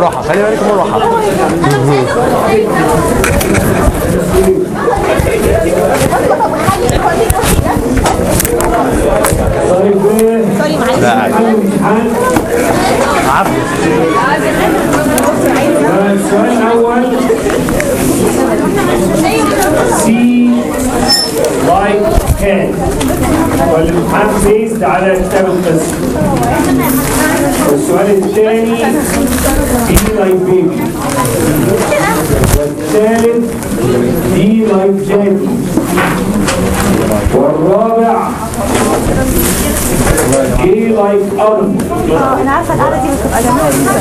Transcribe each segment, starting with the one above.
بالراحه خلي بالك بالراحه طيب سوري معلش لا عادي. حل الامتحان عافيه السؤال الأول سي لايك كان والامتحان بيزد على كتاب القصة والسؤال الثاني بي لايك بيبي والثالث بي لايك جادي والرابع ايه لايك ارض اه انا عارفه القعده دي بتبقى جميله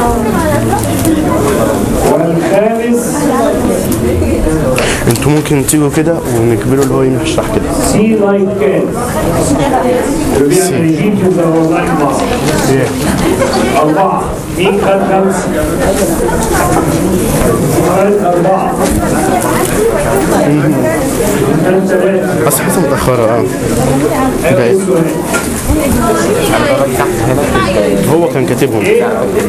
والخامس انتوا ممكن تيجوا كده ونكبروا اللي هو يشرح كده سي لايك كان ربيع الرجيم في والله مصر أربعة مين خد خمسة؟ خد أربعة خد ثلاثة بس حاسه متاخره اه آخر سؤال هو كان كاتبهم إيه؟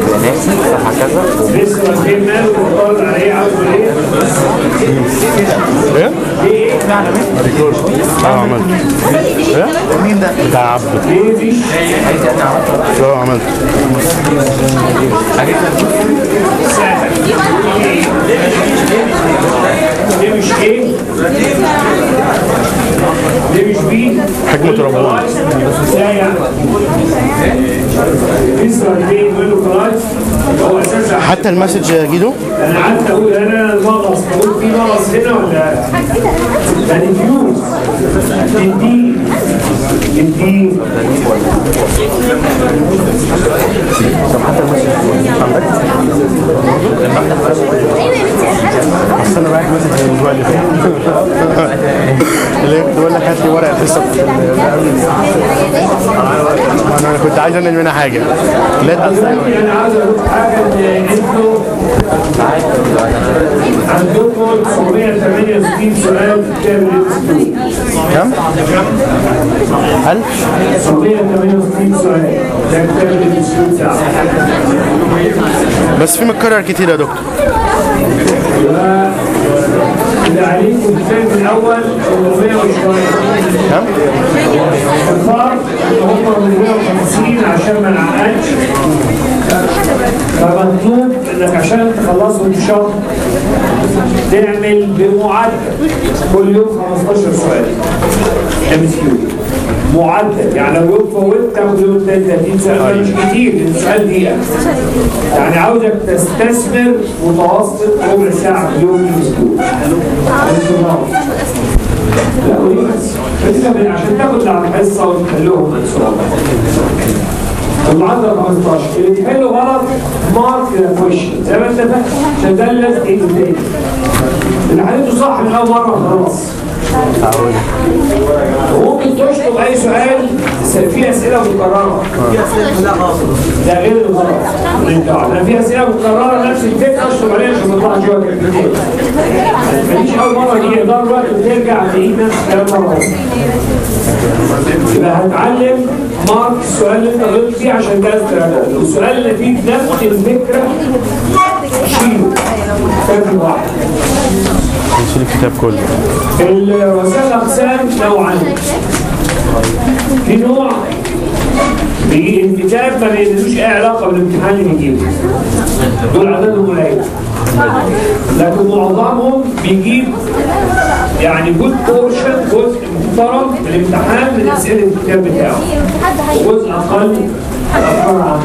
لسه واقفين ماله وطالب على إيه عاوز إيه؟ ايه؟ إيه؟ اه عملت ايه؟ مين ده؟ بتاع عبده إيه فيش؟ اه عملت ليه مش إيه؟ ليه مش بي؟ حكمة ربنا ازاي يعني؟ لسه واقفين يقول له خلاص هو أساسا حتى المسج يا جيدو انا قعدت اقول انا المغص بقول في مغص هنا ولا ده ديفيوز دي دي بس انا معاك مسج من الاسبوع اللي فات اللي بقول لك هات لي ورقه الحصه انا انا كنت عايز انقل منها حاجه لا دلوقتي انا عاوز اقول حاجه ان انتوا عندكم 968 سؤال في كتاب الانستيتوت كم؟ هل 968 سؤال ده كتاب الانستيتوت ساعه بس في متكرر كتير يا دكتور اللي عليكم الترم الاول 400 وشويه كم؟ الفرق ان هم 450 عشان ما نعقدش فمطلوب انك عشان تخلصهم في شهر تعمل بمعدل كل يوم 15 سؤال ام اس كيو معدل يعني لو يوم فوت تاخد يوم تاني 30 سؤال ده مش كتير لان السؤال دقيقه يعني عاوزك تستثمر متوسط ربع ساعه في اليوم ام اس كيو لا وليه بس بس كمان عشان تاخد اللي على الحصه وتحلهم ان شاء الله المعدل 15 اللي تحله غلط مارك ذا كويشن زي ما انت فاهم عشان ده اللي لازم تيجي تاني اللي حلته صح من اول مره خلاص وممكن تشطب اي سؤال س- في اسئله مكرره ده غير الغلط انت انا في اسئله مكرره نفس الفكره اشطب عليها عشان ما تطلعش جوه كلمتين ما تجيش اول مره دي اداره الوقت وترجع تعيد نفس الكلام مره أخرى. يبقى هتعلم مارك السؤال اللي انت غلطت فيه عشان ده استراتيجي والسؤال اللي فيه نفس الفكره شيله كاتب واحد نشيل الكتاب كله الوسائل الاقسام نوعين في نوع بيجي الكتاب ما بيدلوش اي علاقه بالامتحان اللي بيجيبه دول عددهم قليل لكن معظمهم بيجيب يعني جزء بورشن جزء محترم من الامتحان من اسئله الكتاب بتاعه وجزء اقل أكثر عنه.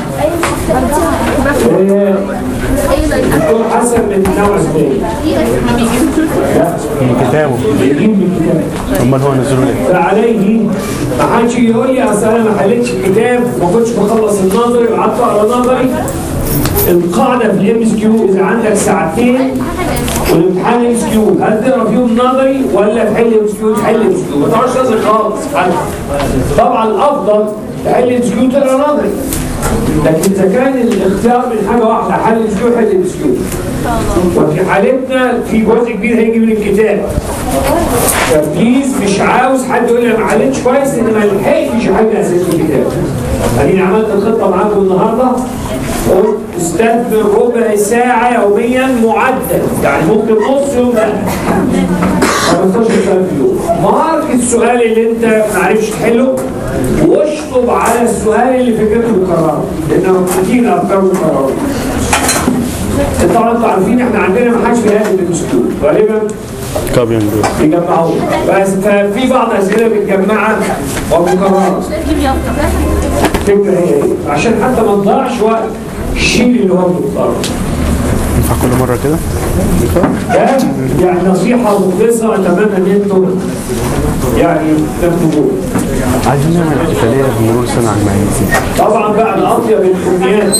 آه، الدكتور حسن من النوع الثاني لا من كتابه بيجيب من الكتاب امال هو نزله ليه؟ فعليه ما حدش يقول لي اصل انا ما حلتش الكتاب ما كنتش بخلص النظري وقعدت اقرا نظري القاعده في الام اس كيو اذا عندك ساعتين والامتحان ام اس كيو هل تقرا فيهم نظري ولا تحل ام اس كيو تحل ام اس كيو ما تقراش نظري خالص طبعا الافضل تحل ام اس كيو تقرا نظري لكن اذا كان الاختيار من حاجه واحده حل ام اس كيو حل ام اس كيو وفي حالتنا في جزء كبير هيجي من الكتاب فبليز مش عاوز حد يقول لي انا ما علمتش كويس ان ما لحقتش حاجه اساسيه في الكتاب اديني عملت الخطه معاكم النهارده قلت استثمر ربع ساعة يوميا معدل يعني ممكن نص يوم لا 15 سؤال في اليوم مارك السؤال اللي انت ما عرفتش تحله واشطب على السؤال اللي فكرته مكرره لانه كتير افكار مكرره طبعا انتوا عارفين احنا عندنا ما حدش بيهاجم الاسلوب غالبا كابيان دول بيجمعوه بس ففي بعض اسئله متجمعه ومكرره الفكره هي ايه عشان حتى ما نضيعش وقت شيل اللي هو مضطر ينفع كل مرة كده؟ ده يعني نصيحه مخلصه اتمنى ان انتم يعني تكتبوها عايزين نعمل احتفالية بمرور سنة على المهندسين طبعا بقى من اطيب الامنيات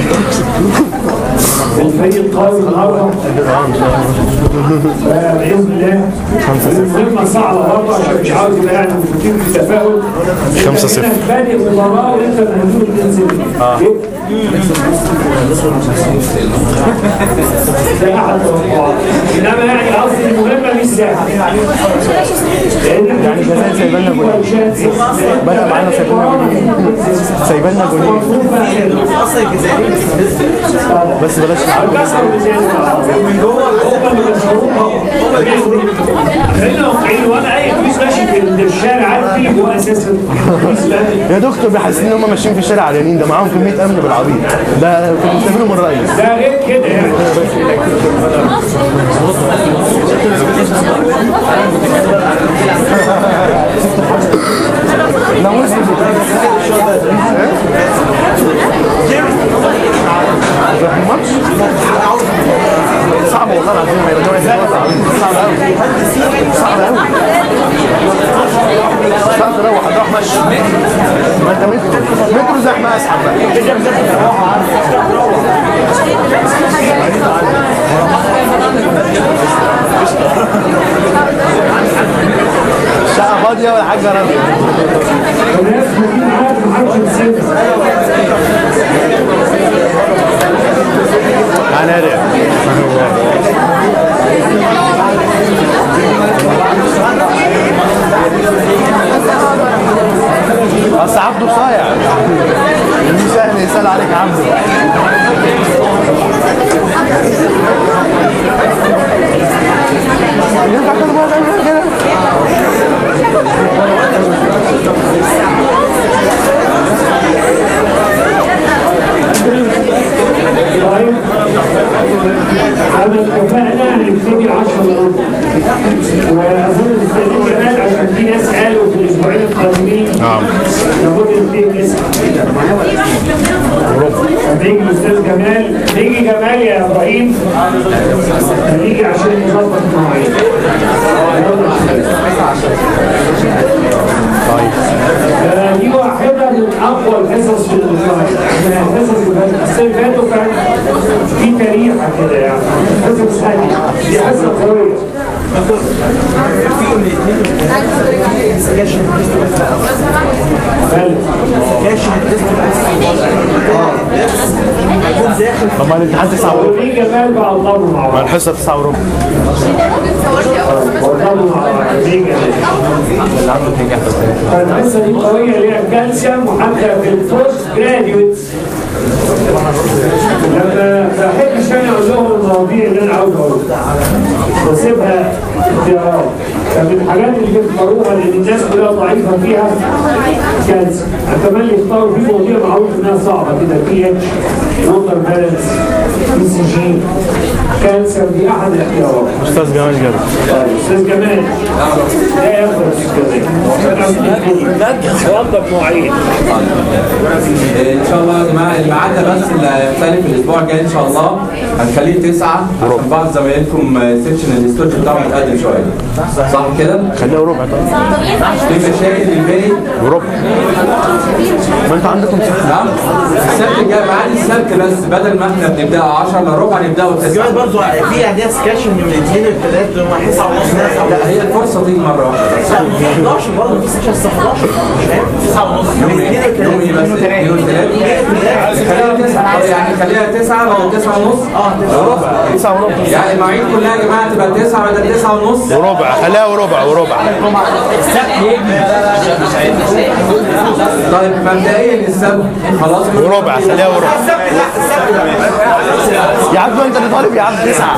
الفريق القوي النهارده باذن الله المهمه صعبه برضه عشان مش عاوز يبقى يعني مفكين في التفاؤل خمسة صفر. إنك بادئ مباراه وانت مهزوم 2 اه ده احد التوقعات انما يعني قصدي المهمه مش سهله يعني جزائر سايبانا جولين. بدأ معانا سايبانا جولين. سايبانا جولين بس بلاش من جوه هم اللي بيصوروها خلينا واقعيين وانا اي اتوبيس ماشي في الشارع عارف في جوه اساسا اتوبيس لا يا دكتور بيحسسني ان هم ماشيين في الشارع عريانين ده معاهم كمية امن بالعبيط ده كنت بتعملهم الرئيس ده غير كده يعني ناموس الماتش صعب والله العظيم هيبقى جوه ازاي صعب قوي صعب قوي صعب تروح هتروح مشي ما انت مترو مترو زحمه اسحب بقى الشقه فاضيه والحاجه راضيه الناس مدين عارف محدش يسيبها تعالى يا بس عبده صايع مش سهل يسال عليك عبده ينفع كده بقى تعمل كده طيب على اتفقنا هنبتدي 10 وربع واظن الاستاذ جمال عشان في ناس قالوا في الاسبوعين القادمين نعم لابد نبتدي نسعى هتيجي الاستاذ جمال نيجي جمال يا ابراهيم هنيجي عشان نظبط المواعيد آه، دي واحدة من أقوى الحصص في الديزاين احنا الحصص اللي فاتت السنة اللي فاتوا كان في تريحة كده يعني حصص هادية دي حصة قوية طب ما الامتحان 9 وربع ودي جمال بقى الله مع ما بعض الحصه 9 وربع والله مع بعض دي جمال فالحصة دي قوية ليها كالسيوم وحتى في البوست جراديويتس لما بحب شوية أقول لهم المواضيع اللي أنا عاوز أقولها بسيبها اختيارات فمن الحاجات اللي بيختاروها لأن الناس كلها ضعيفة فيها كالسيوم كمان يختاروا في مواضيع معروف إنها صعبة كده بي اتش ووتر بالانس بي سي جي كالسيوم دي أحد الاختيارات استاذ جمال جابر طيب استاذ جمال لا ياخد استاذ جمال وضب مواعيد ان شاء الله يا جماعه الميعاد ده بس اللي هيختلف الاسبوع الجاي ان شاء الله هنخليه تسعة عشان بعض زمايلكم سيكشن الاستوديو بتاعهم اتقدم شويه صح كده؟ خليها ربع طيب في مشاكل في الباقي وربع ما انت عندكم ست نعم السبت الجاي ميعاد السبت بس بدل ما احنا بنبدا 10 الا ربع نبداه 9 كمان برضه في اعداد سكاشن من الاثنين للثلاث هم حصه ونص ناس لا هي الفرصه تيجي مره واحده بس 11 برضه في سكاشن الساعه 11 مش فاهم 9 ونص يوم ايه؟ يوم ايه بس؟ اثنين وثلاث خليها 9 يعني خليها 9 بدل 9 ونص اه ربع 9 وربع يعني المواعيد كلها يا جماعه تبقى 9 بدل 9 ونص وربع خليها وربع وربع طيب مبدئيا السبت خلاص وربع خليها وربع يا عم انت اللي طالب يا عم تسعة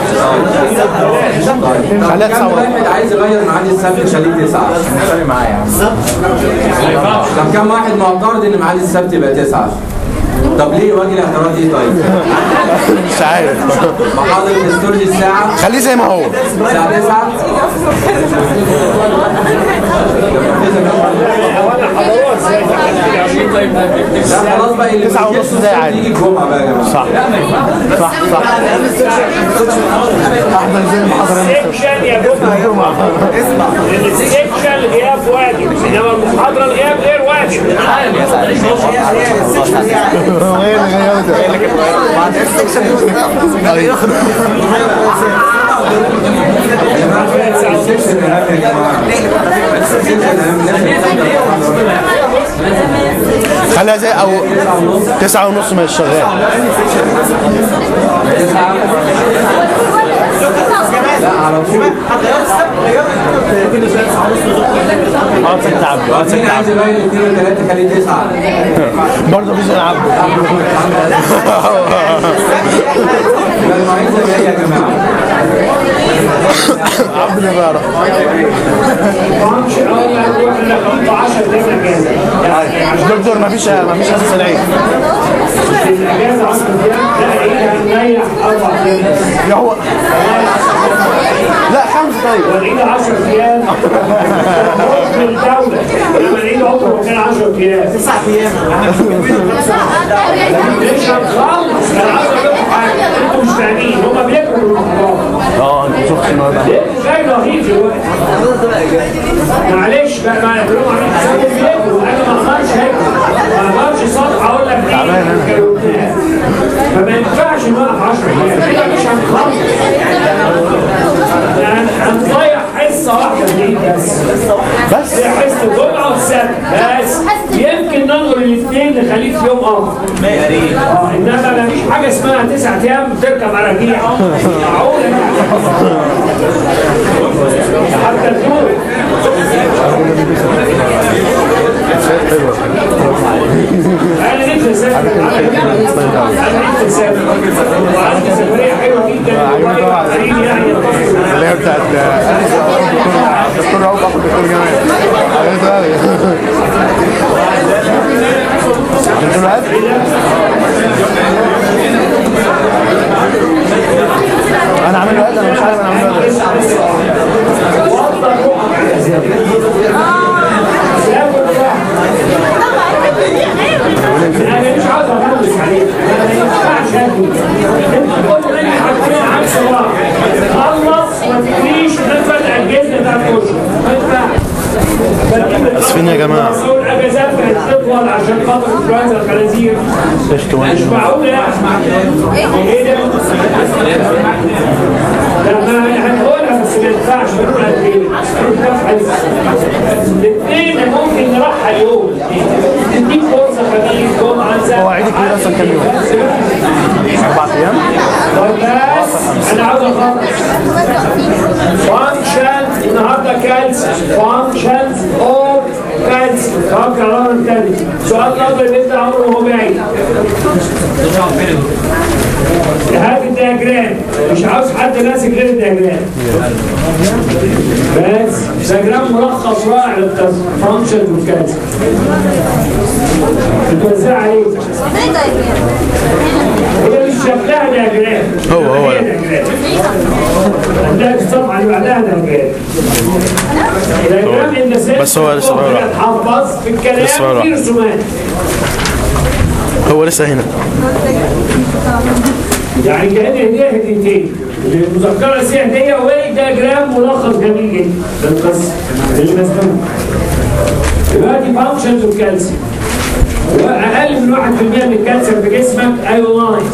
خليها تسعة كم وربع واحد عايز يغير ميعاد السبت خليه تسعة مش فارق معايا يا عم طب كم واحد معترض ان ميعاد السبت يبقى تسعة طب ليه وجه الاعتراض ايه طيب؟ مش عارف محاضرة الاستورج الساعة خليه زي ما هو الساعة 9 لا خلاص بقى اللي تسعة ونص زي عادي. يجي الجمعة بقى يا جماعة صح صح صح احنا زي المحاضرة سيكشن يا جماعه السيكشن غياب واجب انما المحاضره الغياب غير واجب هي اللي غيرت السكشن اهم يا جماعة السكشن اهم خليها زي او تسعة ونص ما شغال لا على طول اه ست عبد اه ست مين عايز عبد يبين اثنين وثلاثة خليه تسعة برضه مفيش زي عبد لا المواعيد زي ما هي يا جماعة عبد اللي بيعرف مش اول ما نروح ل 15 دقيقه اجازه يعني دكتور مفيش مفيش اساس العيد الاجازه 10 ايام لا العيد هنريح اربع ايام يا هو لا خمسة طيب والعيد 10 ايام حكم الدوله لما العيد عمره كان 10 ايام تسع ايام مش هنخلص انا عايز اقول لكم حاجه انتوا مش فاهمين هما بياكلوا المحاضرات اه انت شفت النهارده انتوا جاي رهيب دلوقتي معلش بقى ما يقولوا عاملين حسابهم بياكلوا انا ما اقدرش اكل ما اقدرش صفحه اقول لك دي جاوبناها فما ينفعش نوقف 10 ايام كده مش هنخلص يعني هنضيع حصه واحده في العيد بس بس هي حصه الجمعه والسبت بس يمكن ننظر الاثنين نخليه في يوم افضل اه انما ما فيش حاجه اسمها تسعة ايام بتركب مراجيح معقوله حتى الدور انا نفسي اسافر انا نفسي اسافر وعندي سفريه حلوه جدا قريب يعني يتصل معايا. اللي هي بتاعت الدكتور رؤوف اخو الدكتور جمال عرفت بقى دكتور عاد انا عامل له انا مش عارف انا عامل له انا مش عاوز اغلس عليك انا ما ينفعش اكل انتوا كل اللي حاطين عكس بعض خلص ما تجريش تنفذ الجزء بتاع الكشك ما ينفعش اسفين يا جماعة. مسؤول اجازات كانت تطول عشان خاطر انفلونزا الخنازير مش معقول يعني ايه ده؟ لا ما هنقولها بس ما ينفعش بنقول قد ايه؟ الاثنين ممكن نرحل يوم نديك فرصه خليك جمعه سبت هو عيد الكبير اصلا كام يوم؟ اربع ايام بس انا عاوز اخلص فانكشن النهارده كالس فانكشنز اور كالس فكر الامر الثاني سؤال نظري بيطلع عمره وهو بعيد هات الدياجرام مش عاوز حد ماسك غير الدياجرام بس دياجرام ملخص رائع للقصه فانكشنز والكالس متوزع عليك هي مش شكلها دياجرام هو- هو. هي دياجرام. عندك الصفحه اللي بعدها دياجرام دياجرام ان the بس هو لسه sense بقى. تحفظ في لسه الكلام بقى. في رسومات هو لسه هنا يعني كان هديه هديتين المذكره دي هديه وهي دياجرام ملخص جميل جدا للقصه اللي مسموع دلوقتي فانكشنز والكالسيوم واقل من 1% من الكالسيوم في جسمك ايونايز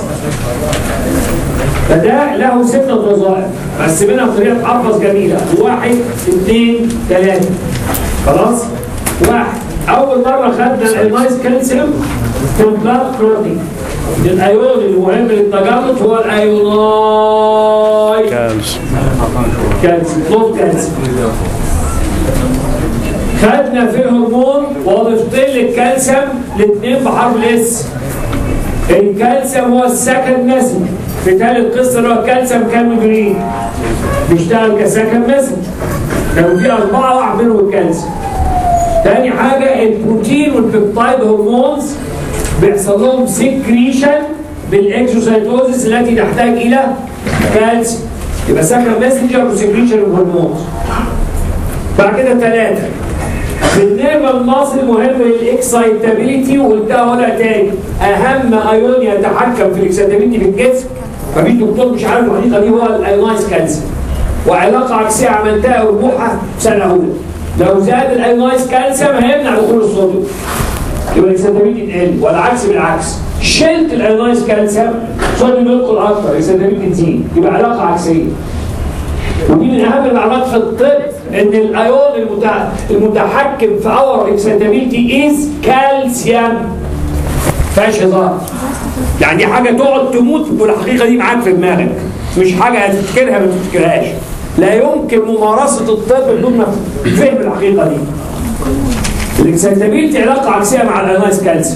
فده له ستة وظائف قسمناها بطريقة تحفظ جميلة واحد اثنين ثلاثة خلاص؟ واحد أول مرة خدنا الأيونايز كالسيوم كان بلاد كلوتينج الأيون المهم للتجلط هو الأيوناي كالس كالسيوم نوت كالسيوم خدنا فيه هرمون وضفت لك كالسيوم الكالسيوم الاثنين بحرف الاس الكالسيوم هو السكند مسج في ثالث قصه اللي هو الكالسيوم كان جرين بيشتغل كسكند مسج كانوا في اربعه واحد منهم الكالسيوم تاني حاجه البروتين والبيبتايد هرمونز بيحصل لهم سكريشن بالاكسوسايتوزس التي تحتاج الى كالسيوم يبقى سكند ماسنجر وسكريشن الهرمونز بعد كده ثلاثه بالنيرفال ماسل مهم للاكسايتابيليتي وقلتها ولا تاني اهم ايون يتحكم في الاكسايتابيليتي في الجسم مفيش دكتور مش عارف الحقيقه دي هو الايونايز كالسيوم وعلاقه عكسيه عملتها وروحها في سنه اولى لو زاد الايونايز كالسيوم هيمنع دخول الصوديوم يبقى الاكسايتابيليتي تقل والعكس بالعكس شلت الايونايز كالسيوم الصوديوم يدخل اكتر الاكسايتابيليتي تزيد يبقى علاقه عكسيه ودي من اهم المعلومات في الطب ان الايون المتع... المتحكم في اور اكسيتابيلتي از كالسيوم فيهاش هزار يعني دي حاجه تقعد تموت والحقيقه دي معاك في دماغك مش حاجه هتفتكرها ما تفتكرهاش لا يمكن ممارسه الطب بدون ما فهم الحقيقه دي الاكسيتابيلتي علاقه عكسيه مع الايونايز كالسيوم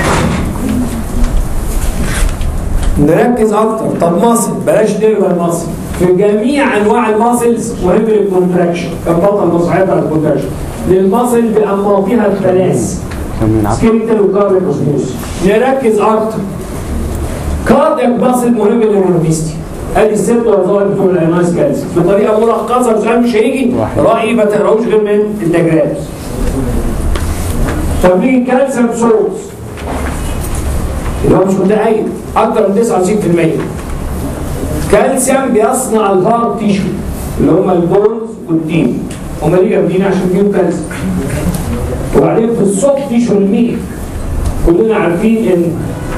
نركز اكتر طب ماسل بلاش نقبل ماسل في جميع انواع الماسلز مهم الكونتراكشن كان بطل مصعبه الكونتراكشن للماسل بانماطها الثلاث سكيلتال وكاردياك اوسموس نركز اكتر كاردياك ماسل مهم للنيرفيستي ادي الست وظائف بتوع الانايز كالسيوم بطريقه ملخصه وسؤال مش هيجي رايي ما تقراوش غير من الدجرات طب نيجي كالسيوم سورس اللي هو مش متأيد اكتر من 99% كالسيوم بيصنع الهارد تيشو اللي هم البونز والتيم هم ليه جامدين عشان فيهم كالسيوم وبعدين في السوفت تيشو الميك كلنا عارفين ان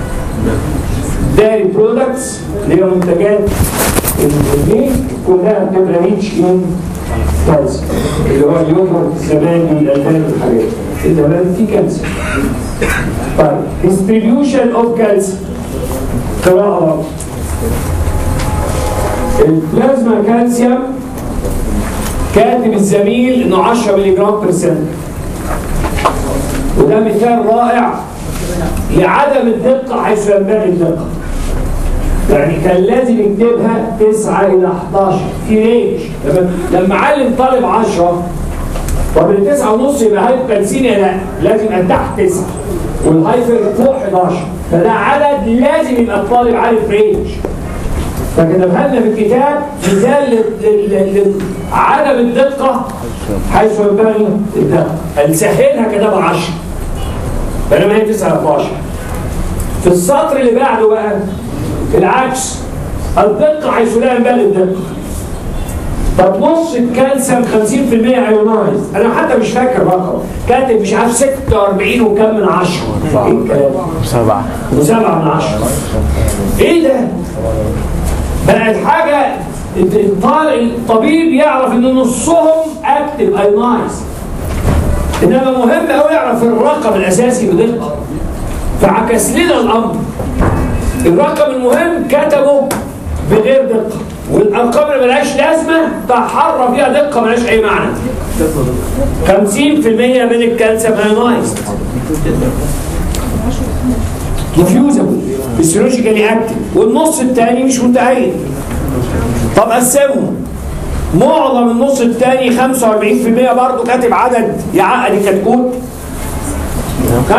داري برودكتس اللي هي منتجات الميك كلها بتبقى ريتش ان كالسيوم اللي هو اليوجورت الزبادي الالبان والحاجات الزبادي فيه كالسيوم طيب distribution of calcium قراءة برضه البلازما كالسيوم كاتب الزميل انه 10 ملي جرام برسنت وده مثال رائع لعدم الدقة حيث ينبغي الدقة يعني كان لازم يكتبها 9 إلى 11 في رينج لما لما علم طالب 10 طب ال 9 ونص يبقى هايبركالسيميا لا لازم يبقى تحت 9 والهايبر فوق 11 فده عدد لازم يبقى الطالب عارف رينج فكتبها لنا في الكتاب مثال لعدم الدقة حيث ينبغي الدقة السهلها كتبها 10 بينما هي 9 12 في السطر اللي بعده بقى العكس الدقة حيث لا ينبغي الدقة طب نص الكالسيوم 50% ايونايز انا حتى مش فاكر رقم كاتب مش عارف 46 وكم من 10 ايه الكلام سبعة وسبعة من عشرة ايه ده؟ بقى الحاجة الطالب الطبيب يعرف ان نصهم اكتف ايونايز انما مهم قوي يعرف الرقم الاساسي بدقة فعكس لنا الامر الرقم المهم كتبه بغير دقة والارقام اللي ملهاش لازمه تحرى فيها دقه ملهاش اي معنى 50% من الكالسيوم ايونايزد ديفيوزبل فيسيولوجيكالي اكتف والنص الثاني مش متأيد طب قسمهم معظم النص الثاني 45% برضه كاتب عدد يعقد الكتكوت 45%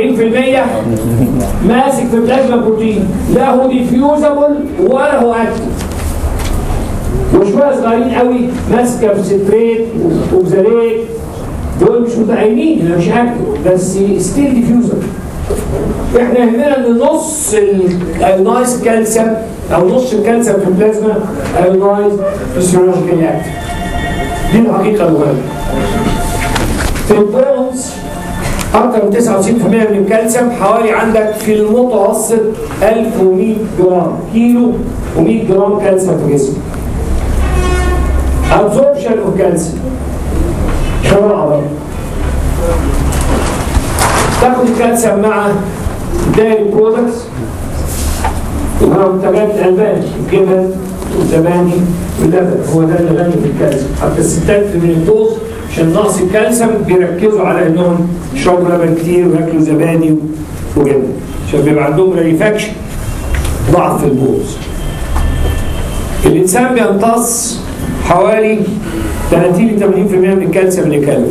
ماسك في بلازما بروتين لا هو ديفيوزبل ولا هو اكتف وشويه صغيرين قوي ماسكه في ستريت وبزاليت دول مش متعينين انا مش اكتف بس ستيل ديفيوزبل احنا يهمنا ان نص الايونايز كالسيوم او نص الكالسيوم في البلازما ايونايز فيسيولوجيكال اكتف دي الحقيقه المهمه في البونز اكثر من 99% من الكالسيوم حوالي عندك في المتوسط 1100 جرام كيلو و100 جرام كالسيوم في جسمك absorption of calcium قراءة برضه تاخد الكالسيوم مع دايري برودكتس ومع منتجات الالبان الجبن والزبادي واللبن هو ده اللي غني في الكالسيوم حتى الستات من الدوز عشان نقص الكالسيوم بيركزوا على انهم يشربوا لبن كتير وياكلوا زبادي وكده عشان بيبقى عندهم ريفاكشن ضعف في البوز الانسان بيمتص حوالي 30 ل 80% من الكالسيوم اللي كاله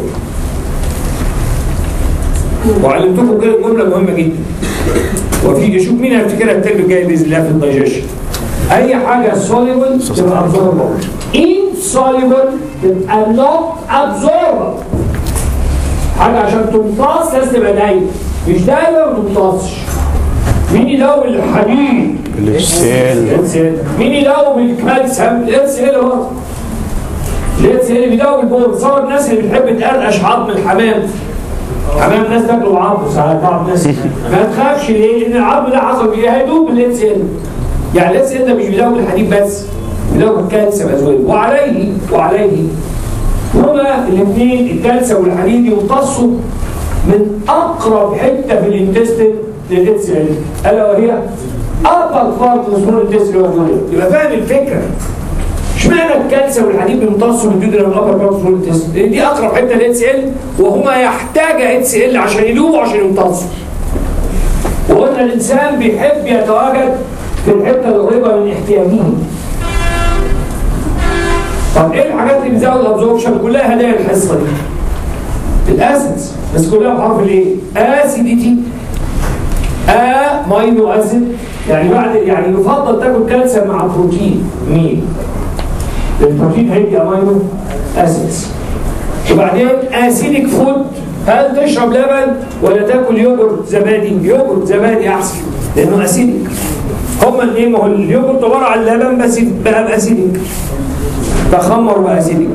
وعلمتكم كده جمله مهمه جدا وفي شوف مين هيفتكرها الترم الجاي باذن الله في الدايجيشن اي حاجه سوليبل تبقى ابزوربل insoluble تبقى not absorbable حاجه عشان تمتص لازم تبقى دايبه مش دايبه ما تمتصش مين يداوم الحديد السيل LCL. مين يداوم الكالسيوم ال سي ال برضه ال سي ال بيداوم البول صور الناس اللي بتحب تقرقش عظم الحمام حمام الناس تاكله بعضه ساعات بعض الناس ما تخافش ليه؟ لان العظم ده عصب هيدوب ال سي ال يعني ال سي ال ده مش بيداوم الحديد بس بيداوم الكالسيوم ازواج وعليه وعليه هما الاثنين الكالسيوم والحديد يمتصوا من اقرب حته في الانتستين للال سي ال الا وهي ابر بارت مسمول الانتستين يبقى فاهم الفكره اشمعنى الكالسيوم والحديد بيمتصوا من الجدر الابر بارت مسمول الانتستين لان دي اقرب حته للال سي ال وهما يحتاج ال سي ال عشان يدوبوا عشان يمتصوا وقلنا الانسان بيحب يتواجد في الحته القريبه من احتياجه طب ايه الحاجات اللي بتزود الابزوربشن كلها هدايا الحصه دي الاسيدز بس كلها بحرف الايه اسيديتي ا ماينو اسيد يعني بعد يعني يفضل تاكل كالسيوم مع بروتين مين البروتين هيدي امينو اسيدز وبعدين اسيدك فود هل تشرب لبن ولا تاكل يوجورت زبادي يوجورت زبادي احسن لانه اسيدك هما الايه ما هو اليوجورت عباره عن لبن بس بقى باسيدك تخمر باسيدك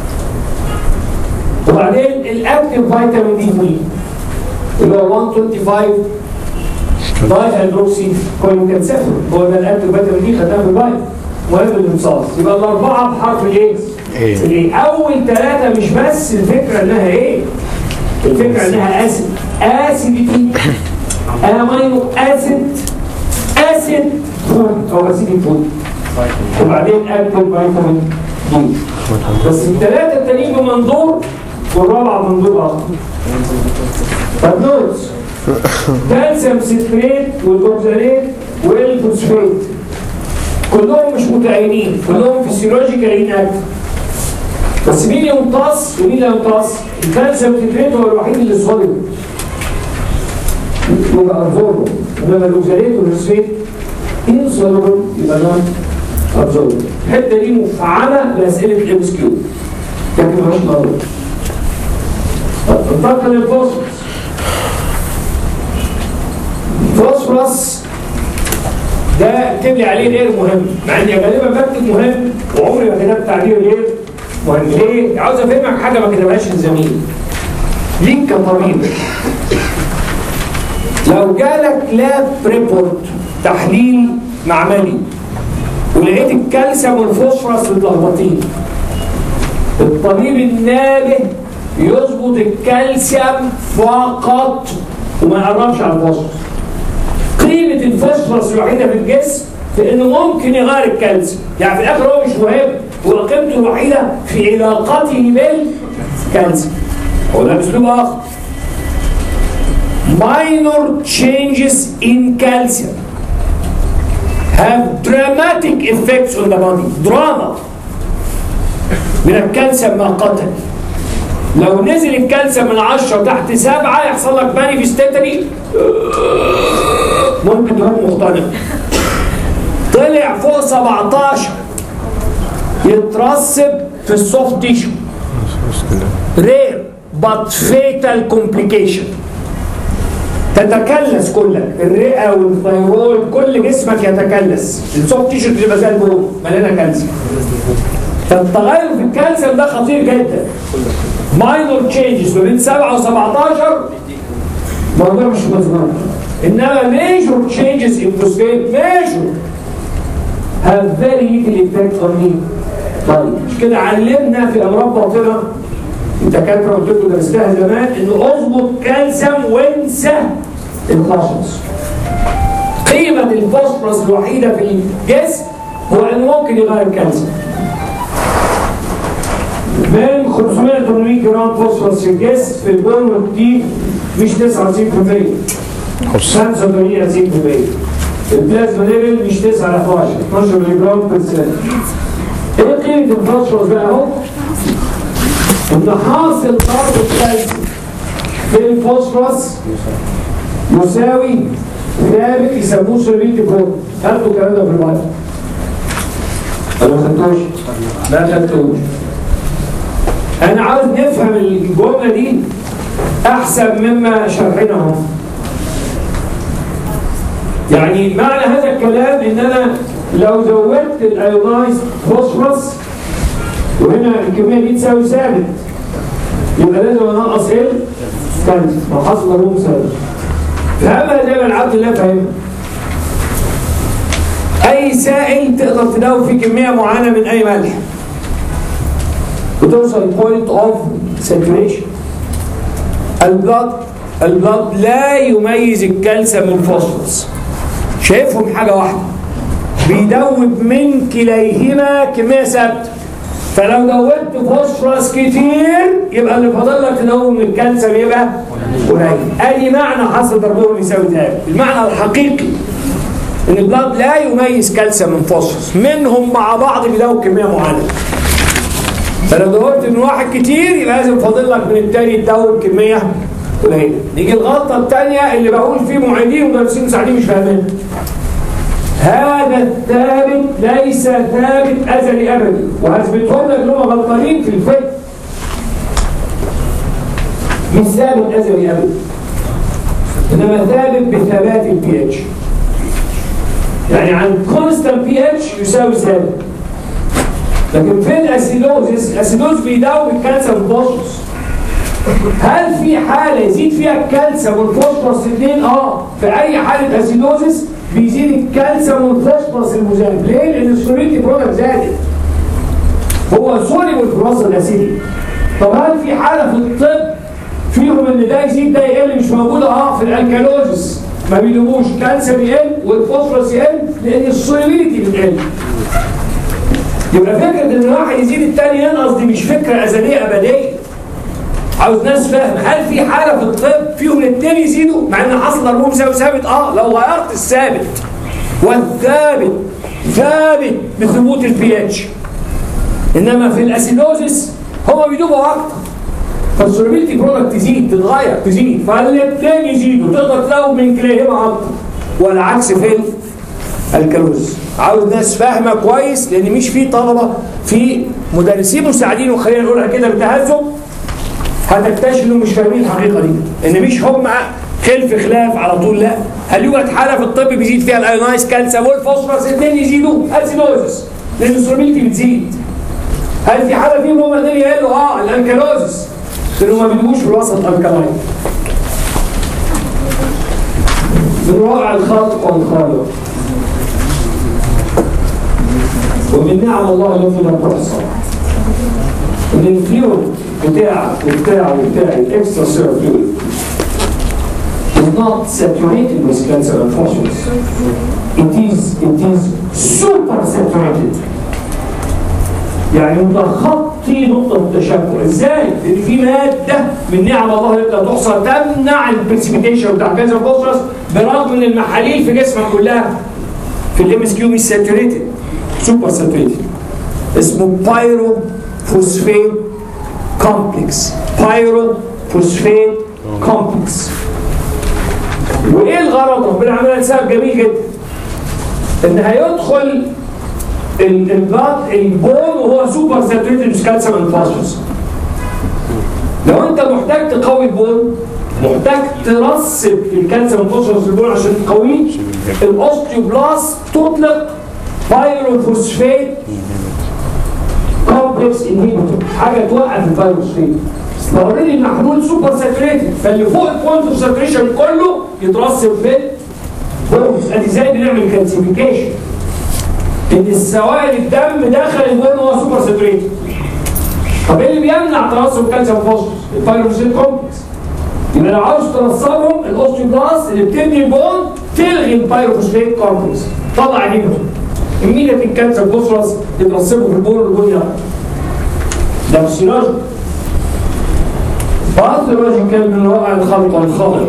وبعدين الاكتف فيتامين دي 3 اللي هو 125 داي هيدروكسي كوينكنسيفر هو ده الاكتف فيتامين دي خدناه في البايت مهم الامتصاص يبقى الاربعه بحرف الايه؟ إيه. الايه اول ثلاثه مش بس الفكره انها ايه؟ الفكره انها اسيد اسيديتي امينو اسيد اسيد فود او اسيدي فود وبعدين اكتف فيتامين دي بس الثلاثه التانيين بمنظور والرابعه بمنظور اخر طب نوتس كالسيوم سيتريت والاوكساليت والفوسفات كلهم مش متعينين كلهم فيسيولوجيكال اناكتف بس مين يمتص ومين لا يمتص؟ الكالسيوم سيتريت هو الوحيد اللي صلب يبقى ابزوربل انما الاوكساليت والفوسفات انسولبل يبقى نون ابزوربل الحته دي مفعله لاسئله الام اس كيو لكن مالهاش ضروره انتقل للفوسفورس فوسفورس ده اكتب لي عليه غير مهم مع اني غالبا بكتب مهم وعمري ما كتبت عليه غير مهم ليه؟ عاوز افهمك حاجه ما كتبهاش الزميل ليك كطبيب لو جالك لاب ريبورت تحليل معملي ولقيت الكالسيوم والفوسفورس متلخبطين الطبيب النابه يظبط الكالسيوم فقط وما يقربش على الفوسفورس قيمة الفوسفورس الوحيدة في الجسم في انه ممكن يغير الكالسيوم يعني في الاخر هو مش مهم هو قيمته الوحيدة في علاقته بالكالسيوم هو ده باسلوب اخر minor changes in calcium have dramatic effects on the body دراما من الكالسيوم ما قتل لو نزل الكالسيوم من 10 تحت 7 يحصل لك مانيفستاتري ممكن تكون مقتنع طلع فوق 17 يترسب في السوفت تيشو رير but fatal complication تتكلس كلك الرئه والثيرويد كل جسمك يتكلس السوفت تيشو بتبقى زي البول مليانه كالسيوم فالتغير في الكالسيوم ده خطير جدا ماينور تشينجز ما بين 7 و17 موضوع مش مظبوط انما ميجور تشينجز ان فوسفيت ميجور have very little effect on me طيب مش كده علمنا في امراض باطنه الدكاتره قلت لكم درستها زمان انه اظبط كالسيوم وانسى الفوسفورس قيمه الفوسفورس الوحيده في الجسم هو انه ممكن يغير الكالسيوم من 500 ل 800 جرام فوسفورس في الجسم في البون والتيك مش 99% 85 90% البلازما ليفل مش 9 ل 11 12 ملي جرام بير سنت ايه قيمه الفوسفورس بقى اهو؟ ان حاصل ضرب الكالسيوم في الفوسفورس يساوي ثابت يسموه سوليبيتي برود خدتوا الكلام ده في البايو ولا ما خدتوش؟ ما خدتوش انا عاوز نفهم الجمله دي احسن مما شرحناها يعني معنى هذا الكلام ان انا لو زودت الايونايز فوسفورس وهنا الكميه دي تساوي ثابت يبقى لازم انقص ايه؟ كالسيوم ما حصل له ثابت فهمها زي ما العبد الله فاهمها اي سائل تقدر تداوي فيه كميه معينه من اي ملح وتوصل بوينت اوف ساتوريشن البلاد البلاد لا يميز الكالسيوم من الفوسفورس شايفهم حاجه واحده بيدوب من كليهما كميه ثابته فلو دوبت فوسفورس كتير يبقى اللي فاضل لك تدوب من الكالسيوم يبقى قليل ادي معنى حصل ضربهم يساوي ثابت المعنى الحقيقي ان البلاد لا يميز كالسيوم من فوسفورس منهم مع بعض بيدوب كميه معينه فلو دورت من واحد كتير يبقى لازم فاضل لك من التاني تدور كميه قليله. نيجي الغلطه الثانيه اللي بقول فيه معيدين ومدرسين مساعدين مش فاهمين. هذا الثابت ليس ثابت ازلي ابدا وهثبتهم لك ان هم غلطانين في الفكر. مش ثابت ازلي ابدا. انما ثابت بثبات البي اتش. يعني عن كونستانت بي اتش يساوي ثابت. لكن فين الاسيدوزس؟ الاسيدوز بيداوي الكالسيوم والفوسفورس. هل في حاله يزيد فيها الكالسيوم والفوسفورس الاثنين؟ اه في اي حاله اسيدوزس بيزيد الكالسيوم والفوسفورس المذاب، ليه؟ لان السوليتي برودكت زادت. هو سوليبل في الوسط الاسيدي. طب هل في حاله في الطب فيهم ان ده يزيد ده يقل مش موجوده؟ اه في الالكالوزس ما بيدوبوش كالسيوم يقل والفوسفورس يقل لان السوليبيليتي بتقل. يبقى فكره ان واحد يزيد الثاني ينقص دي مش فكره ازليه ابديه. عاوز ناس فاهم هل في حاله في الطب فيهم الاثنين يزيدوا مع ان حصل ضربهم يساوي ثابت؟ اه لو غيرت الثابت والثابت ثابت بثبوت البي اتش. انما في الاسيدوزس هما بيدوبوا اكتر. فالسوليبيلتي برودكت تزيد تتغير تزيد فالاثنين يزيدوا تقدر تلوم من كليهما اكتر والعكس في الكالوز عاوز ناس فاهمه كويس لان مش في طلبه في مدرسين مساعدين وخلينا نقولها كده بتهذب هتكتشف انهم مش فاهمين الحقيقه دي ان مش هم خلف خلاف على طول لا هل يوجد حاله في الطب بيزيد فيها الايونايز كالسيوم والفوسفورس الاثنين يزيدوا اسيدوزس لان السوليبيلتي بتزيد هل في حاله فيهم هم الاثنين يقلوا اه الانكالوزس لانه ما بيدوش في الوسط الكلاين من رائع الخالق والخالق ومن نعم الله التي لا تحصى ان الفلويد بتاعك وبتاعه وبتاعي الاكسترا سير فلويد is not saturated with cancer and phosphorus. It is it is super saturated. يعني متخطي نقطة التشبع، ازاي؟ لأن في مادة من نعم الله التي لا تحصى تمنع البريسيبيتيشن بتاع كانسر فوسفورس برغم ان المحاليل في جسمك كلها في الام اس كيو مش ساتوريتد سوبر ساتوريتد اسمه بايرو فوسفيت كومبلكس بايرو فوسفيت كومبلكس وايه الغرض ربنا عملها لسبب جميل جدا ان هيدخل البلاد البون وهو سوبر ساتوريتد مش كالسيوم الفوسفورس لو انت محتاج تقوي البون محتاج ترسب الكالسيوم الفوسفورس في البون عشان تقويه الاوستيوبلاست تطلق بايروفوسفيت كومبلكس انهيبيتور حاجه توقف الفيروسفيت فاوريدي المحلول سوبر ساتوريتد فاللي فوق البوينت اوف ساتوريشن كله يترسب في البونز ادي ازاي بنعمل كالسيفيكيشن ان السوائل الدم داخل البون وهو سوبر ساتوريتد طب ايه اللي بيمنع ترسب الكالسيوم فوسفورس الفيروسفيت كومبلكس يبقى لو عاوز ترسبهم الاوستيوبلاست اللي بتبني البون تلغي البايروفوسفيت كومبلكس طلع منهم الميديا الكانسر فوسفورس يترسبوا في البون والبون يطلع ده فسيولوجي باثولوجيكال من واقع الخلق والخلق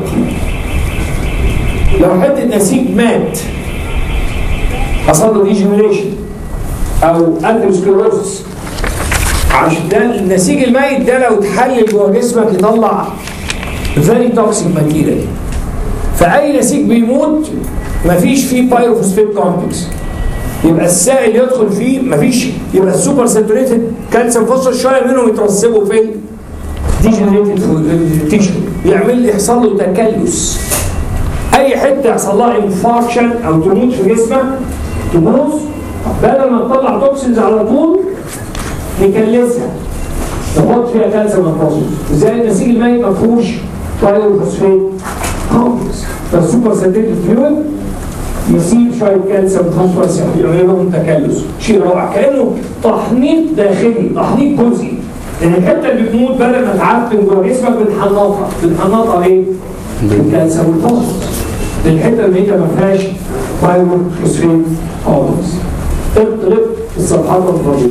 لو حته نسيج مات حصل له ديجنريشن او اثيروسكليروسس عشان ده النسيج الميت ده لو اتحلل جوه جسمك يطلع فيري توكسيك ماتيريال فاي نسيج بيموت مفيش فيه بايروفوسفيت كومبلكس يبقى السائل يدخل فيه مفيش يبقى السوبر ساتوريتد كالسيوم فوسفور شويه منهم يترسبوا في ديجنريتد تيشو يعمل يحصل له تكلس اي حته يحصل لها انفاركشن او تموت في جسمك تبوظ بدل ما تطلع توكسينز على طول نكلسها نحط فيها كالسيوم فوسفور زي النسيج الميت ما فيهوش بايروفوسفيت كومبلكس فالسوبر ساتوريتد فلويد يسيب شويه كالسيوم فوسفورس يعمل لهم تكلس شيء رائع كانه تحنيط داخلي تحنيط جزئي لان الحته اللي بتموت بدل ما تعفن جوه جسمك بنحنطها بنحنطها ايه؟ بالكالسيوم والفوسفورس الحته الميته ما فيهاش بايروفوسفيت كومبلكس اقلب الصفحات الفاضيه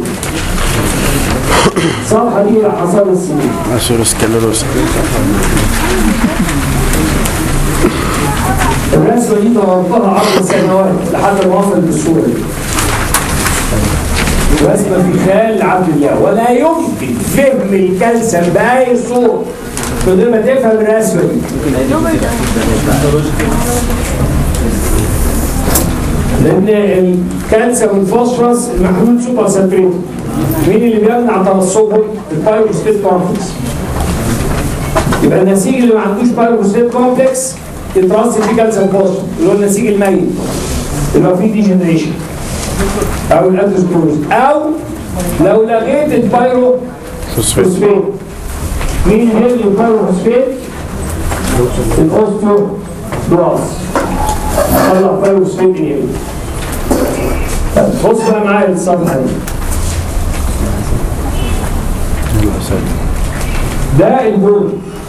الصفحه دي حصل السنين اثيروسكليروس الرسمه دي طورتها عبر سنوات لحد ما وصل للصوره دي. رسمه في خيال عبد الله ولا يمكن فهم الكالسيوم باي صوره من غير ما تفهم الرسمه دي. لان الكالسيوم والفوسفورس المحلول سوبر ساتوريتد مين اللي بيمنع ترسبهم؟ البايروستيت كومبلكس يبقى النسيج اللي ما عندوش بايروستيت كومبلكس يترسب فيه كالسيوم فوسفور اللي هو النسيج الميت اللي هو فيه ديجنريشن او الاتروسكلوز او لو لغيت البايرو فوسفيت فوسفيت مين هي البايروفوسفيت؟ الاوستيو بلاس طلع بايروفوسفيت من هنا طب بص بقى معايا الصفحه دي ده البون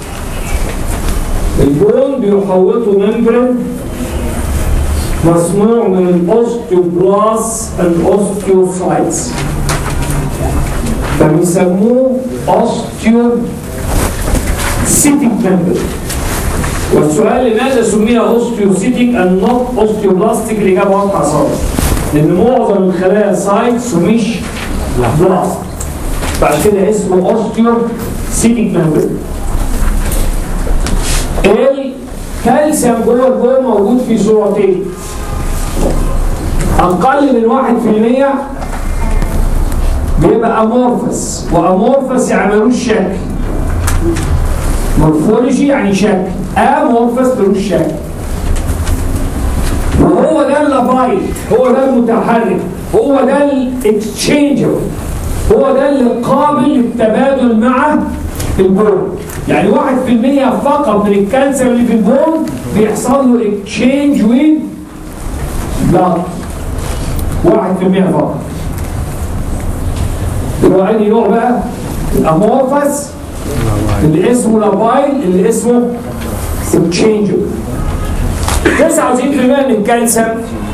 البون بيحوطه ممبرين مصنوع من الاوستيوبلاس الاوستيوسايتس فبيسموه اوستيو سيتيك ممبرين والسؤال لماذا سمي اوستيوسيتيك and not اوستيوبلاستيك الاجابه واضحه صار لان معظم الخلايا سايتس مش بلاست بعد كده اسمه اوستيو سيتيك ممبرين الكالسيوم جوه البول موجود في صورتين اقل من 1% بيبقى امورفس وامورفس يعني ملوش شكل مورفولوجي يعني شكل امورفس ملوش شكل وهو ده اللابايل هو ده المتحرك هو ده الاكتشينجر هو ده اللي قابل للتبادل مع البول يعني 1% فقط من الكانسر اللي في البول بيحصل له اكتشينج وين بلاد 1% فقط اللي هو أي نوع بقى الامورفس اللي اسمه لابايل اللي اسمه اكتشينجر 99% من الكالسيوم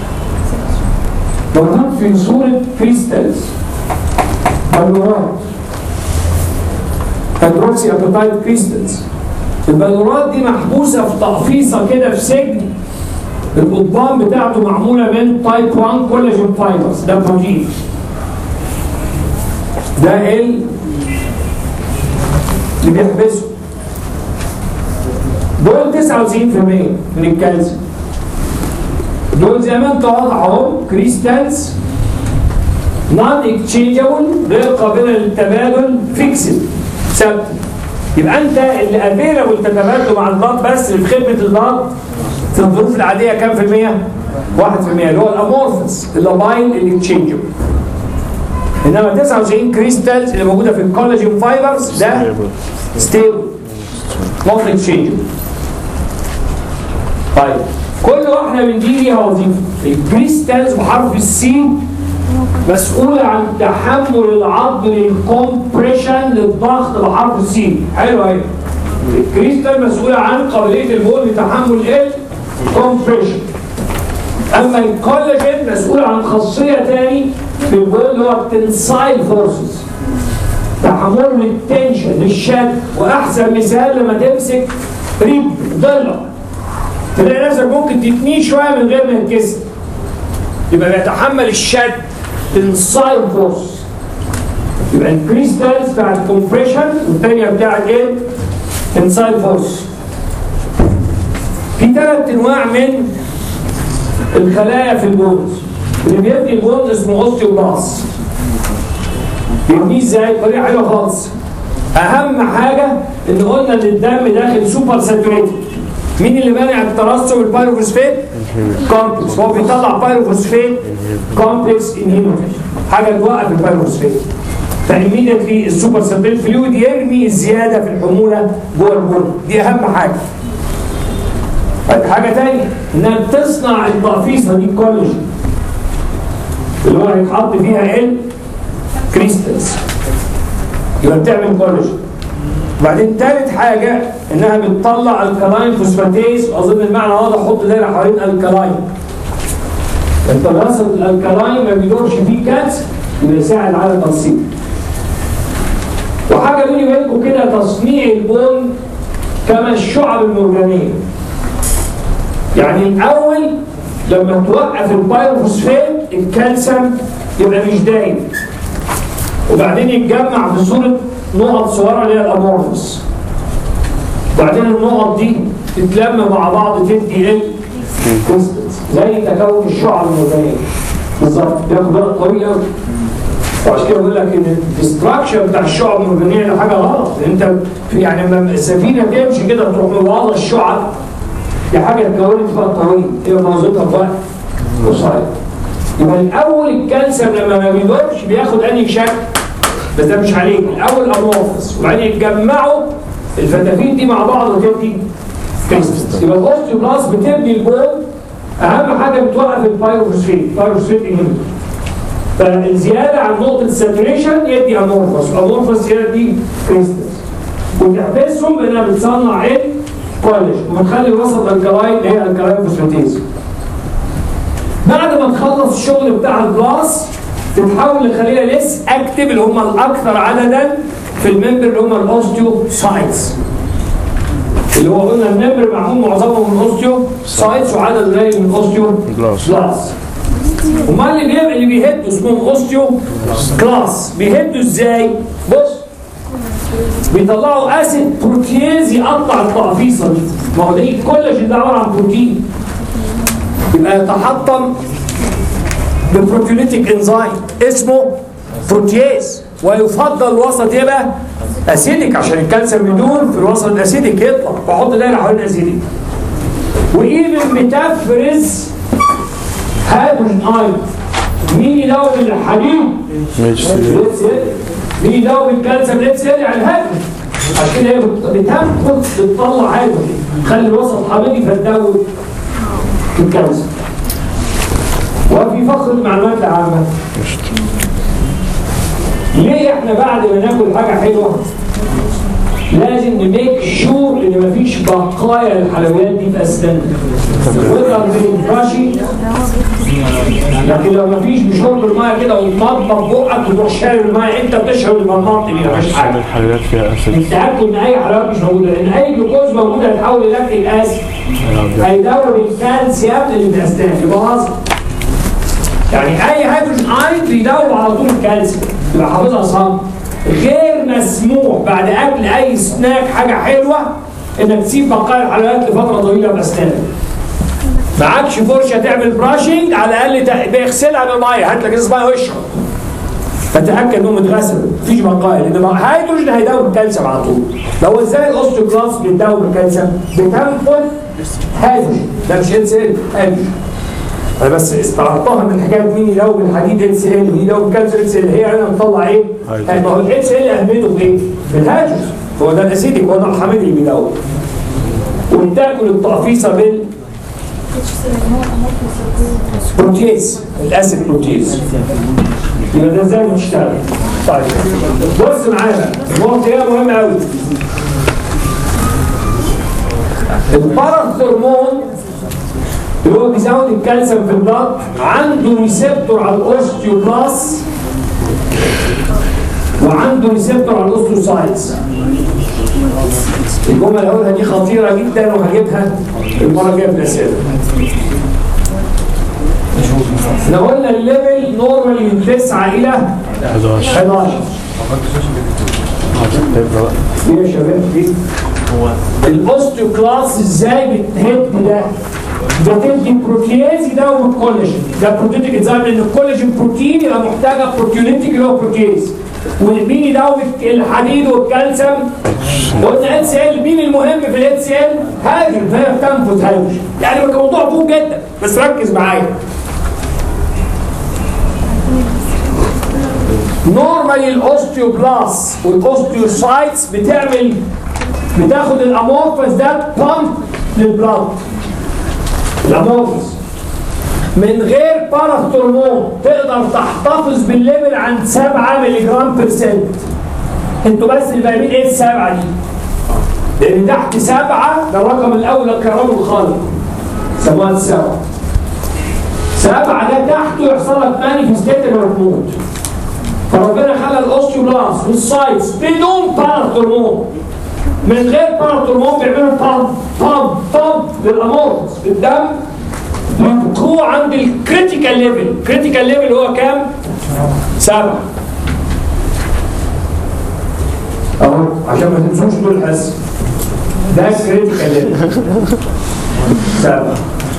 موجود في صورة كريستالز بلورات هيدروكسي ابيتايت كريستالز البلورات دي محبوسة في تقفيصة كده في سجن القضبان بتاعته معمولة من تايب 1 كولاجين فايبرز ده بروتين ده ال اللي بيحبسه دول 99% من الكالسيوم دول زي ما انت واضح اهو كريستالز نون اكتشينجبل غير قابله للتبادل فيكسد ثابته يبقى انت اللي افيلبل تتبادله مع البلاد بس اللي في خدمه البلاد في الظروف العاديه كام في المية؟ 1% اللي هو الامورفس اللاباين الاكتشينجبل انما 99 كريستالز اللي موجوده في الكولاجين فايبرز ده ستيبل نوت اكتشينجبل طيب كل واحده من دي ليها وظيفه الكريستالز بحرف السي مسؤولة عن تحمل العظم للكومبريشن للضغط بحرف السي حلو اهي الكريستال مسؤولة عن قابلية البول لتحمل الكومبريشن اما الكولاجين مسؤول عن خاصية تاني في البول اللي هو التنسايل فورسز تحمله للتنشن للشد واحسن مثال لما تمسك ريب ضلع تلاقي نفسك ممكن تتنيه شويه من غير ما يتكسر يبقى بيتحمل الشد انسايد فورس يبقى الكريستالز بتاعت الكومبريشن والثانيه بتاعت ايه؟ انسايد فورس في ثلاث انواع من الخلايا في البونز اللي بيبني البونز اسمه اوستيوبلاست بيبنيه ازاي؟ بطريقه حلوه خالص اهم حاجه ان قلنا ان الدم داخل سوبر ساتوريتد مين اللي مانع الترسب البايروفوسفات؟ كومبلكس هو بيطلع بايروفوسفات كومبلكس انهيبيتور حاجه توقف البايروفوسفات فايميديتلي السوبر ساتوريتد فلويد يرمي الزياده في الحموله جوه البول دي اهم حاجه طيب حاجه ثانيه انها بتصنع التقفيصه دي كولاجين اللي هو هيتحط فيها ال كريستالز يبقى بتعمل كولاجين وبعدين ثالث حاجه انها بتطلع الكلاين فوسفاتيز اظن المعنى واضح حط دايره حوالين الكلاين انت الرصد الكلاين ما بيدورش فيه كالسيوم يبقى يساعد على تنصيب وحاجه بيني وبينكم كده تصنيع البون كما الشعب المرجانيه يعني الاول لما توقف البايروفوسفات الكالسيوم يبقى مش دايم وبعدين يتجمع في صوره نقط صغيره اللي هي الامورفوس وبعدين النقط دي تتلم مع بعض تدي ايه؟ كريستالز زي تكون الشعب المرجانيه بالظبط بياخد وقت طويل قوي وعشان كده بقول لك ان الديستراكشن بتاع الشعب المرجانيه ده حاجه غلط انت يعني لما السفينه تمشي كده تروح مبوظه الشعب دي حاجه اتكونت في وقت طويل هي بوظتها في وقت قصير يبقى الاول الكالسيوم لما ما بيدورش بياخد انهي شكل بس ده مش عليك الاول امورفس وبعدين يتجمعوا الفتافيت دي مع بعض وتدي كريستالز يبقى الاوستيوبلاست بتبني البول اهم حاجه بتوقف البايروفوسفيت البايروفوسفيت انهبيتور فالزياده عن نقطه الساتوريشن يدي امورفس امورفس زياده دي كريستالز وتحبسهم بانها بتصنع ايه؟ كولاجين وبتخلي الوسط الكلاين اللي هي الكلاين فوسفاتيز بعد ما تخلص الشغل بتاع البلاس تتحول لخليه ليس اكتف اللي هم الاكثر عددا في الممبر اللي هم الاوستيو سايتس اللي هو قلنا الممبر معمول معظمهم من اوستيو سايتس وعدد قليل من اوستيو Glass. كلاس امال اللي بيبقى اللي بيهدوا اسمهم اوستيو كلاس بيهدوا ازاي؟ بص بيطلعوا اسيد بروتيز يقطع التقفيصه دي ما هو ده الكولاجين ده عباره عن بروتين يبقى يتحطم ببروتيوليتيك انزيم اسمه بروتياز ويفضل الوسط يبقى اسيدك عشان الكالسيوم يدور في الوسط الاسيدك يطلع فحط دايره حوالين الاسيدك وايفن بتفرز هيدروجين ايون مين يدوب الحديد؟ ماشي مين يدوب الكالسيوم اتس يعني الهيدروجين عشان كده هي بت- بتنفذ بتطلع هيدروجين تخلي الوسط حامضي فتدوب الكالسيوم وفي فخر المعلومات العامة ليه احنا بعد ما ناكل حاجة حلوة لازم نميك شور ان مفيش بقايا للحلويات دي في اسناننا وتقدر براشي لكن لو مفيش بشرب الميه كده وتمضمض بقك وتروح شارب الميه انت بتشرب المناطق دي مفيش حاجه الحلويات فيها اسيد متاكد ان اي حلويات مش موجوده لان اي جلوكوز موجود هيتحول للاكتيك اسيد هيدور الكالسيوم اللي في الاسنان يبقى غصب يعني اي هيدروجين ايون بيدور على طول الكالسيوم يبقى حافظها صم غير مسموح بعد اكل اي سناك حاجه حلوه انك تسيب بقايا الحلويات لفتره طويله باسنانك معكش فرشه تعمل براشنج على الاقل تق- بيغسلها بالميه هات لك ازازه ميه واشرب فتاكد انهم اتغسلوا مفيش بقايا لان ما- هيدروجين هيدوب الكالسيوم على طول لو ازاي الاوستيوكلاس بيدوب الكالسيوم بتنفذ هيدروجين ده مش اتس ال هيدروجين انا بس استعرضتها من حكايه مين يدوب الحديد اتس ال مين يدوب الكالسيوم اتس ال هي هنا مطلع ايه؟ هيدروجين. ما هو الاتس ال اهميته في ايه؟ في الهيدروجين هو ده الاسيديك هو ده الحميد اللي بيدوب وبتاكل التقفيصه بال بروتيز الاسيد بروتيز يبقى ده ازاي بتشتغل طيب بص معايا بقى النقطه دي مهمه قوي الباراثرمون اللي هو بيزود الكالسيوم في الضغط عنده ريسبتور على الاوستيوبلاس وعنده ريسبتور على الاوستيوسايتس الجمله اللي هقولها دي خطيره جدا وهجيبها المره الجايه في الاسئله احنا قلنا الليفل نورمالي من 9 الى 11 11 ايه يا شباب دي الاوستيوكلاس ازاي بتهد ده بتدي بروتيازي ده والكولاجين ده بروتيتيك انزيم لان الكولاجين بروتين يبقى محتاجه بروتيوليتيك اللي هو بروتيز والمين يداوم الحديد والكالسيوم قلنا اتش ال مين المهم في الاتش ال هاجم فهي بتنفذ هاجم يعني الموضوع فوق جدا بس ركز معايا نورمالي الاوستيوبلاس والاوستيوسايتس بتعمل بتاخد الامورفس ده بامب للبلاد الامورفس من غير باراثورمون تقدر تحتفظ بالليفل عند 7 مللي جرام برسنت انتوا بس اللي فاهمين ايه السبعه دي لان تحت سبعه ده الرقم الاول الكهرباء الخالق سموها السبعه سبعه ده تحته يحصل لك مانيفستيشن وتموت فربنا خلى الاوستيوبلاس والسايتس بدون باراثورمون من غير باراثورمون بيعملوا بامب بامب بامب للامورفس في الدم مقطوع عند الكريتيكال ليفل الكريتيكال ليفل هو كام؟ سبعة اهو عشان ما تنسوش دول الحس ده الكريتيكال ليفل سبعة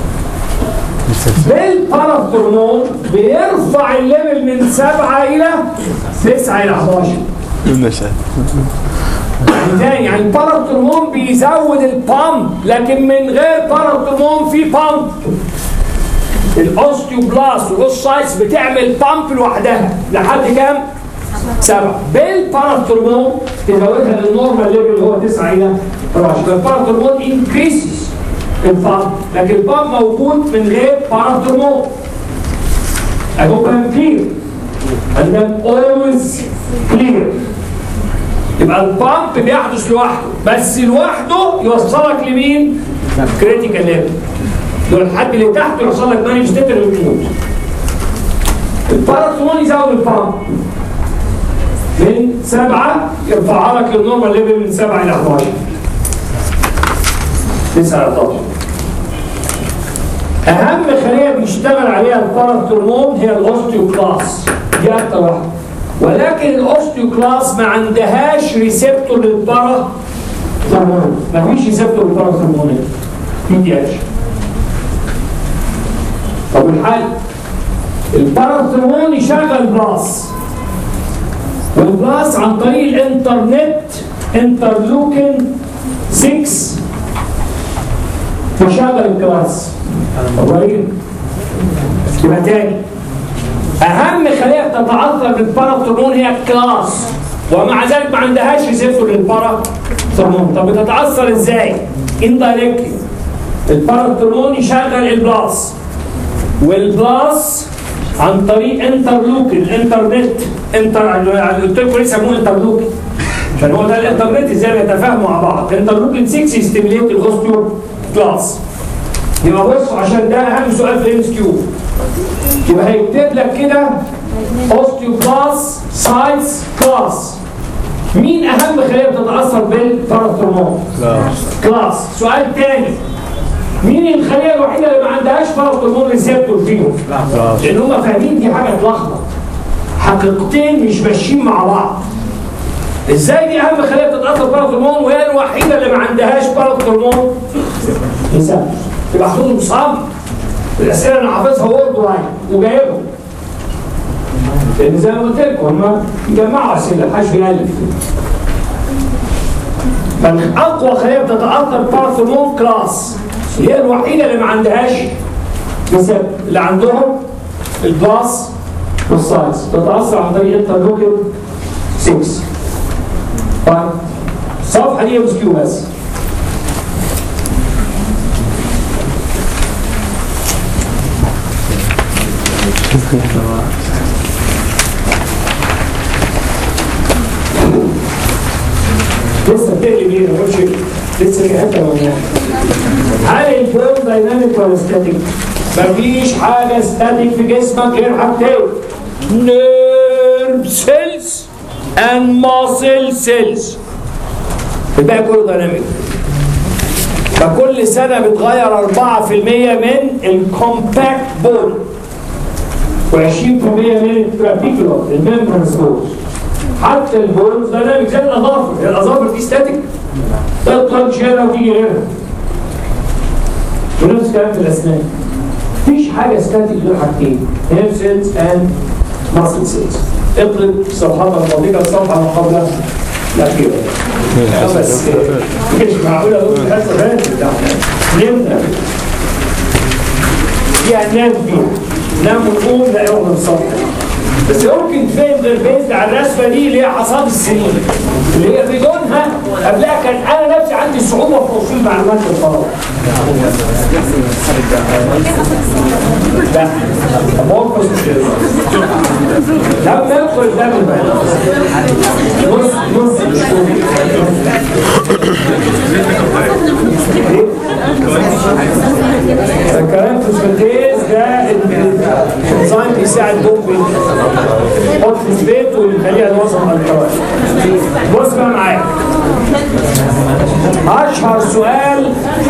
بالباراثورمون بيرفع الليفل من سبعة إلى تسعة إلى 11 النشاط يعني تاني يعني الباراثورمون بيزود البامب لكن من غير باراثورمون في بامب الاوستيوبلاست والاوسايتس بتعمل بامب لوحدها لحد كام؟ سبعة بالباراثورمون تزودها للنورمال ليفل اللي هو 9 الى 11 الباراثورمون انكريسز البامب لكن البامب موجود من غير باراثورمون اهو كان كلير and then always clear يبقى البامب بيحدث لوحده بس لوحده يوصلك لمين؟ كريتيكال ليفل لو الحد اللي تحته يوصل لك مانيفستيتر ويموت الباراثورمون يزود البامب من سبعة يرفعها لك للنورمال ليفل من سبعة إلى 11 9 إلى 11 أهم خلية بيشتغل عليها الباراثورمون هي الأوستيوكلاس دي أكتر واحدة ولكن الأوستيوكلاس ما عندهاش ريسبتور للبارا ثرمون ما فيش ريسبتور للباراثورمون ما فيهاش طب الحل الباراثورمون يشغل بلاس والبلاس عن طريق الانترنت انترلوكين 6 تشغل الكلاس طيب يبقى تاني اهم خليه تتعثر بالباراثورمون هي الكلاس ومع ذلك ما عندهاش ريسبتور للباراثورمون طب بتتاثر ازاي؟ اندايركتلي الباراثورمون يشغل البلاس والبلاس عن طريق انترلوكين الانترنت انتر قلت لكم ليه سموه انترلوكين عشان هو ده الانترنت ازاي بيتفاهموا مع بعض انترلوكين 6 يستيميليت الاوستيو كلاس يبقى بصوا عشان ده اهم سؤال في الام اس كيو يبقى هيكتب لك كده اوستيو كلاس سايز كلاس مين اهم خليه بتتاثر بالباراثورمون كلاس سؤال تاني مين الخليه الوحيده اللي ما عندهاش باراثورمون ريسبتور فيهم لان هم فاهمين دي حاجه تلخبط حقيقتين مش ماشيين مع بعض ازاي دي اهم خليه بتتاثر باراثورمون وهي الوحيده اللي ما عندهاش باراثورمون ريسبتور يبقى حافظهم صم الاسئله اللي حافظها وورد واحد وجايبهم لان زي ما قلت لكم هم جمعوا اسئله محدش بيالف فاقوى خليه بتتاثر باراثورمون كلاس هي الوحيده اللي ما عندهاش ريسبتور اللي عندهم البلاس والسايز تتاثر عن طريق انترلوكين 6 طيب الصفحه دي ام كيو بس لسه بتقلب ايه ما قلتش لسه في حته موجوده هل الفلو دايناميك ولا ستاتيك؟ مفيش حاجه ستاتيك في جسمك غير حاجتين نيرف سيلز and muscle cells الباقي كله دايناميك فكل سنة بتغير 4% من الكومباكت بون و20% من الترابيكولار الممبرانس بونز حتى البونز دايناميك زي الاظافر هي الاظافر دي ستاتيك تطلع شيلها وتيجي غيرها ونفس الكلام في الاسنان مفيش حاجه ستاتيك غير حاجتين هير سيلز اند ماسل سيلز اقلب صفحات الماضيه الصفحه ما قبل الاخيره آه، بس آه، مش معقول اقول الحصه فاتت ده احنا نمنا يعني نام فيها نام ونقوم لا يوم الصبح بس ممكن تفهم غير بيزد على الرسمه دي اللي هي حصاد السنين اللي هي بدونها قبلها كان انا نفسي عندي صعوبه في توصيل معلومات الفراغ لا موقف لا ندخل ده من بعد. نص نص الكلام في الفلتيز ده الانزيم بيساعد دوب يحط في البيت ويخليها توصل الالكوان بص بقى معايا اشهر سؤال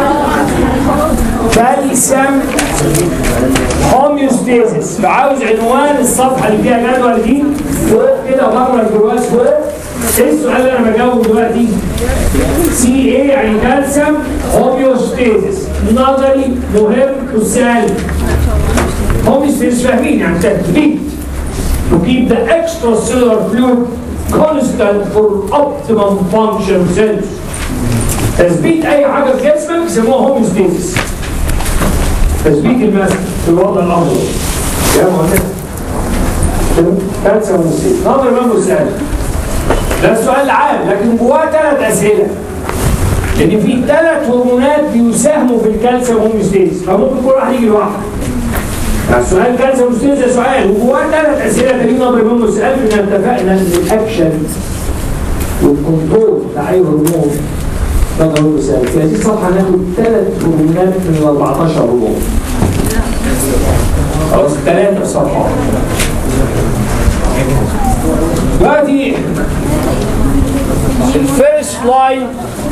كالسيوم هوميوستيزيس فعاوز عنوان الصفحه اللي فيها جدول دي فوق كده بره الجواز فوق ايه السؤال اللي انا بجاوبه دلوقتي؟ سي ايه يعني كالسيوم هوميوستيزيس نظري مهم وسهل هوميوستيزيس فاهمين يعني تثبيت to keep the extracellular fluid constant for optimum function of cells تثبيت اي حاجه في جسمك يسموها هوميوستيزيس تثبيت المسك في الوضع الافضل يا مهندس كالسيوم هوميوستيزيس نظري مهم وسهل ده السؤال عام لكن جواه ثلاث اسئله لان في ثلاث هرمونات بيساهموا في الكالسيوم هوميوستيز فممكن كل واحد يجي لوحده يعني سؤال كالسيوم هوميوستيز ده سؤال وجواه ثلاث اسئله تانيين نضرب منهم السؤال ان اتفقنا ان الاكشن والكنترول بتاع اي هرمون نضرب منه سؤال في هذه الصفحه هناخد ثلاث هرمونات من ال 14 هرمون خلاص ثلاثه صفحات دلوقتي الفيرست لاين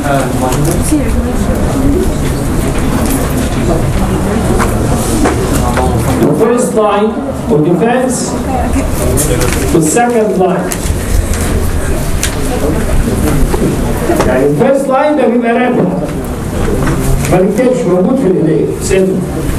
الفيرست لاين والديفense والسكند لاين يعني الفيرست لاين ده بيبقى رابط ما بيكتبش موجود في الايديه سيبه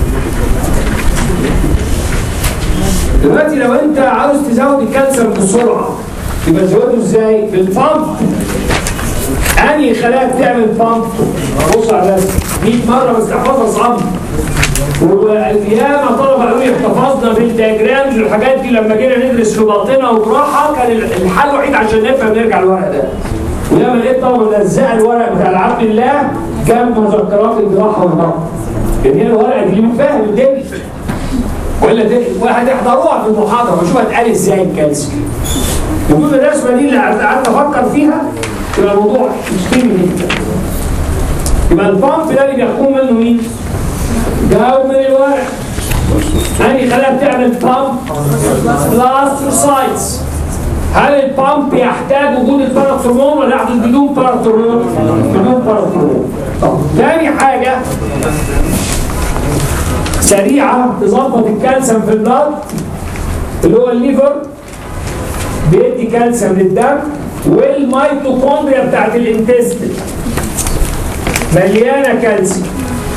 دلوقتي لو انت عاوز تزود الكالسيوم بسرعه يبقى تزوده ازاي؟ بالبامب انهي خلايا بتعمل بامب؟ بص على الرسم 100 مره بس تحفظها صم وياما طلبه قالوا لي احتفظنا بالدياجرامز والحاجات دي لما جينا ندرس في باطنه وجراحه كان الحل الوحيد عشان نفهم نرجع الورق ده ولما لقيت طلبه ملزقه الورق بتاع العبد الله جنب مذكرات الجراحه والبطن لان هي الورقه دي بتفهم الدنيا ولا دي وهتحضروها في المحاضره وشوف هتقال ازاي الكالسيوم وجود الرسمه دي اللي قعدت افكر فيها يبقى الموضوع يشتري جدا يبقى البامب ده اللي بيحكم منه مين؟ جاوب من الورق انهي خلايا بتعمل بامب؟ بلاستروسايتس هل البامب يحتاج وجود الباراثرمون ولا يحدث بدون باراثرمون؟ بدون باراثرمون طب تاني حاجه سريعه تظبط الكالسيوم في البلد اللي هو الليفر بيدي كالسيوم للدم والميتوكوندريا بتاعت الانتستين مليانه كالسيوم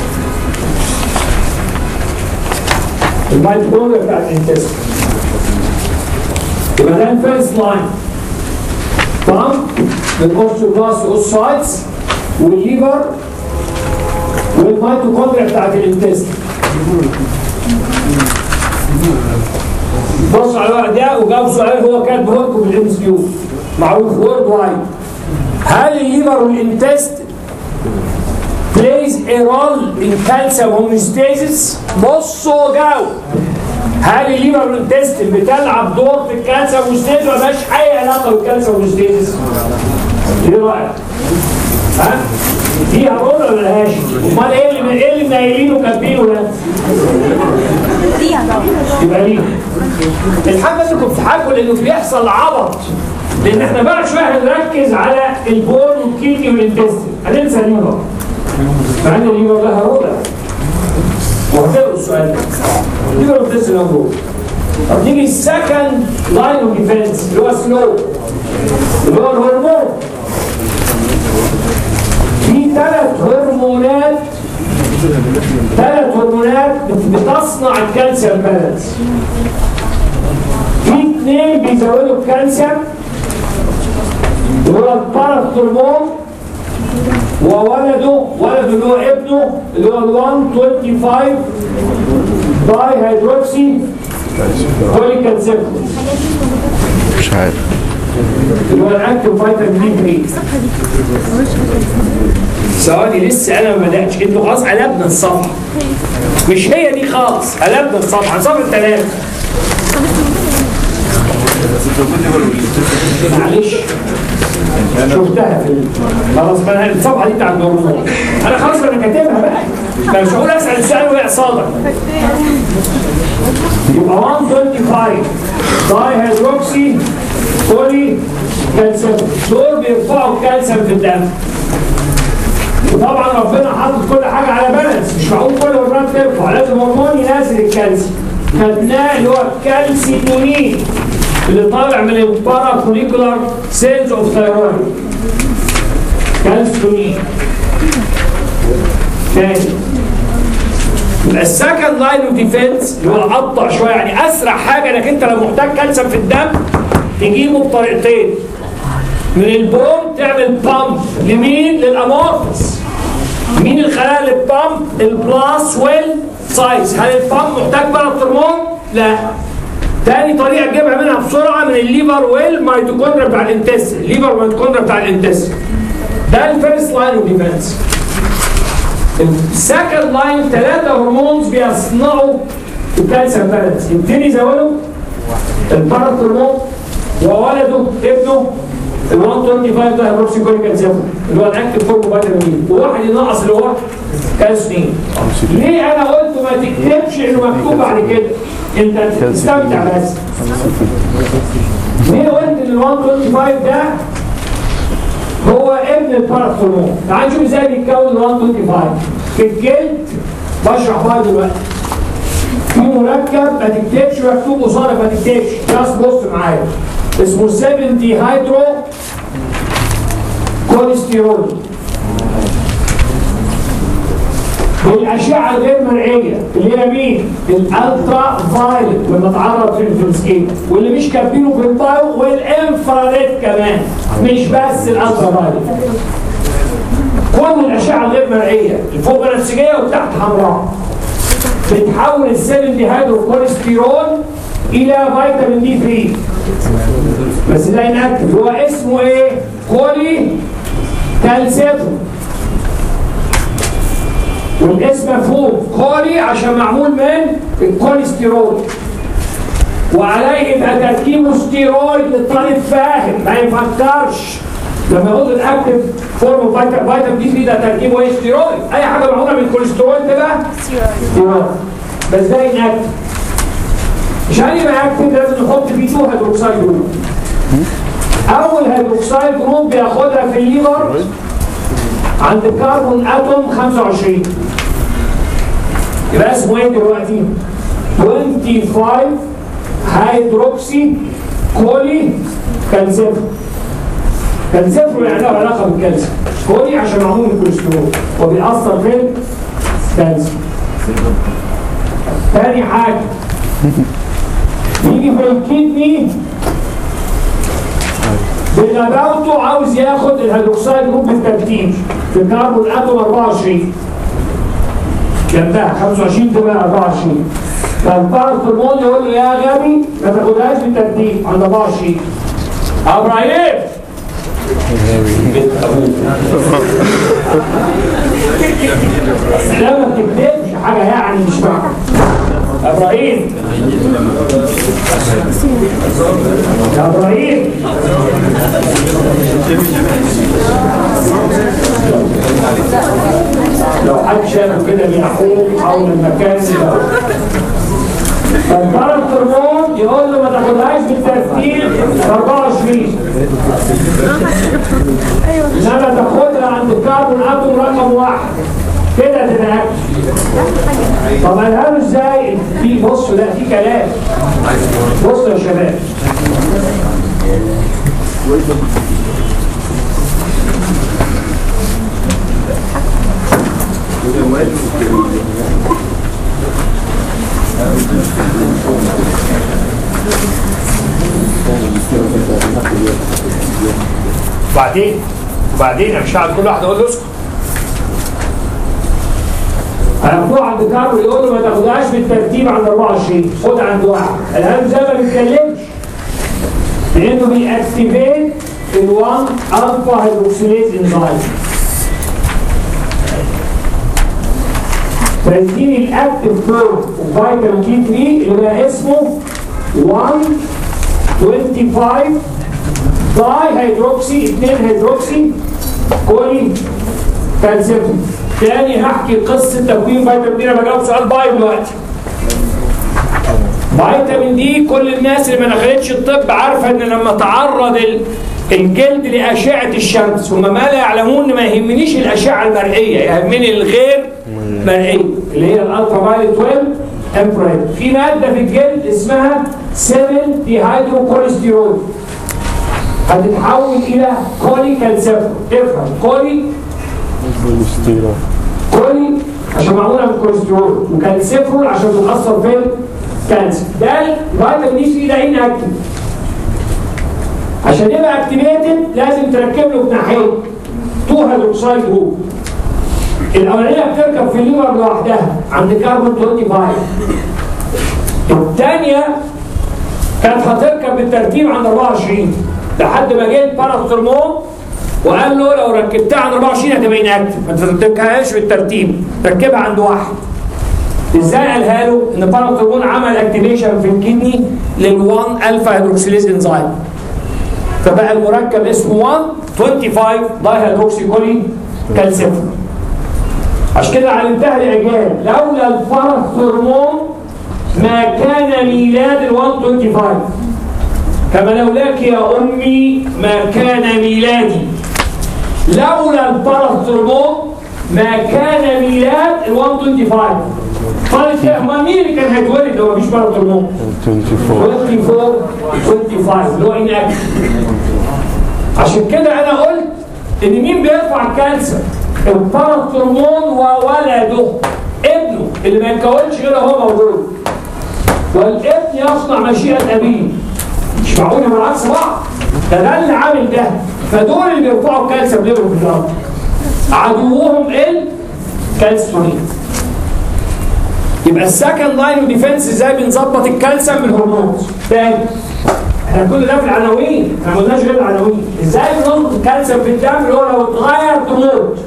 الميتوكوندريا بتاعت الانتستين يبقى ده الفيرست لاين بامب بالاوستيوبلاست اوسايتس والليفر والميتوكوندريا بتاعت الانتستين بص على الورق ده وجاوب سؤال هو كاتبه لكم بالام اس كيو معروف وورد وايد هل الليفر والانتست plays a role in calcium homeostasis بصوا جاوب هل الليفر والانتست بتلعب دور في الكالسيوم هوموستيزيس ولا مالهاش اي علاقه بالكالسيوم هوموستيزيس؟ ايه رايك؟ ها؟ فيها رول ولا ملهاش؟ امال ايه اللي ايه اللي منيلينه وكاتبينه ده؟ فيها طبعا يبقى ليه؟ الحاجه انكم بتضحكوا لانه بيحصل عبط لان احنا بعد شويه هنركز على البول والكيدني والانتستين هننسى الليفر مع ان الليفر لها رولة وهتقروا السؤال ده الليفر والانتستين لها رولة طب نيجي السكند لاين اوف ديفense اللي هو سلو اللي هو الهرمون في ثلاث هرمونات ثلاث هرمونات بتصنع الكالسيوم بالانس في اثنين بيزودوا الكالسيوم اللي هو الباراثرمون وولده ولده اللي هو ابنه اللي هو ال 125 داي هيدروكسي كوليكالسيوم مش عارف اللي هو الاكتف فيتامين دي 3 ثواني لسه انا ما بداتش انتوا خلاص قلبنا الصفحه مش هي دي خالص قلبنا الصفحه عن صفحه ثلاثه معلش شفتها في ال- خلاص ما انا الصفحه دي بتاعت الهرمون انا خلاص انا كاتبها بقى ما مش هقول اسال السؤال وهي صادق يبقى 125 داي هيدروكسي بولي كالسيوم دول بيرفعوا الكالسيوم في الدم وطبعا ربنا حاطط كل حاجه على بالانس مش معقول كل هرمونات ترفع لازم هرمون ينزل الكالسيوم خدناه اللي هو الكالسيتونين اللي طالع من البارا فوليكولار سيلز اوف ثايرويد كالسيتونين تاني يبقى السكند لاين اوف ديفense اللي هو ابطا شويه يعني اسرع حاجه انك انت لو محتاج كالسيوم في الدم تجيبه بطريقتين من البوم تعمل بامب لمين؟ للامورفس مين الخلايا اللي بامب؟ البلاس ويل سايز هل البامب محتاج باراثرمون؟ لا تاني طريقه تجيبها منها بسرعه من الليفر والميتوكوندريا بتاع الانتستين الليفر والميتوكوندريا بتاع الانتستين ده الفيرست لاين اوف ديفense السكند لاين ثلاثة هرمونز بيصنعوا الكالسيوم بالانس يبتدي يزودوا الباراثرمون وولده ابنه ال 125 ده هيدروكسيكوليك كالسيوم اللي هو الاكتف فورم فيتامين وواحد ينقص اللي هو كالسيوم ليه انا قلت ما تكتبش انه مكتوب بعد كده انت تستمتع بس ليه قلت ان ال 125 ده هو ابن الباراثرمون تعال نشوف ازاي بيتكون ال 125 في الجلد بشرح بقى دلوقتي في مركب ما تكتبش مكتوب قصادك ما تكتبش بس بص معايا اسمه 70 هيدرو كوليسترول بالاشعه الغير مرئيه اللي هي مين؟ الالترا فايلت لما اتعرض في في السكين واللي مش كاتبينه في البايو والانفراريد كمان مش بس الالترا فايلت كل الاشعه الغير مرئيه الفوق بنفسجيه وتحت حمراء بتحول السيل ديهيدروكوليسترول الى فيتامين دي 3 بس ده انكتف هو اسمه ايه؟ كولي كالسيتوم والاسم مفهوم كولي عشان معمول من الكوليسترول وعليه يبقى تركيبه ستيرويد للطالب فاهم ما يفكرش لما يقول الاكتف فورم فيتامين دي 3 ده تركيبه ايه ستيرويد اي حاجه معموله من الكوليسترول تبقى ستيرويد بس ده انكتف عشان يبقى اكتف لازم نحط فيه 2 هيدروكسيد جروب اول هيدروكسيد جروب بياخدها في الليفر عند الكربون اتوم 25 يبقى اسمه ايه دلوقتي 25 هيدروكسي كولي كالسيفر كالسيفر يعني له علاقه بالكالسيوم كولي عشان معمول من الكوليسترول وبيأثر في الكالسيوم تاني حاجه يجي في الكدني بغباوته عاوز ياخد الهيدروكسيد جروب بالترتيب في الكربون اتوم 24 جنبها 25 تبقى 24 فالبارثرمون يقول له يا غبي ما تاخدهاش بالترتيب عند 24 ابراهيم بنت ابوك لا ما بتكتبش حاجه يعني مش معنى ابراهيم يا ابراهيم لو حد شافه كده بيحوم حول المكان ده فالبارثرمون يقول له ما تاخدهاش بالترتيب 24 انما تاخدها عند الكربون اتوم رقم واحد كده تتاكد طب قالها له ازاي؟ في بصوا لا في كلام بصوا يا شباب وبعدين وبعدين انا مش هقعد كل واحد اقول له اسكت هياخدوها عند كارل يقول له ما تاخدهاش بالترتيب عند 24 خد عند واحد الهام زي ما بيتكلمش لانه بيأكتيفيت ال1 الفا هيدروكسيليز انزايم ترتيب الاكتف فورم وفيتامين كي 3 اللي بقى اسمه 1 25 داي هيدروكسي 2 هيدروكسي كولي كالسيوم تاني هحكي قصه تكوين فيتامين دي انا بجاوب سؤال باي دلوقتي فيتامين دي كل الناس اللي ما دخلتش الطب عارفه ان لما تعرض ال- الجلد لاشعه الشمس هم ما لا يعلمون ان ما يهمنيش الاشعه المرئيه يهمني الغير مرئيه اللي هي الالترا فايلت 12 انفراد في ماده في الجلد اسمها 7 ديهايدرو كوليسترول هتتحول الى كولي كالسيفر افهم كولي كولي عشان معموله من الكوليسترول وكالسيفرول عشان بتاثر في الكانسر ده الفيتامين دي 3 ده انكتف عشان يبقى اكتيفيتد لازم تركب له جناحين تو هيدروكسيد جروب الاولانيه بتركب في الليفر لوحدها عند كاربون 25 الثانيه كانت هتركب بالترتيب عند 24 لحد ما جه الباراثرمون وقال له لو ركبتها عند 24 هتبقى انكتف ما تركبهاش بالترتيب ركبها عند واحد ازاي قالها له ان الباراثرمون عمل اكتيفيشن في الكدني لل1 الفا هيدروكسيليز انزيم فبقى المركب اسمه 1 25 داي هيدروكسي كولي كالسيوم عشان كده علمتها الاعجاب لولا الباراثرمون ما كان ميلاد ال 125 كما لولاك يا امي ما كان ميلادي لولا الباراثرمون ما كان ميلاد ال 125 قالت يا امال مين اللي كان هيتولد لو مفيش باراثرمون 24 25 اللي هو اناكت عشان كده انا قلت ان مين بيرفع الكانسر الباراثرمون وولده ابنه اللي ما يتكونش غير هو موجود والابن يصنع مشيئه ابيه مش معقول يبقى العكس بعض ده ده اللي عامل ده فدول اللي بيرفعوا الكالسيوم ليفل في الارض عدوهم الكالسيومين يبقى السكند لاين ديفنس ازاي بنظبط الكالسيوم بالهرمونز تاني احنا كل ده في العناوين احنا ما قلناش غير العناوين ازاي بنظبط الكالسيوم في الدم اللي هو لو اتغير تموت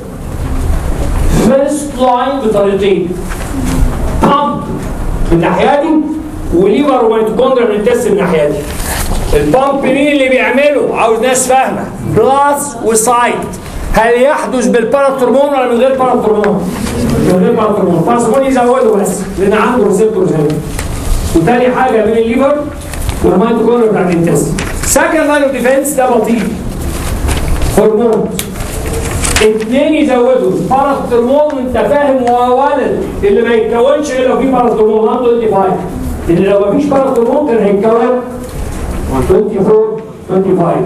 فيرست لاين بطريقتين بامب من الناحيه دي وليفر وميتوكوندريا من التست من الناحيه دي البامب مين اللي بيعمله عاوز ناس فاهمه بلس وسايت هل يحدث بالباراثرمون ولا من غير باراثرمون؟ من غير باراثرمون الباراثرمون يزوده بس لان عنده ريسبتورز هنا وتاني حاجه بين الليفر والميتوكوندريا بتاعت الانتست سكند لاين اوف ديفنس ده بطيء هرمون اثنين يزودوا باراثرمون وانت فاهم وولد اللي ما يتكونش الا لو في باراثرمون 125 اللي لو ما فيش باراثرمون كان هيتكون 24 25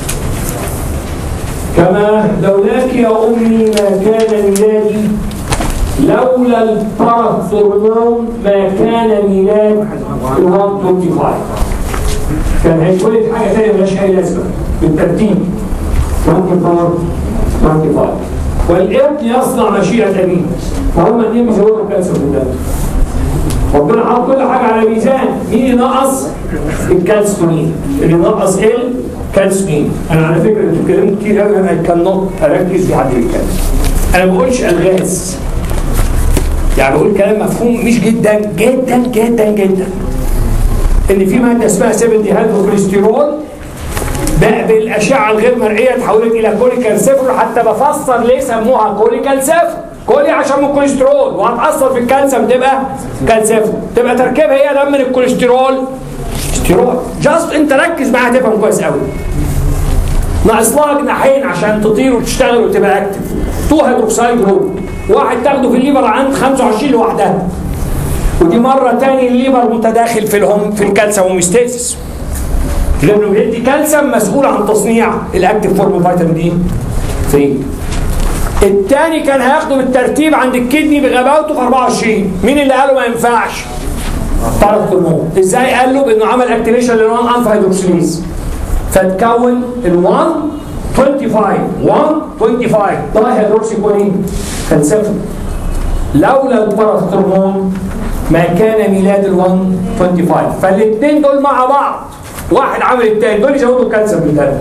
كما لولاك يا امي ما كان ميلادي لولا الباراثرمون ما كان ميلاد 125 كان هيتولد حاجه ثانيه ملهاش اي لازمه بالترتيب 24 25 والابن يصنع مشيئه ابيه فهم الاثنين بيزودوا الكالسيوم في الدم ربنا حط كل حاجه على ميزان مين اللي نقص الكالسيومين اللي نقص الكالسيومين انا على فكره انتوا بتتكلموا كتير قوي انا كان نط اركز في حد بيتكلم انا ما بقولش الغاز يعني بقول كلام مفهوم مش جدا جدا جدا جدا ان في ماده اسمها 7 ديهيدروكوليسترول بقى بالاشعه الغير مرئيه اتحولت الى كوليكالسيفر حتى بفسر ليه سموها كوليكالسيفر كولي عشان من الكوليسترول وهتاثر في الكالسيوم تبقى كالسيفر تبقى تركيبها هي دم من الكوليسترول ستيرويد جاست انت ركز معاها تفهم كويس قوي ناقص لها جناحين عشان تطير وتشتغل وتبقى اكتف تو هيدروكسيد جروب واحد تاخده في الليفر عند 25 لوحدها ودي مره تاني الليفر متداخل في الهم في الكالسيوم هوميستاسيس لانه بيدي كالسيوم مسؤول عن تصنيع الاكتف فورم فيتامين دي 3 التاني كان هياخده بالترتيب عند الكدني بغباوته في 24 مين اللي قاله ما ينفعش طرف هرمون ازاي قال له بانه عمل اكتيفيشن للوان الفا هيدروكسيليز فتكون ال 1 25 1 25 داي هيدروكسيكولين كان صفر لولا الباراث هرمون ما كان ميلاد ال 125 فالاثنين دول مع بعض واحد عامل التاني دول يزودوا الكالسيوم بالتاني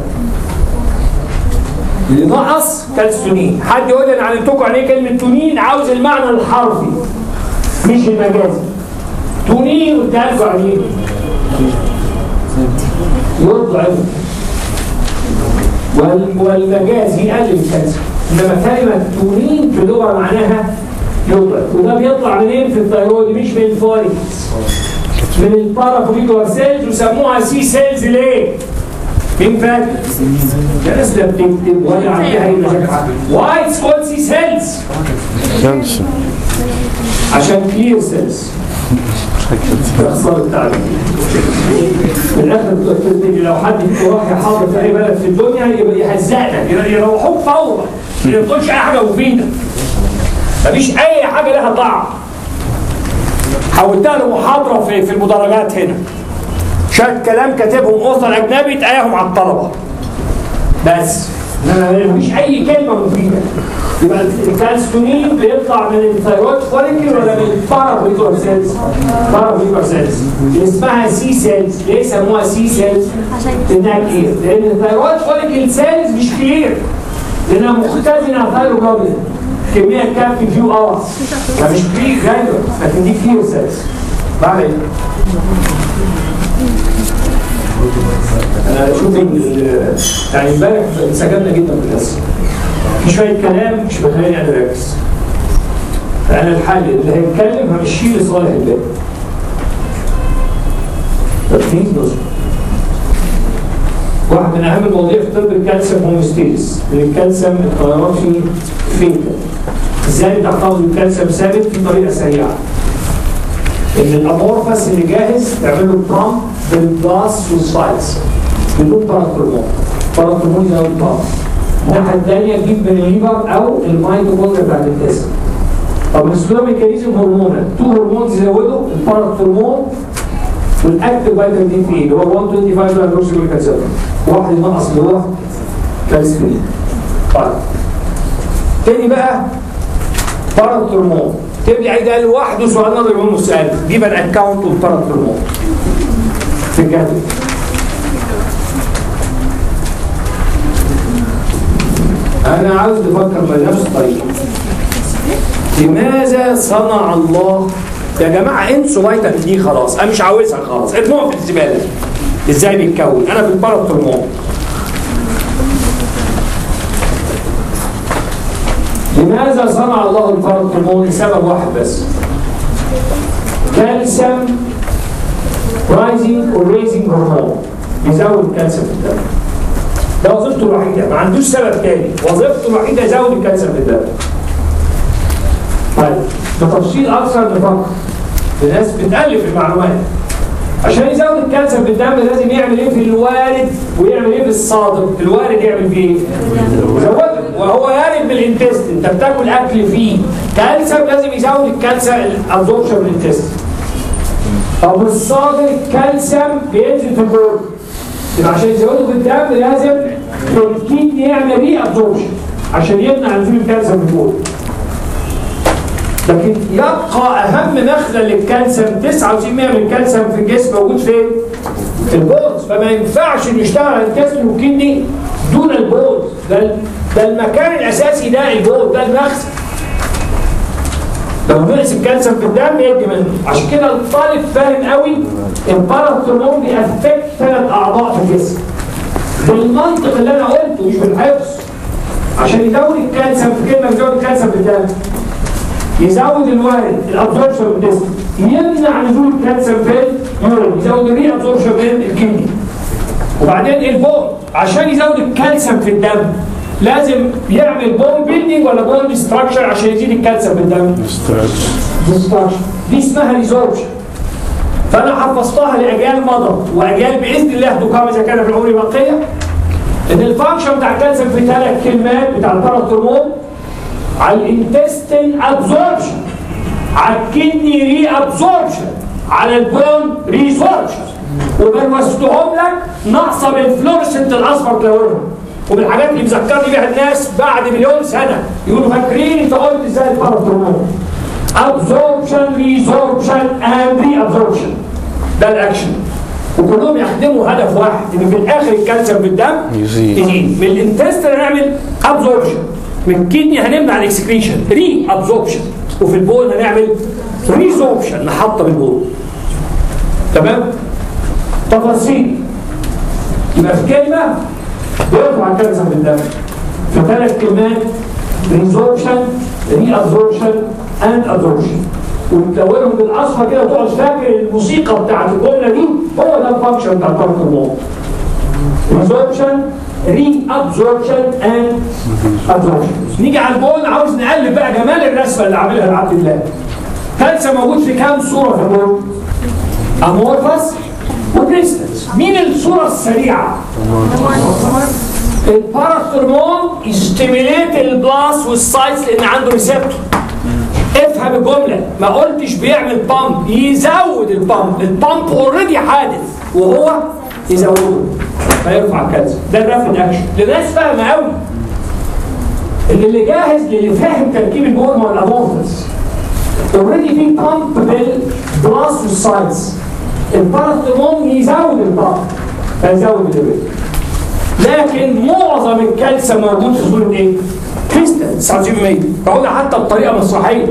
اللي نقص كالسيونين حد يقول لي انا علمتكم يعني ايه كلمه تونين عاوز المعنى الحرفي مش المجازي تونين قلت لكم يعني ايه يضعف وال- والمجازي يقلل الكالسيوم انما كلمه تونين في اللغه معناها يضعف وده بيطلع منين في الثيرويد مش من الفوليكس من البارافوليكولار سيلز وسموها سي سيلز ليه؟ مين فاكر؟ الناس اللي بتكتب ولا عندها اي مشاكل واي اتس كولد سي سيلز كانسر عشان كلير سيلز باختصار التعبير في الاخر بتقول لو حد فيكم راح يحاضر في اي بلد في الدنيا يبقى يهزقنا يروحوك فورا ما تقولش اي حاجه مفيده مفيش اي حاجه لها طعم حولتها لمحاضره في في المدرجات هنا شويه كلام كاتبهم اوثر اجنبي تقاهم على الطلبه بس انما مفيش اي كلمه مفيده يبقى الكالسيونين بيطلع من الثيرويد فوليكل ولا من البارافوليكولار سيلز؟ بارافوليكولار سيلز اسمها سي سيلز ليه سموها سي سيلز؟ لانها كلير لان الثيرويد فوليكل سيلز مش كلير لانها مختزنه ثيروجلوبين كميه كام في فيو اورز فمش كلير غالبا لكن دي كلير سيلز بعمل انا اشوف ال- يعني امبارح انسجمنا جدا في القصه في شويه كلام مش مخليني انا اركز فانا الحل اللي هيتكلم همشيه لصالح الباقي تركيز نظر واحد من اهم المواضيع في طب الكالسيوم هوموستيز ان الكالسيوم القرارات فيه فيتا ازاي تحتفظ بالكالسيوم ثابت في طريقه سريعه ان الامورفس اللي جاهز تعمله برامب بالبلاس والسايز بدون باراثرمون باراثرمون زي البامب الناحيه الثانيه تجيب من الليفر او الميتوكوندريا بتاعت الجسم طب السلو ميكانيزم هرمونال تو هرمونز يزودوا الباراثرمون والاكتف فيتامين دي 3 اللي هو 125 هيدروكسيكول كالسيوم واحد ناقص اللي هو كالسيوم طيب تاني بقى باراثرمون تبني عيد قال لوحده سؤال نظري منه السؤال جيب ان اكونت وباراثرمون في الجدول انا عاوز نفكر بنفس الطريقه لماذا صنع الله يا جماعه انسوا فيتامين دي خلاص انا مش عاوزها خلاص ارموها في الزباله ازاي بيتكون انا في الباراثرمون لماذا صنع الله الباراثرمون لسبب واحد بس كالسيوم رايزنج وريزنج هرمون بيزود الكالسيوم في الدم ده وظيفته الوحيده ما عندوش سبب تاني وظيفته الوحيده يزود الكالسيوم في الدم طيب بتفصيل اكثر نفكر الناس بتالف المعلومات عشان يزود الكالسيوم في الدم لازم يعمل ايه في الوارد ويعمل ايه في الصادق الوارد يعمل فيه ايه يزوده وهو يارد بالانتست انت بتاكل اكل فيه كالسيوم لازم يزود الكالسيوم الابزوربشن بالانتست طب الصادق الكالسيوم بينزل في البول يبقى عشان يزوده في الدم لازم الكدني يعمل ري ابزوربشن عشان يمنع نزول الكالسيوم في البول لكن يبقى اهم مخزن للكالسيوم 99% من الكالسيوم في الجسم موجود فين؟ في البولز فما ينفعش انه يشتغل على الكالسيوم والكدني دون البولز ده ده المكان الاساسي ده البول ده المخزن لو نقص الكالسيوم في الدم يدي منه عشان كده الطالب فاهم قوي الباراثرمون بيأفكت ثلاث اعضاء في الجسم بالمنطق اللي انا قلته مش بالحفظ عشان يزود الكالسيوم في كلمه يزود الكالسيوم في الدم يزود الوارد الابزوربشن بالجسم يمنع نزول الكالسيوم في اليورين يزود الري ابزوربشن من الكدني وبعدين البون عشان يزود الكالسيوم في الدم لازم يعمل بون بيلدينج ولا بون ديستراكشن عشان يزيد الكالسيوم في الدم ديستراكشن دي اسمها ريزوربشن فانا حفظتها لاجيال مضت واجيال باذن الله تقام اذا كان في العمر بقيه ان الفانكشن بتاع الكالسيوم في ثلاث كلمات بتاع الباراثرمون على الانتستين ابزوربشن على الكدني ري ابزوربشن على البون ريزوربشن وبروزتهم لك ناقصه من الفلورسنت الاصفر تلونها ومن الحاجات اللي بيذكرني بيها الناس بعد مليون سنه يقولوا فاكرين انت قلت ازاي الباراثرمون absorption resorption and reabsorption ده الاكشن وكلهم يخدموا هدف واحد ان في الاخر الكالسيوم في الدم يزيد. يزيد من الانتستين هنعمل ابزوربشن من الكدني هنمنع الاكسكريشن ري ابزوربشن وفي البول هنعمل ريزوربشن نحطم البول تمام تفاصيل يبقى في كلمه بيرفع الكالسيوم في الدم في ثلاث كلمات ريزوربشن ري ابزوربشن اند ابزوربشن وتلونهم بالاصفر كده وتقعد فاكر الموسيقى بتاعت الجمله دي هو ده الفانكشن بتاع البارترمون ريزوربشن ري ابزوربشن اند ابزوربشن نيجي على البون عاوز نقلب بقى جمال الرسمه اللي عاملها لعبد الله كالسيوم موجود في كام صوره في البون؟ امورفس وكريستالز مين الصوره السريعه؟ الباراثرمون يستيميليت البلاس والسايتس لان عنده ريسبتور افهم الجمله ما قلتش بيعمل بامب يزود البامب البامب اوريدي حادث وهو يزوده فيرفع الكالسيوم ده الرافد اكشن لناس فاهمه قوي اللي اللي جاهز للي فاهم تركيب البورما والامورفس اوريدي في بامب بالبلاس والسايتس الباراثرمون يزود البامب فيزود الريتم لكن معظم الكالسيوم موجود في صوره ايه؟ كريستال 99% بقولها حتى بطريقه مسرحيه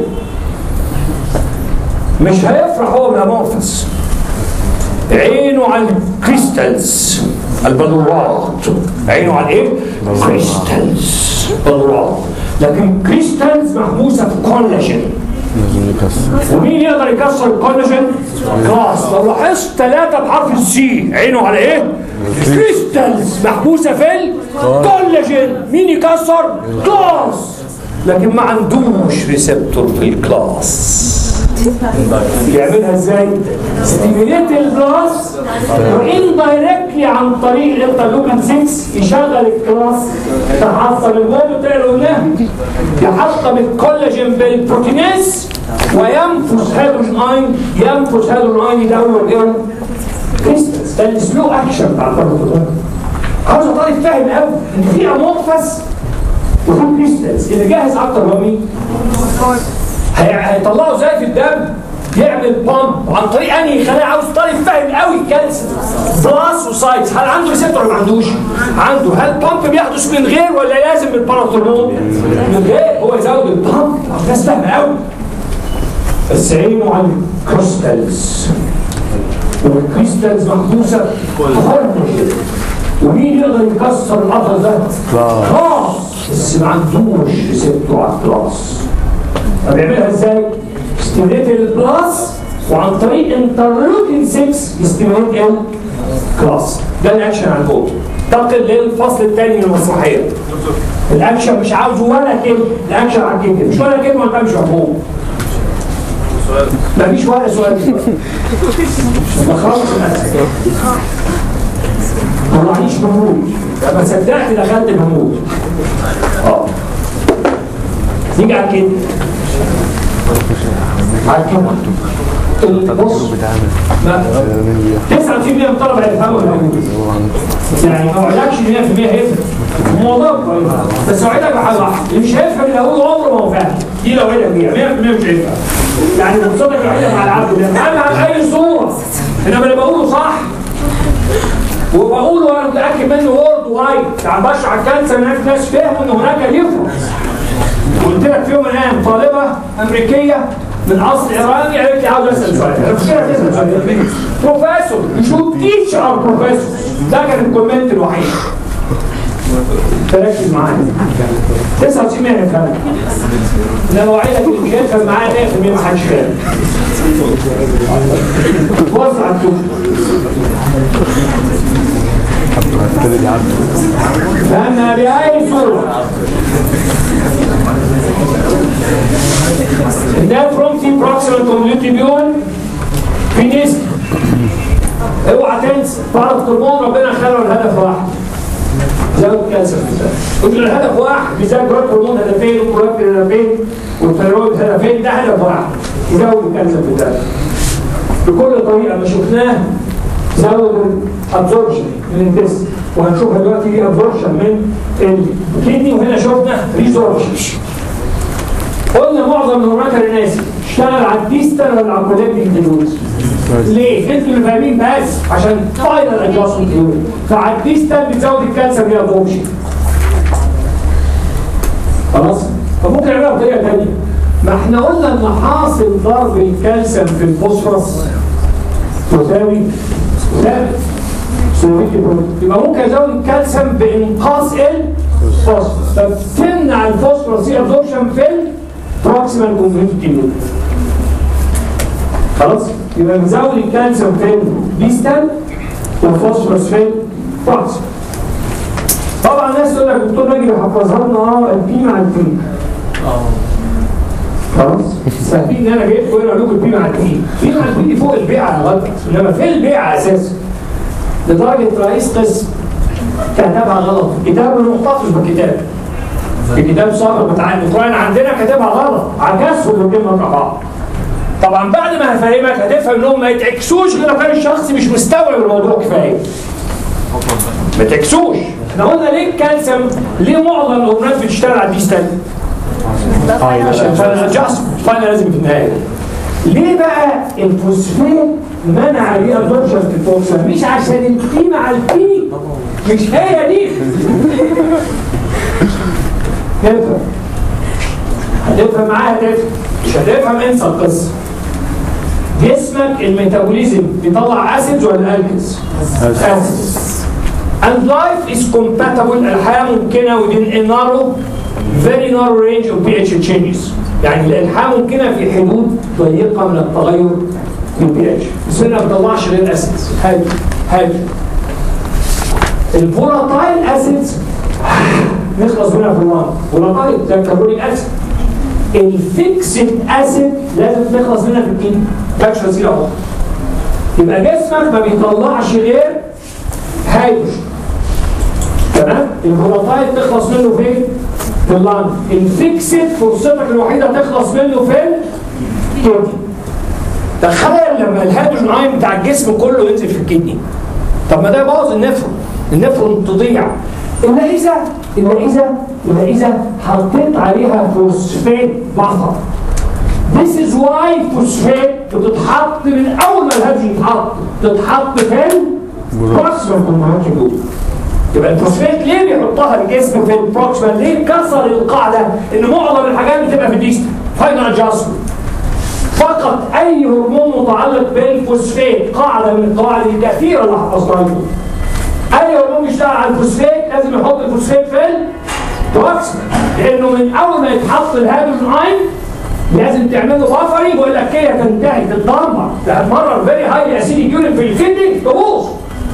مش هيفرح هو بالامورفس عينه على الكريستالز البلورات عينه على ايه؟ كريستالز بلورات لكن كريستالز محبوسه في كولاجين ومين يقدر يكسر الكولاجين؟ كلاس لو لاحظت ثلاثة بحرف السي عينه على ايه؟ كريستالز محبوسة في الكولاجين مين يكسر؟ كلاس لكن ما عندوش ريسبتور في الكلاس يعملها ازاي؟ ستيميليت الكلاس واندايركتلي عن طريق الانترلوكين 6 يشغل الكلاس تحصل الموضوع بتاع اللي قلناه يحطم الكولاجين بالبروتينيز وينفذ هيدروجين اين ينفذ هيدروجين اين يدور ايه؟ كريستالز ده السلو اكشن بتاع البروتين عاوز طالب فاهم قوي ان في امورفس وفي كريستالز اللي جاهز اكتر هو مين؟ هي- هيطلعوا ازاي في الدم يعمل بامب عن طريق انهي خلايا عاوز طالب فاهم قوي كالسيوم بلاس وسايتس هل عنده ريسبتور ولا ما عندوش؟ عنده هل بامب بيحدث من غير ولا لازم بالباراثرمون؟ من غير هو يزود البامب الناس فاهمه قوي بس عينه على الكريستالز والكريستالز محبوسه في كولاجين ومين يقدر يكسر القطر ده؟ كلاس بس ما عندوش ريسبتور على الكلاس طب يعملها ازاي؟ ستيميليت البلاس وعن طريق انترلوكين 6 يستيميليت الكلاس ده الاكشن على الفوق انتقل للفصل الثاني من المسرحيه الاكشن مش عاوزه ولا كلمه الاكشن على الكلمه مش ولا كلمه ولا مش مفهوم مفيش ولا سؤال ما خلص الاسئله ما طلعنيش بموت لما صدقت دخلت بموت اه نيجي على الكلمه على الكلمه البص ما 99% من الطلبه هيفهموا الانجليزي يعني ما وعدكش 100% هيفهم الموضوع بس اوعدك بحاجه واحده اللي مش هيفهم اللي هقوله عمره ما هو فاهم دي لو وعدك بيها 100% مش هيفهم يعني فرصتك الوحيده مع العبد ده فاهمها باي صوره انما اللي بقوله صح وبقوله وانا متاكد منه وورد وايد يعني بشرح الكانسر هناك ناس فهموا ان هناك ديفرنس قلت لك في يوم من الايام طالبه امريكيه من اصل ايراني قالت لي عاوز اسال سؤال المشكله تسال سؤال بروفيسور شو تيتش ار بروفيسور ده كان الكومنت الوحيد تركز معايا 99 هيفهمك لو وعيلك اللي مش هيفهم معايا 100% ما حدش فاهم بص على الكتب فأما بأي صورة النافرون في بروكسيمال كوميونيتيبيون في نسبة اوعى تنسى بعض الهرمون ربنا خلقه الهدف واحد زود كانسر قلت له الهدف واحد بيزود جرات هرمون هدفين والبرولاكتين هدفين والثيرويد هدفين ده هدف واحد يزود الكانسر بتاعه بكل طريقه ما شفناه زود الابزوربشن من الجسم وهنشوفها دلوقتي دي ابزوربشن من الكدني وهنا شفنا ريزوربشن قلنا معظم الهرمونات الرئاسي اشتغل على الديستال ولا على الكولكتيف ديلوز ليه؟ انتوا اللي فاهمين بس عشان فاينل ادجستمنت ديلوز فعلى الديستال بتزود الكانسر بيها ابزوربشن خلاص؟ فممكن نعملها بطريقه ثانيه ما احنا قلنا ان حاصل ضرب الكالسيوم في الفوسفورس تساوي ثابت يبقى ممكن ازود الكالسيوم بانقاص الفوسفورس فبتمنع الفوسفورس دي ابزوربشن في البروكسيمال كونفنتيف خلاص يبقى بنزود الكالسيوم في الديستال والفوسفورس في البروكسيمال طبعا الناس تقول لك الدكتور ناجي حفظها لنا اه البي مع البي خلاص سهلين ان انا جايب وين اقول لكم البي مع البي البي مع البي دي فوق البيعه غلط انما في البيعه اساسا لدرجه رئيس قسم كتبها غلط الكتاب اللي محتفظ بالكتاب الكتاب صار بتاع القران عندنا كاتبها غلط عكسهم الاثنين مع بعض طبعا بعد ما هفهمك هتفهم انهم ما يتعكسوش غير لو كان الشخص مش مستوعب الموضوع كفايه ما تعكسوش احنا قلنا ليه الكالسيوم ليه معظم الهرمونات بتشتغل على الديستال عشان فاينل ادجست فاينل لازم في النهايه ليه بقى الفوسفات منع ري ابزوربشن في الفوسفات مش عشان البي مع البي مش هي دي تفهم هتفهم معاها تفهم مش هتفهم انسى القصه جسمك الميتابوليزم بيطلع اسيدز ولا الكز؟ اسيدز and life is compatible الحياة ممكنة within a narrow very narrow range of pH changes يعني الحياة ممكنة في حدود ضيقة من التغير في البي بس هنا ما بتطلعش غير اسيدز هادي هادي الفولاتايل اسيدز نخلص منها في النار فولاتايل زي الكربونيك اسيد الفيكسد اسيد لازم نخلص منها في الكيمياء فاكشن سيرة اهو يبقى جسمك ما بيطلعش غير هيدروجين تمام الفولاتايل تخلص منه فين؟ في اللانج الفيكسد فرصتك الوحيده تخلص منه في الكدني تخيل لما الهيدروجين ايون بتاع الجسم كله ينزل في الكدني طب ما ده يبوظ النفرون النفرون تضيع الا اذا الا اذا الا اذا حطيت عليها فوسفات بفر This is why فوسفات بتتحط من اول ما الهيدروجين يتحط تتحط فين؟ بروكسيمال كومبوننت يبقى الفوسفات ليه بيحطها الجسم في البروكسيمال ليه كسر القاعده ان معظم الحاجات بتبقى في الديست فاينل ادجستمنت فقط اي هرمون متعلق بالفوسفات قاعده من القواعد الكثيره اللي حفظتها لكم اي هرمون بيشتغل على الفوسفات لازم يحط الفوسفات في البروكسيمال لانه من اول ما يتحط الهيدروجين اين لازم تعمل له بافرنج والا الكليه تنتهي تتدمر تتمرر فيري هاي اسيدي يورين في الكدني تبوظ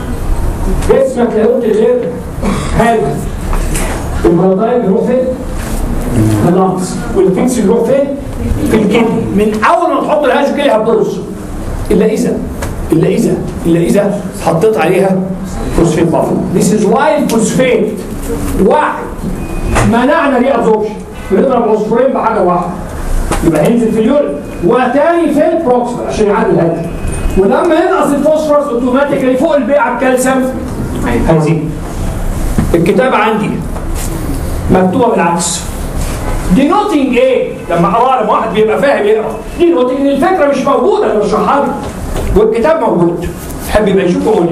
جسمك لا يمكن غير هذا البروتاين بيروح فين؟ في اللمس والفيكس بيروح فين؟ في الكدني من اول ما تحط الهاش كده هتبوظ الا اذا الا اذا الا اذا حطيت عليها فوسفيت بافر This is why الفوسفيت واحد منعنا ري ابزوربشن بنضرب عصفورين بحاجه واحده يبقى هينزل في اليورين وتاني في البروكسيمال عشان يعدي الهدف ولما ينقص الفوسفورس اوتوماتيكلي فوق البيعه الكالسيوم هيزيد الكتاب عندي مكتوبه بالعكس دينوتنج ايه؟ لما اقرا لما واحد بيبقى فاهم يقرا دينوتنج ان الفكره مش موجوده انا بشرحها لك والكتاب موجود تحب يبقى يشوفه قول لي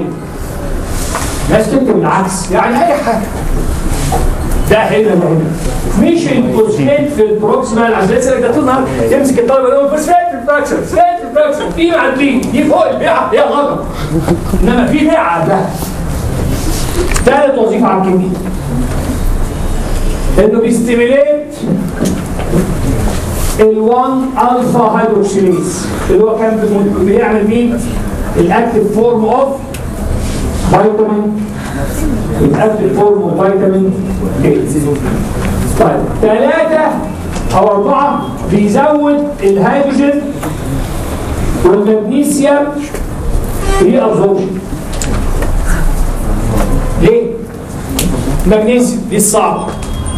ناس تكتب بالعكس يعني اي حاجه ده هنا ده هنا مش الفوسفات في البروكسيمال عشان لسه ده طول النهار يمسك الطلبه يقول فوسفات في البروكسيمال فوسفات في البروكسيمال دي مع دي دي فوق البيعه هي غلط انما في بيعه ده ثالث وظيفه على الكدني انه بيستيميليت ال1 الفا هيدروكسيليز اللي هو كان بيم- بيعمل مين؟ الاكتف فورم اوف فيتامين الاكتف فورم اوف فيتامين A طيب ثلاثة أو أربعة بيزود الهيدروجين والمغنيسيوم في ابزوربشن ليه؟ مغنيسيوم دي الصعبة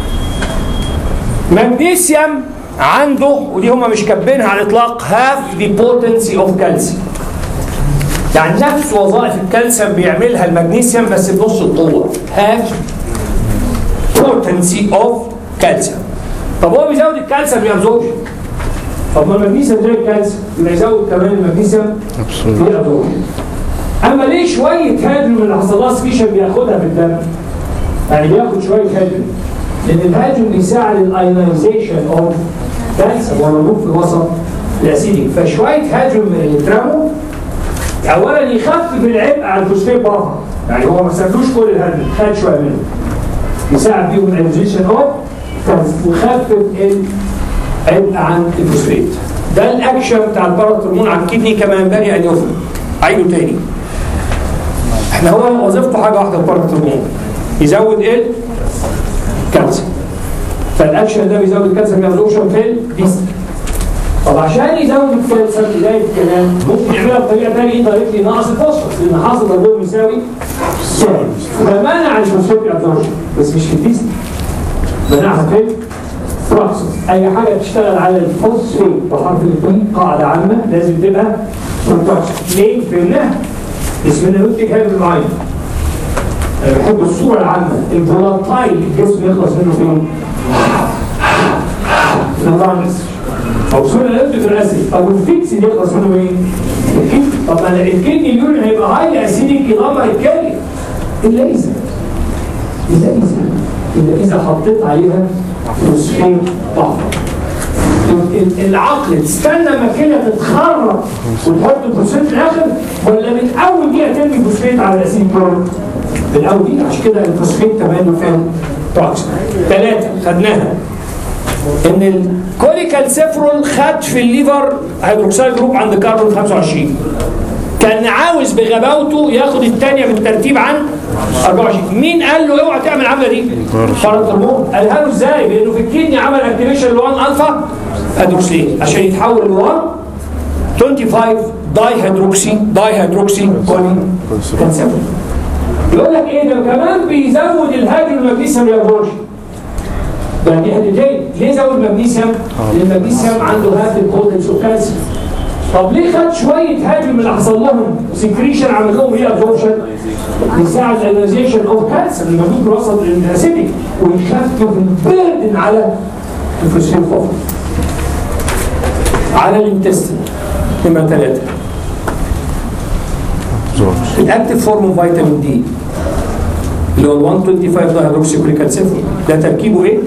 مغنيسيوم عنده ودي هم مش كاتبينها على الاطلاق هاف ذا بوتنسي اوف كالسيوم يعني نفس وظائف الكالسيوم بيعملها المغنيسيوم بس بنص القوه هاف بوتنسي اوف كالسيوم طب هو بيزود الكالسيوم بيابزوربشن طب ما المغنيسيوم زي الكالسيوم يبقى يزود كمان المغنيسيوم بيابزوربشن اما ليه شويه هيدروجين اللي حصل لها سكيشن بياخدها في الدم يعني بياخد شويه هيدروجين لان الهيدروجين بيساعد الايونيزيشن اوف كالسيوم والرموز في الوسط الاسيدي فشويه هيدروجين من اللي اترموا اولا يخفف العبء على الفوسفيت بافر يعني هو ما سابلوش كل الهيدروجين خد شويه منه يساعد بيهم الايونيزيشن اوف كالسيوم ويخفف العبء عن الفوسفيت ده الاكشن بتاع الباراثرمون على الكدني كما ينبغي ان يفهم عيده تاني احنا هو وظيفته حاجه واحده الباراثرمون يزود ايه؟ كالسيوم فالاكشن ده بيزود الكالسيوم ابزوربشن في الجسم طب عشان يزود الكالسيوم بدايه الكلام ممكن يعملها بطريقه ثانيه دايركتلي ناقص الفوسفورس لان حاصل ضربهم يساوي سالب فمنع الفوسفات ابزوربشن بس مش في الجسم منعها في الفراكسس اي حاجه بتشتغل على الفوسفيت بحرف البي قاعده عامه لازم تبقى فراكسس ليه؟ في النهر اسمنا نوتيك هذا المعين انا بحب الصوره العامه الفولاتايل الجسم يخلص منه فين؟ في اللانجز او صوره الانتي في الاسيد او الفيكس اللي يخلص منه ايه؟ الكدني طب انا الكدني اليورين هيبقى هاي اسيدك يدمر الكلي الا اذا الا اذا الا اذا حطيت عليها فوسفين بحر العقل تستنى ما كده تتخرج وتحط الفوسفات في الاخر ولا من اول دقيقه ترمي فوسفات على الاسيد كله؟ من اول دقيقه عشان كده الفوسفات تمام كان توكسيك ثلاثه خدناها ان الكوليكال سيفرول خد في الليفر هيدروكسيد جروب عند كاربون 25 كان عاوز بغباوته ياخد الثانيه بالترتيب عن 24 مين قال له اوعى تعمل العمله دي؟ باراترمون قالها له ازاي؟ لانه في الكدني عمل اكتيفيشن ل 1 الفا هيدروكسيل عشان يتحول ل 1 25 داي هيدروكسي داي هيدروكسي كولي كانسيفرول يقول لك ايه ده كمان بيزود الهيدروجين المغنيسيوم ريابورشن يعني دي حته ليه زود المغنيسيوم؟ لان المغنيسيوم عنده هاف البوتنس اوف كالسيوم طب ليه خد شويه هاجم من اللي حصل لهم سكريشن عمل لهم ايه ابزوربشن يساعد الايونيزيشن اوف كالسيوم لما ممكن يوصل للاسيديك ويخفف البردن على الفوسفين فوق على الانتستين نمرة ثلاثة الاكتف فورم اوف فيتامين دي اللي هو ال 125 ده هيدروكسيكوليك سيفون ده تركيبه ايه؟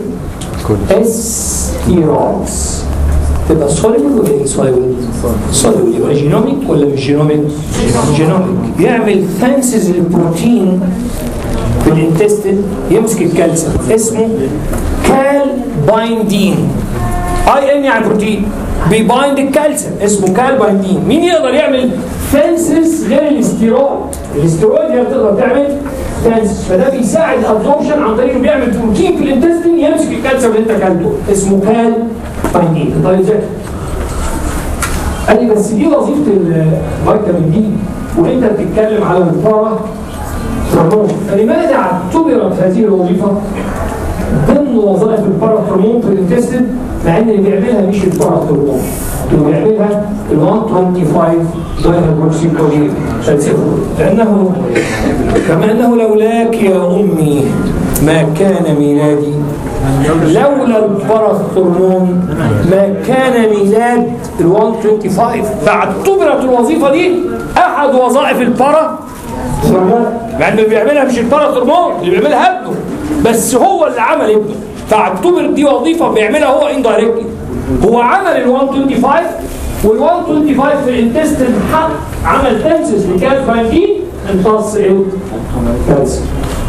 استيرويدز تبقى سوليبل ولا انسوليبل؟ سوليبل يبقى جينوميك ولا مش جينوميك؟ جينوميك يعمل ثانسز للبروتين في الانتستين يمسك الكالسيوم اسمه كال بايندين اي ان يعني بروتين بيبايند الكالسيوم اسمه كال بايندين مين يقدر يعمل ثانسز غير الاستيرويد الاستيرويد هي بتقدر تعمل ثانسز فده بيساعد الابزوربشن عن طريق انه بيعمل بروتين في الانتستين يمسك الكالسيوم اللي انت اكلته اسمه كال بايندين طيب ازاي؟ قال لي بس دي وظيفه الفيتامين دي وانت بتتكلم على الفاره هرمون فلماذا اعتبرت هذه الوظيفه ضمن وظائف الباراثرمون في الانتستين مع ان اللي بيعملها مش الباراثرمون اللي بيعملها ال 125 دايهيدروكسيكولين لانه كما انه لولاك يا امي ما كان ميلادي لولا الباراثرمون ما كان ميلاد ال 125 فاعتبرت الوظيفه دي احد وظائف البارا مع انه اللي بيعملها مش الباراثرمون اللي بيعملها ابنه بس هو اللي عمل ابنه فاعتبر دي وظيفه بيعملها هو اندايركتلي هو عمل ال 125 وال 125 في الانتستين حق عمل تنسس لكالفاين دي امتص ايه؟ كالسيوم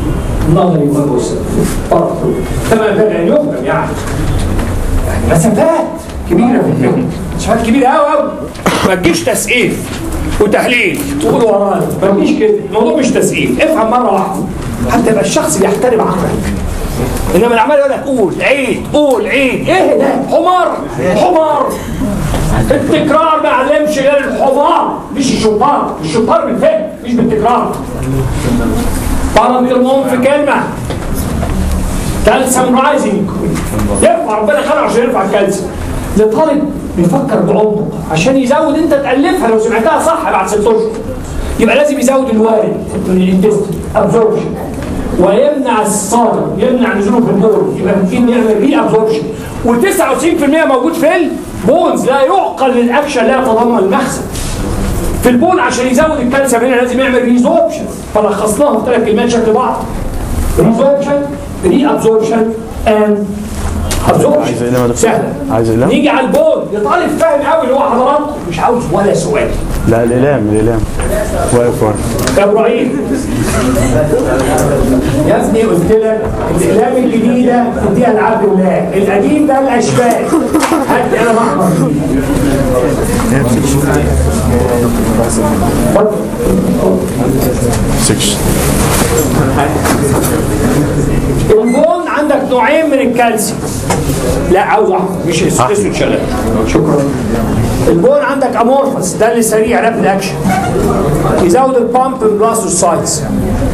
نظري ومبصر برضه تمام ده يعني يفهم يعني يعني مسافات كبيره في الفهم مسافات كبيره قوي قوي ما تجيش تسقيف وتحليل تقول ورايا ما تجيش كده الموضوع مش تسقيف افهم مره واحده حتى يبقى الشخص بيحترم عقلك انما العمال يقول لك قول عيد قول عيد ايه ده حمار حمار التكرار ما علمش غير الحمار مش الشطار الشطار بالفهم مش بالتكرار طلب المهم في كلمه كالسيوم رايزنج يرفع ربنا خلقه عشان يرفع الكالسيوم لطالب بيفكر بعمق عشان يزود انت تالفها لو سمعتها صح بعد ست اشهر يبقى لازم يزود الوارد من الانتست ابزوربشن ويمنع الصادم يمنع نزوله في البول يبقى ممكن يعمل ري ابزوربشن و99% موجود في البونز لا يعقل للاكشن لا يتضمن المخزن في البول عشان يزود الكالسيوم هنا لازم يعمل ريزوربشن فلخصناها في ثلاث كلمات شكل بعض ريزوربشن ري ابزوربشن اند ابزوربشن عايز اقلام يا دكتور؟ سهله عايز اقلام؟ نيجي على البول لطالب فاهم قوي اللي هو حضراتكم مش عاوز ولا سؤال لا الاقلام الاقلام واقف ورا يا ابراهيم يا ابني قلت لك الاقلام الجديده تديها لعبد الله القديم ده الاشبال هات لي انا محمر سكشن البون عندك نوعين من الكالسيوم لا عاوز احمر مش اسود شغال شكرا البون عندك امورفس ده اللي سريع رابد اكشن يزود البامب بلاستوسايتس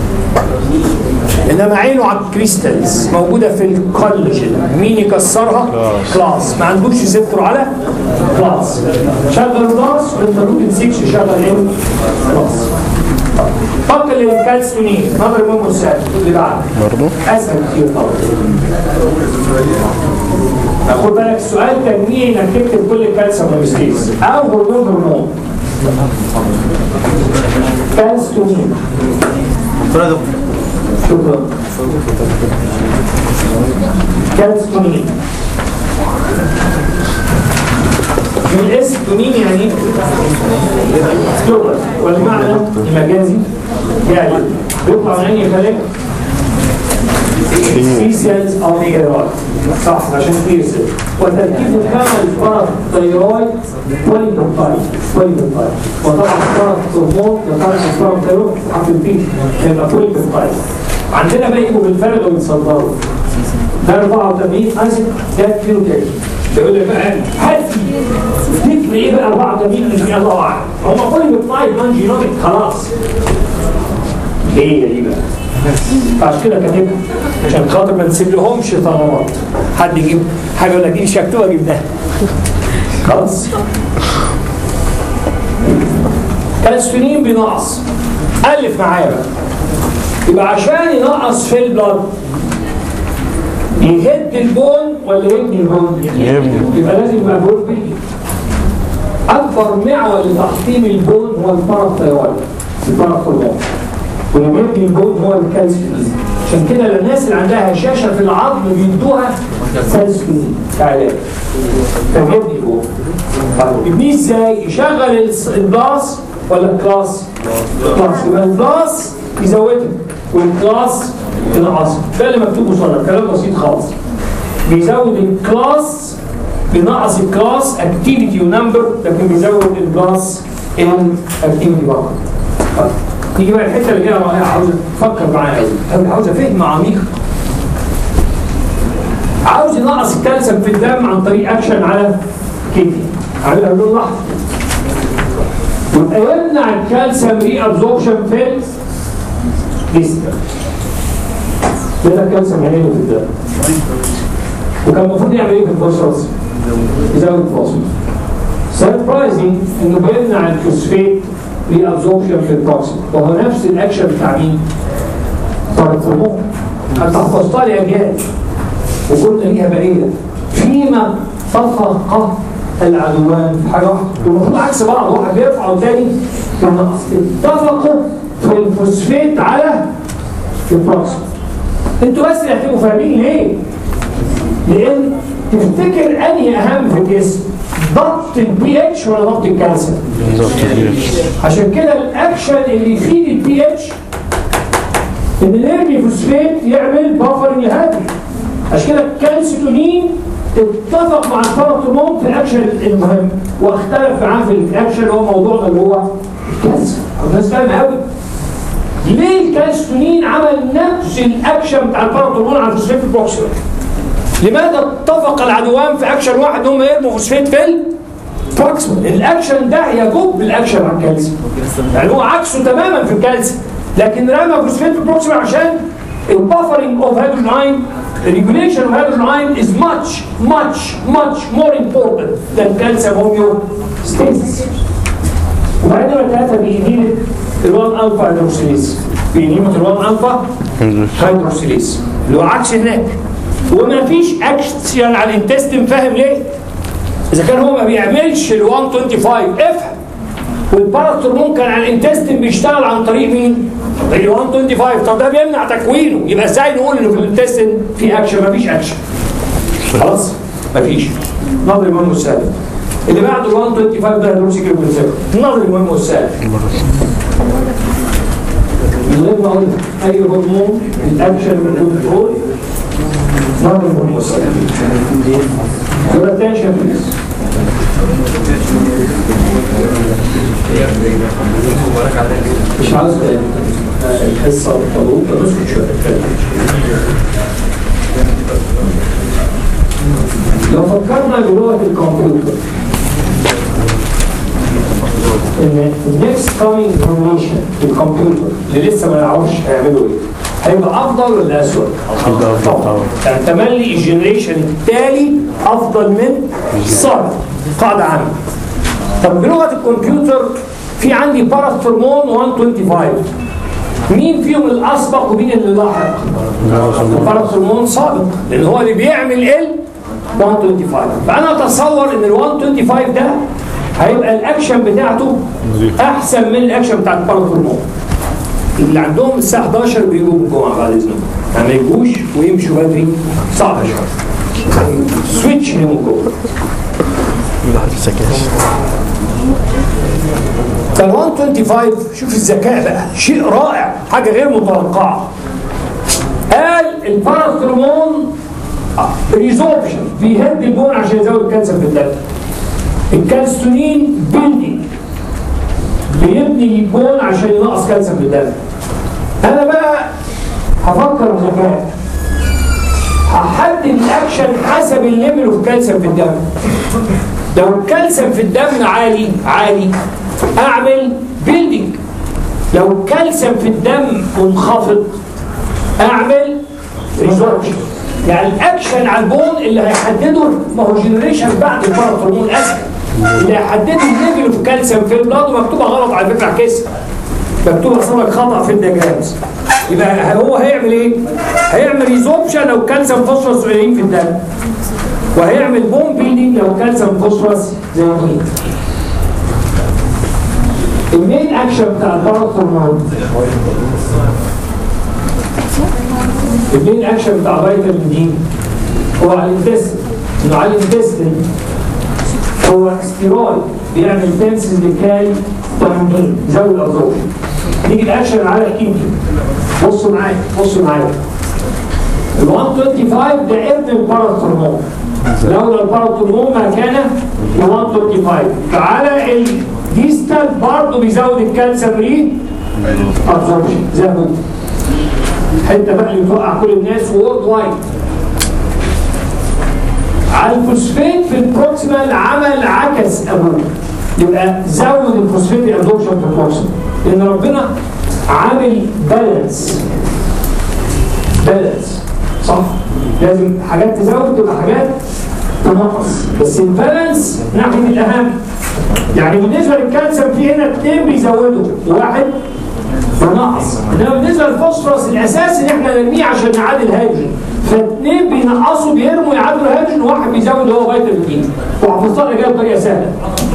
انما عينه على الكريستالز موجوده في الكولاجين مين يكسرها؟ كلاس ما عندوش يسيطر على كلاس شغل كلاس والانترلوكين 6 شغل ايه؟ كلاس فقط للكالسيونين نظر مهم سهل اللي بعد برضه اسهل كتير طبعا خد بالك السؤال تجميعي انك تكتب كل الكالسيوم والمستيز او هرمون هرمون كالسيوم شكرا كالسيوم من الاسم تونين يعني لغة والمعنى المجازي يعني بيطلع من عين يخليك سيسيالز او نيجرايد صح عشان تيرسل وتركيب كامل فرق تيرويد بوليبوتايد بوليبوتايد وطبعا فرق هرمون يطلع فرق تيرويد حرف البي يبقى بوليبوتايد عندنا بقى يجوا بالفرق ويتصدروا ده 84 اسيد ده كيلو تاني بيقول لك بقى هات تكتب ايه بقى 84 اسيد الله اعلم هم بوليبوتايد نون جينوميك خلاص هي دي بقى عشان كده كاتبها عشان خاطر ما نسيب لهمش ثغرات حد يجيب حاجه يقول لك دي مش مكتوبه جبناها خلاص كالسفينين بينقص الف معايا بقى يبقى عشان ينقص في البلد يهد البون ولا يبني البون؟ يبني. يبقى لازم يبقى بون بيجي اكبر معول لتحطيم البون هو الباراثيرويد الباراثيرويد ولما يبني البون هو الكالسيوم عشان كده الناس اللي عندها هشاشه في العظم بيدوها كالسيوم كعلاج فبيبني البون طيب يبنيه ازاي؟ يشغل الس- الباص ولا الكلاس؟ كلاس يبقى الباص يزودها والكلاس ينقصها ده اللي مكتوب قصادك كلام بسيط خالص بيزود الكلاس بينقص الكلاس اكتيفيتي ونمبر لكن بيزود الكلاس الاكتيفيتي برضه طيب. نيجي بقى الحته اللي هي رائعه عاوز تفكر معايا قوي عاوز فهم عميق عاوز ينقص الكالسيوم في الدم عن طريق اكشن على كيدني على اللون الاحمر ويبقى يمنع الكالسيوم ري ابزوربشن في الجسم كده الكالسيوم هينزل في الدم وكان المفروض يعمل ايه في الفوسفورس؟ يزود الفوسفورس سربرايزنج انه بيمنع الفوسفات ري ابزوربشن في البروكسيم وهو نفس الاكشن بتاع مين؟ بتاع الهرمون انت حفظتها لي اجيال وقلنا ليها بقيه فيما اتفق العدوان في حاجه واحده والمفروض عكس بعض واحد بيرفع والتاني ينقص اتفقوا في الفوسفات على البروكسيم انتوا بس اللي هتبقوا فاهمين ليه؟ لان تفتكر انهي اهم في الجسم؟ ضبط البي اتش ولا ضبط الكالسيوم؟ بالظبط كده عشان كده الاكشن اللي يفيد البي اتش ان النيرمي فوسفات يعمل بافرنج لهذا عشان كده الكالسيتونين اتفق مع الباراثرمون في الاكشن المهم واختلف معاه في الاكشن اللي هو موضوعنا اللي هو الكالسيوم الناس فاهم قوي ليه الكالسيتونين عمل نفس الاكشن بتاع الباراثرمون على الفوسفات البروكسيمال لماذا اتفق العدوان في اكشن واحد هم يرموا فوسفات في البروكسيمال الاكشن ده يجب بالاكشن على الكالسيوم يعني هو عكسه تماما في الكالسيوم لكن رمى فوسفات في البروكسيمال عشان البافرنج اوف هيدروجين اين regulation of hydrogen ion is much much much more important than calcium homeostasis وبعدين نمرة ثلاثة بينهيمة الوان الفا هيدروكسيليز بينهيمة الوان الفا هيدروكسيليز اللي هو عكس هناك وما فيش اكشن على الانتستين فاهم ليه؟ اذا كان هو ما بيعملش ال 125 افهم والباراثرمون كان على الانتستين بيشتغل عن طريق مين؟ ال 125 طب ده بيمنع تكوينه يبقى ازاي نقول انه في الانتستين في اكشن مفيش اكشن خلاص مفيش نظري مهم والسالب اللي بعده ال 125 ده هيدروسي كيلو نظري مهم والسالب من غير ما اقول اي هرمون الاكشن من كنترول نظري مهم والسالب يبقى attention please مش عاوز آه، الحصه مضروبه بس شويه لو فكرنا بلغه الكمبيوتر ان النكست كامينج انفورميشن في الكمبيوتر اللي لسه ما يعرفش هيعملوا ايه هيبقى افضل ولا اسوء؟ افضل يعني تملي الجنريشن التالي افضل من السابق قاعده عامه طب بلغه الكمبيوتر في عندي باراثرمون 125 مين فيهم الاسبق ومين اللي لاحق؟ الباراثرمون سابق لان هو اللي بيعمل ال 125 فانا اتصور ان ال 125 ده هيبقى الاكشن بتاعته احسن من الاكشن بتاع الباراثرمون اللي عندهم الساعه 11 بيجوا الجمعه بعد اذنكم يعني ما يجوش ويمشوا بدري صعب شويه سويتش من جوه فال 125 شوف الذكاء بقى شيء رائع حاجه غير متوقعه قال الباراثرمون ريزوربشن بيهد البون عشان يزود الكانسر في الدم الكالستونين بيلدينج بيبني البون عشان ينقص كانسر في الدم انا بقى هفكر بذكاء هحدد الاكشن حسب الليفل اوف كالسيوم في الدم لو الكالسيوم في الدم عالي عالي اعمل بيلدينج لو الكالسيوم في الدم منخفض اعمل ريزوربشن يعني الاكشن على البون اللي هيحدده ما هو جنريشن بعد الباراثرمون اسهل اللي هيحدده الليفل اوف كالسيوم في البلاد مكتوبه غلط على فكره عكسها مكتوبه صورة خطا في الدياجرامز يبقى هو هيعمل ايه؟ هيعمل ريزوربشن لو كالسيوم فوسفورس قليلين في الدم وهيعمل بوم بيلدينج لو كالسيوم فوسفورس زي ما قلت المين اكشن بتاع الباراثرمون المين اكشن بتاع فيتامين دي هو على الانتستين انه على الانتستين هو ستيرويد بيعمل تنسز لكاي تمرين زود الابزوربشن نيجي الاكشن على الكيمياء بصوا معايا بصوا معايا ال 125 ده ابن الباراثرمون لولا الباراثرمون ما كان ال 125 تعالى الديستال برضه بيزود الكالسيوم ري ابزوربشن زي ما قلت حته بقى اللي بتوقع كل الناس وورد وايد على الفوسفات في البروكسيمال عمل عكس ابوه يبقى زود الفوسفات ابزوربشن في البروكسيمال لان ربنا عامل بالانس بالانس صح لازم حاجات تزود تبقى حاجات تنقص بس البالانس ناحيه الاهم يعني بالنسبه للكالسيوم في هنا اثنين بيزودوا واحد بنقص انما بالنسبه للفوسفورس الاساس ان احنا نرميه عشان نعادل هيدروجين فاثنين بينقصوا بيرموا يعادلوا هيدروجين وواحد بيزود هو فيتامين دي وهفصلها كده بطريقه سهله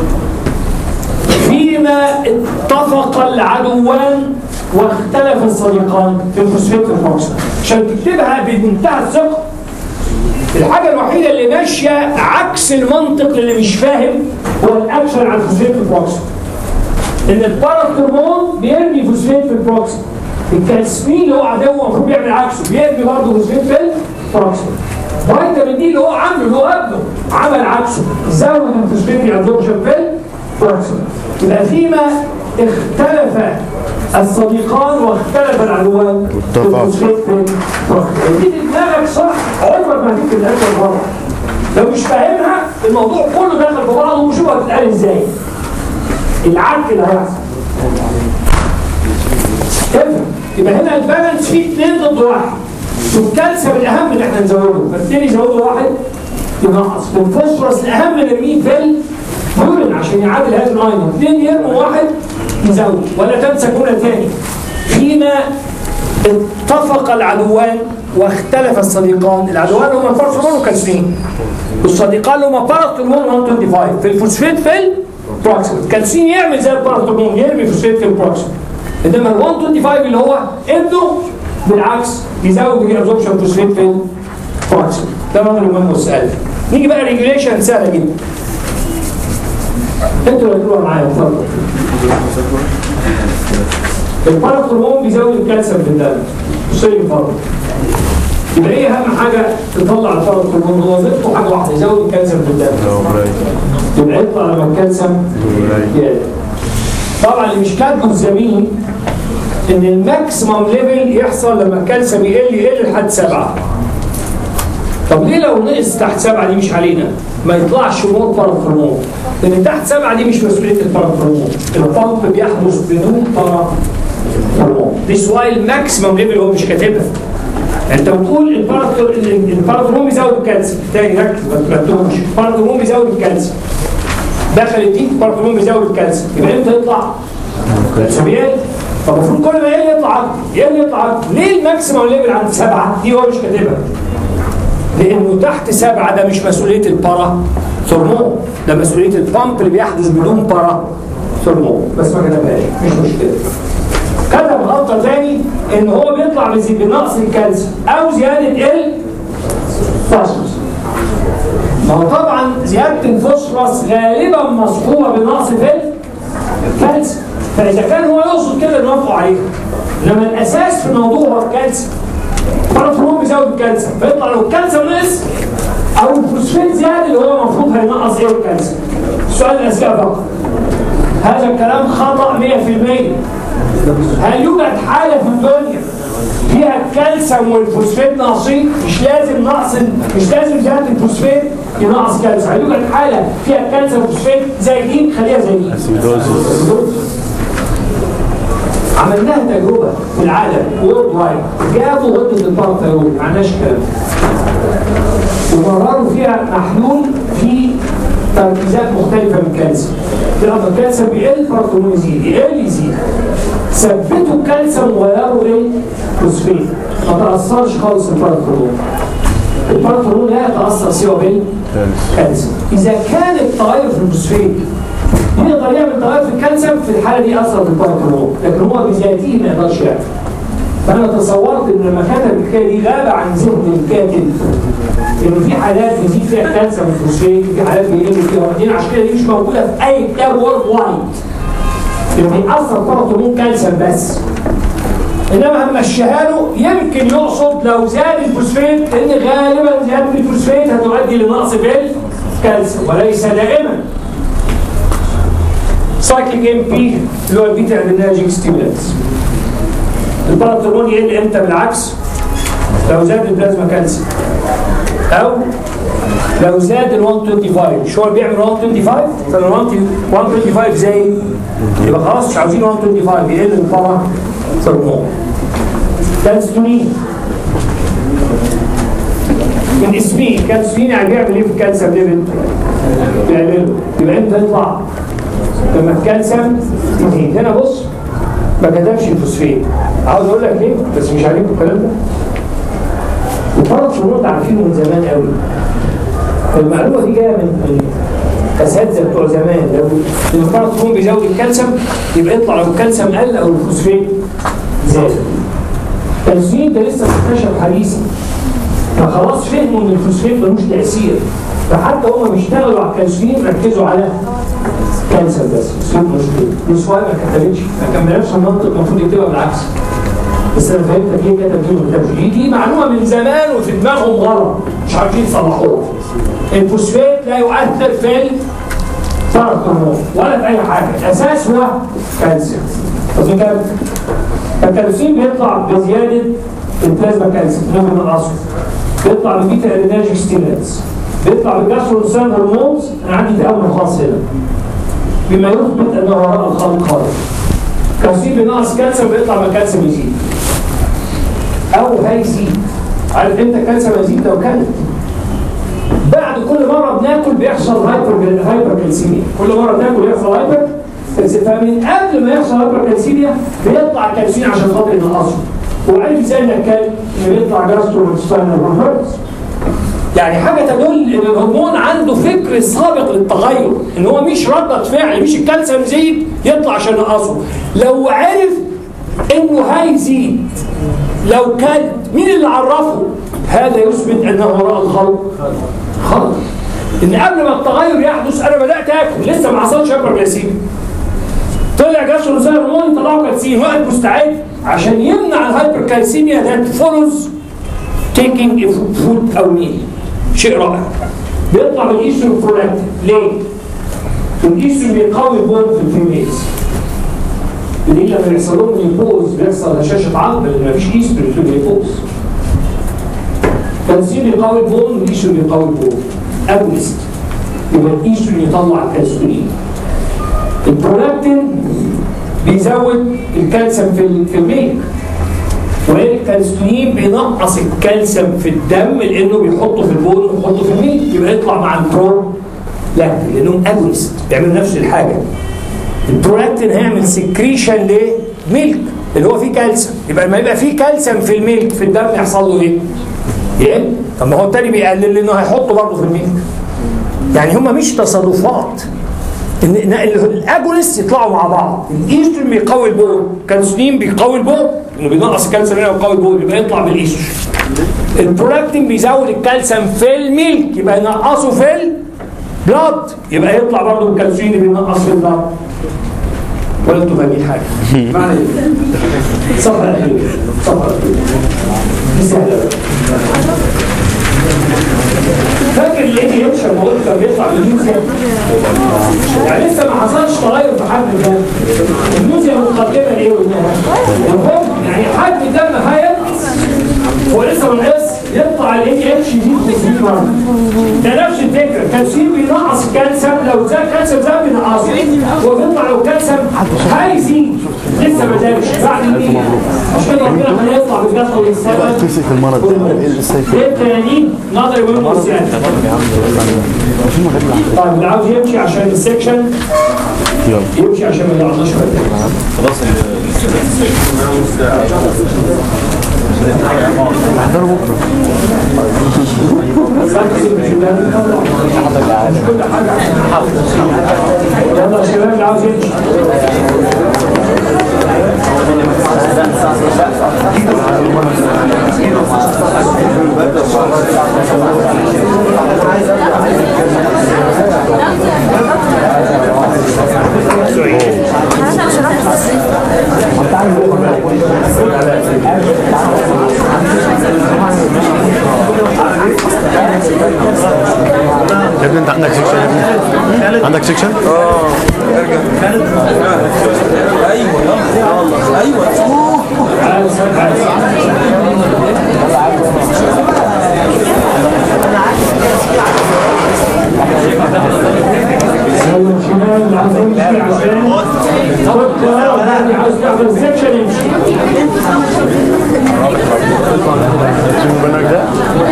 فيما اتفق العدوان واختلف الصديقان في الفوسفات الفوكسا عشان تكتبها بمنتهى الثقه الحاجه الوحيده اللي ماشيه عكس المنطق اللي مش فاهم هو الاكشن على الفوسفات الفوكسا ان الباراثرمون بيرمي فوسفات في البروكسي الكالسمين اللي هو عدو المفروض يعمل عكسه بيرمي برضه فوسفيت في البروكسيمال فيتامين دي اللي هو عامله اللي هو ابنه عمل عكسه زود الفوسفيت ابزوربشن في البروكسيمال يبقى فيما اختلف الصديقان واختلف العدوان في اتفق. الفوسفيت في البروكسيمال دي دماغك صح عمرك ما هتكتب الاكل غلط لو مش فاهمها الموضوع كله داخل في بعضه وشوف هتتقال ازاي العك اللي هيحصل افهم يبقى هنا البالانس فيه اثنين ضد واحد والكالسيوم الاهم اللي احنا نزوده فالاثنين يزودوا واحد ينقص والفوسفورس الاهم نرميه في اليورين عشان يعادل هذا الايون اثنين يرموا واحد يزود ولا تنسى جمله تاني فيما اتفق العدوان واختلف الصديقان العدوان هما البارثرمون وكالسيوم والصديقان هما باراثرمون 125 في الفوسفيت في البروكسيمال كالسيوم يعمل زي الباراثرمون يرمي فوسفيت في البروكسيمال انما ال 125 اللي هو ابنه بالعكس بيزود بيه ابزوربشن فوسفيت في البروكسيمال ده امر مهم والسؤال نيجي بقى ريجوليشن سهله جدا انتوا اللي هتقولوا معايا اتفضل الباراثرمون بيزود الكالسيوم في الدم بص لي اتفضل يبقى ايه اهم حاجه تطلع الباراثرمون هو وظيفته حاجه واحده يزود الكالسيوم في الدم يبقى يطلع لما الكالسيوم يقل طبعا اللي مش كاتبه الزميل ان الماكسيمم ليفل يحصل لما الكالسيوم يقل يقل لحد سبعه طب ليه لو نقص تحت سبعه دي مش علينا؟ ما يطلعش مور باراثرمون لان تحت سبعه دي مش مسؤوليه الباراثرمون البامب بيحدث بدون باراثرمون This why الماكسيمم ليفل هو مش كاتبها انت بتقول الباراثر- الباراثرمون بيزود الكالسيوم تاني ركز ما تكتبوش الباراثرمون بيزود الكالسيوم دخل الدين الباراثرمون بيزود الكالسيوم يبقى امتى يطلع؟ الكالسيوم يقل طب المفروض كل ما يقل يطلع أكتر. يقل يطلع أكتر. ليه الماكسيمم ليفل عند سبعه؟ دي هو مش كاتبها لانه تحت سبعه ده مش مسؤوليه البارا ثرمون ده مسؤوليه البامب اللي بيحدث بدون بارا ثرمون بس ما كتبهاش مش مشكله كتب غلطه تاني ان هو بيطلع بزي- بنقص الكالسيوم او زياده ال فوسفورس ما هو طبعا زياده الفوسفورس غالبا مصحوبه بنقص في الكالسيوم فاذا كان هو يقصد كده نوافقوا عليه انما الاساس في الموضوع هو الكالسيوم الباراثرمون بيزود الكالسيوم فيطلع لو الكالسيوم نقص او الفوسفات زاد اللي هو المفروض هينقص ايه الكالسيوم السؤال الاسئله فقط هذا الكلام خطا 100% هل يوجد حاله في الدنيا فيها الكالسيوم والفوسفات ناقصين مش لازم نقص مش لازم زياده الفوسفات ينقص كالسيوم هل يوجد حاله فيها الكالسيوم والفوسفات زي دي خليها زي دي عملناها تجربه في العالم وورد وايد جابوا غده البارثيرون ما عندناش كلام ومرروا فيها محلول في تركيزات مختلفه من الكالسيوم لما الكالسيوم بيقل البارثيرون يزيد يقل يزيد ثبتوا الكالسيوم وغيروا ايه؟ فوسفيت ما تاثرش خالص البارثيرون البارثيرون لا يتاثر سوى بالكالسيوم اذا كان التغير في الفوسفيت يقدر يعمل تغير في الكالسيوم في الحاله دي اثر في البارثيرون لكن هو بذاته ما يقدرش يعمل فانا تصورت ان لما كتب الحكايه دي غاب عن ذهن الكاتب انه في حالات بيزيد فيها كالسيوم فوسفيت في حالات بيقل فيها وبعدين عشان كده دي مش موجوده في اي كتاب وورد وايد اللي بيأثر بارثيرون كالسيوم بس انما همشيها له يمكن يقصد لو زاد الفوسفيت لان غالبا زياده الفوسفيت هتؤدي لنقص في الكالسيوم وليس دائما سايكليك ام بي اللي هو البيتا ادرينرجيك ستيمولانس الباراترمون يقل امتى بالعكس لو زاد البلازما كالسيوم او لو زاد ال 125 مش هو اللي بيعمل 125 فال 125 زي يبقى خلاص مش عاوزين 125 يقل الباراترمون كالسيومين من اسمه كالسيومين يعني بيعمل ايه في الكالسيوم ليفل؟ بيعمله يبقى امتى يطلع؟ لما الكالسيوم يزيد هنا بص ما كتبش الفوسفات عاوز اقول لك ليه بس مش عليكم الكلام ده وفرض شروط عارفينه من زمان قوي المعلومه دي جايه من الاساتذه بتوع زمان لو الفرض شروط بيزود الكالسيوم يبقى يطلع لو الكالسيوم قل او الفوسفات زاد الكالسيوم ده لسه مكتشف حديثا فخلاص فهموا ان الفوسفات ملوش تاثير فحتى هم بيشتغلوا على الكالسيوم ركزوا على كانسر بس سيب مشكله دي سؤال ما كتبتش ما كملتش المنطق المفروض يكتبها بالعكس بس انا فهمتك ليه كتب دي وما كتبش دي دي معلومه من زمان وفي دماغهم غلط مش عارفين يصلحوها الفوسفات لا يؤثر في الفرق هرمون ولا في اي حاجه الاساس هو كالسيوم واخد بالك؟ الكالسيوم بيطلع بزياده البلازما كالسيوم اللي هو من الاصل بيطلع ببيتا ادريناجيك ستيمولانس بيطلع بالجاسترونسان هرمونز انا عندي تامل خاص هنا بما يثبت انه وراء الخلق خالق كالسيوم بينقص كالسيوم بيطلع ما الكالسيوم يزيد او هيزيد عارف انت الكالسيوم هيزيد لو كانت بعد كل مره بناكل بيحصل هايبر هايبر كالسيميا كل مره بناكل يحصل هايبر فمن قبل ما يحصل هايبر كالسيميا بيطلع كالسيوم عشان خاطر ينقصه وعارف ازاي انك كان بيطلع جاسترو هرمونز يعني حاجه تدل ان الهرمون عنده فكر سابق للتغير ان هو مش رده فعل مش الكالسيوم زيد يطلع عشان ينقصه لو عرف انه هيزيد لو كان مين اللي عرفه هذا يثبت انه وراء الخلق خلق ان قبل ما التغير يحدث انا بدات اكل لسه ما حصلش هايبر جلاسيميا طلع جاسترو هرمون طلعوا كالسيوم وقت مستعد عشان يمنع الهايبر كالسيميا ذات فولوز تيكينج فود او ميل شيء رائع بيطلع من ايسترو برولاكتين ليه؟ الايسترو بيقوي البون في الفيميلز ليه لما بيحصل لهم نيبوز بيحصل هشاشه عظم لان مفيش ايسترو في النيبوز كالسيوم بيقوي البون والايسترو بيقوي البون اجنست يبقى الايسترو يطلع الكالسيوم البرولاكتين بيزود الكالسيوم في ال- في الميل والكالسيوم بينقص الكالسيوم في الدم لانه بيحطه في البول ويحطه في الميل يبقى يطلع مع البرو لاكتين لانهم اجونست بيعملوا نفس الحاجه البرولاكتين هيعمل سكريشن لميلك اللي هو فيه كالسيوم يبقى لما يبقى فيه كالسيوم في الميلك في الدم يحصل له ايه؟ ايه؟ طب ما هو التاني بيقلل لانه هيحطه برضه في الميلك يعني هما مش تصادفات ان إن الاجونست يطلعوا مع بعض الايستروجين بيقوي البول كالسيوم بيقوي البول انه بينقص الكالسيوم هنا ويقوي البول يبقى يطلع بالايستروجين البرولاكتين بيزود الكالسيوم في الميلك يبقى ينقصه في البلاد يبقى يطلع برضه الكالسيوم اللي بينقص في البلاد ولا انتوا فاهمين حاجه معنى ايه؟ صفحه اخيره صفحه اخيره دي سهله فاكر اللي يجي يمشي لما قلت كان بيطلع بالميوزيا يعني لسه ما حصلش تغير في حجم الدم الميوزيا متقدمه ليه وانها المهم يعني حجم الدم هينقص هو لسه ما نقص يطلع الاي اتش يزيد 500 مره ده نفس الفكره الكالسيوم بينقص الكالسيوم لو زاد الكالسيوم زاد بينقصه وبيطلع لو الكالسيوم هيزيد لسه ما زادش بعد المية عشان ربنا كان يطلع بالجسد والسبب تمسك المرض السيف ليه التانيين نظري وينقص يعني طيب اللي عاوز يمشي عشان السكشن يمشي عشان ما يقعدناش خلاص احضروا بكره مش كل حاجه عشان نحافظ يلا يا شباب اللي عاوز يمشي يا ابني انت عندك سكشن يا ابني عندك سكشن؟ تعال تعال يلا شباب اللي عاوز يمشي عشان بكره واللي عاوز يحضر السكشن يمشي المبنك ده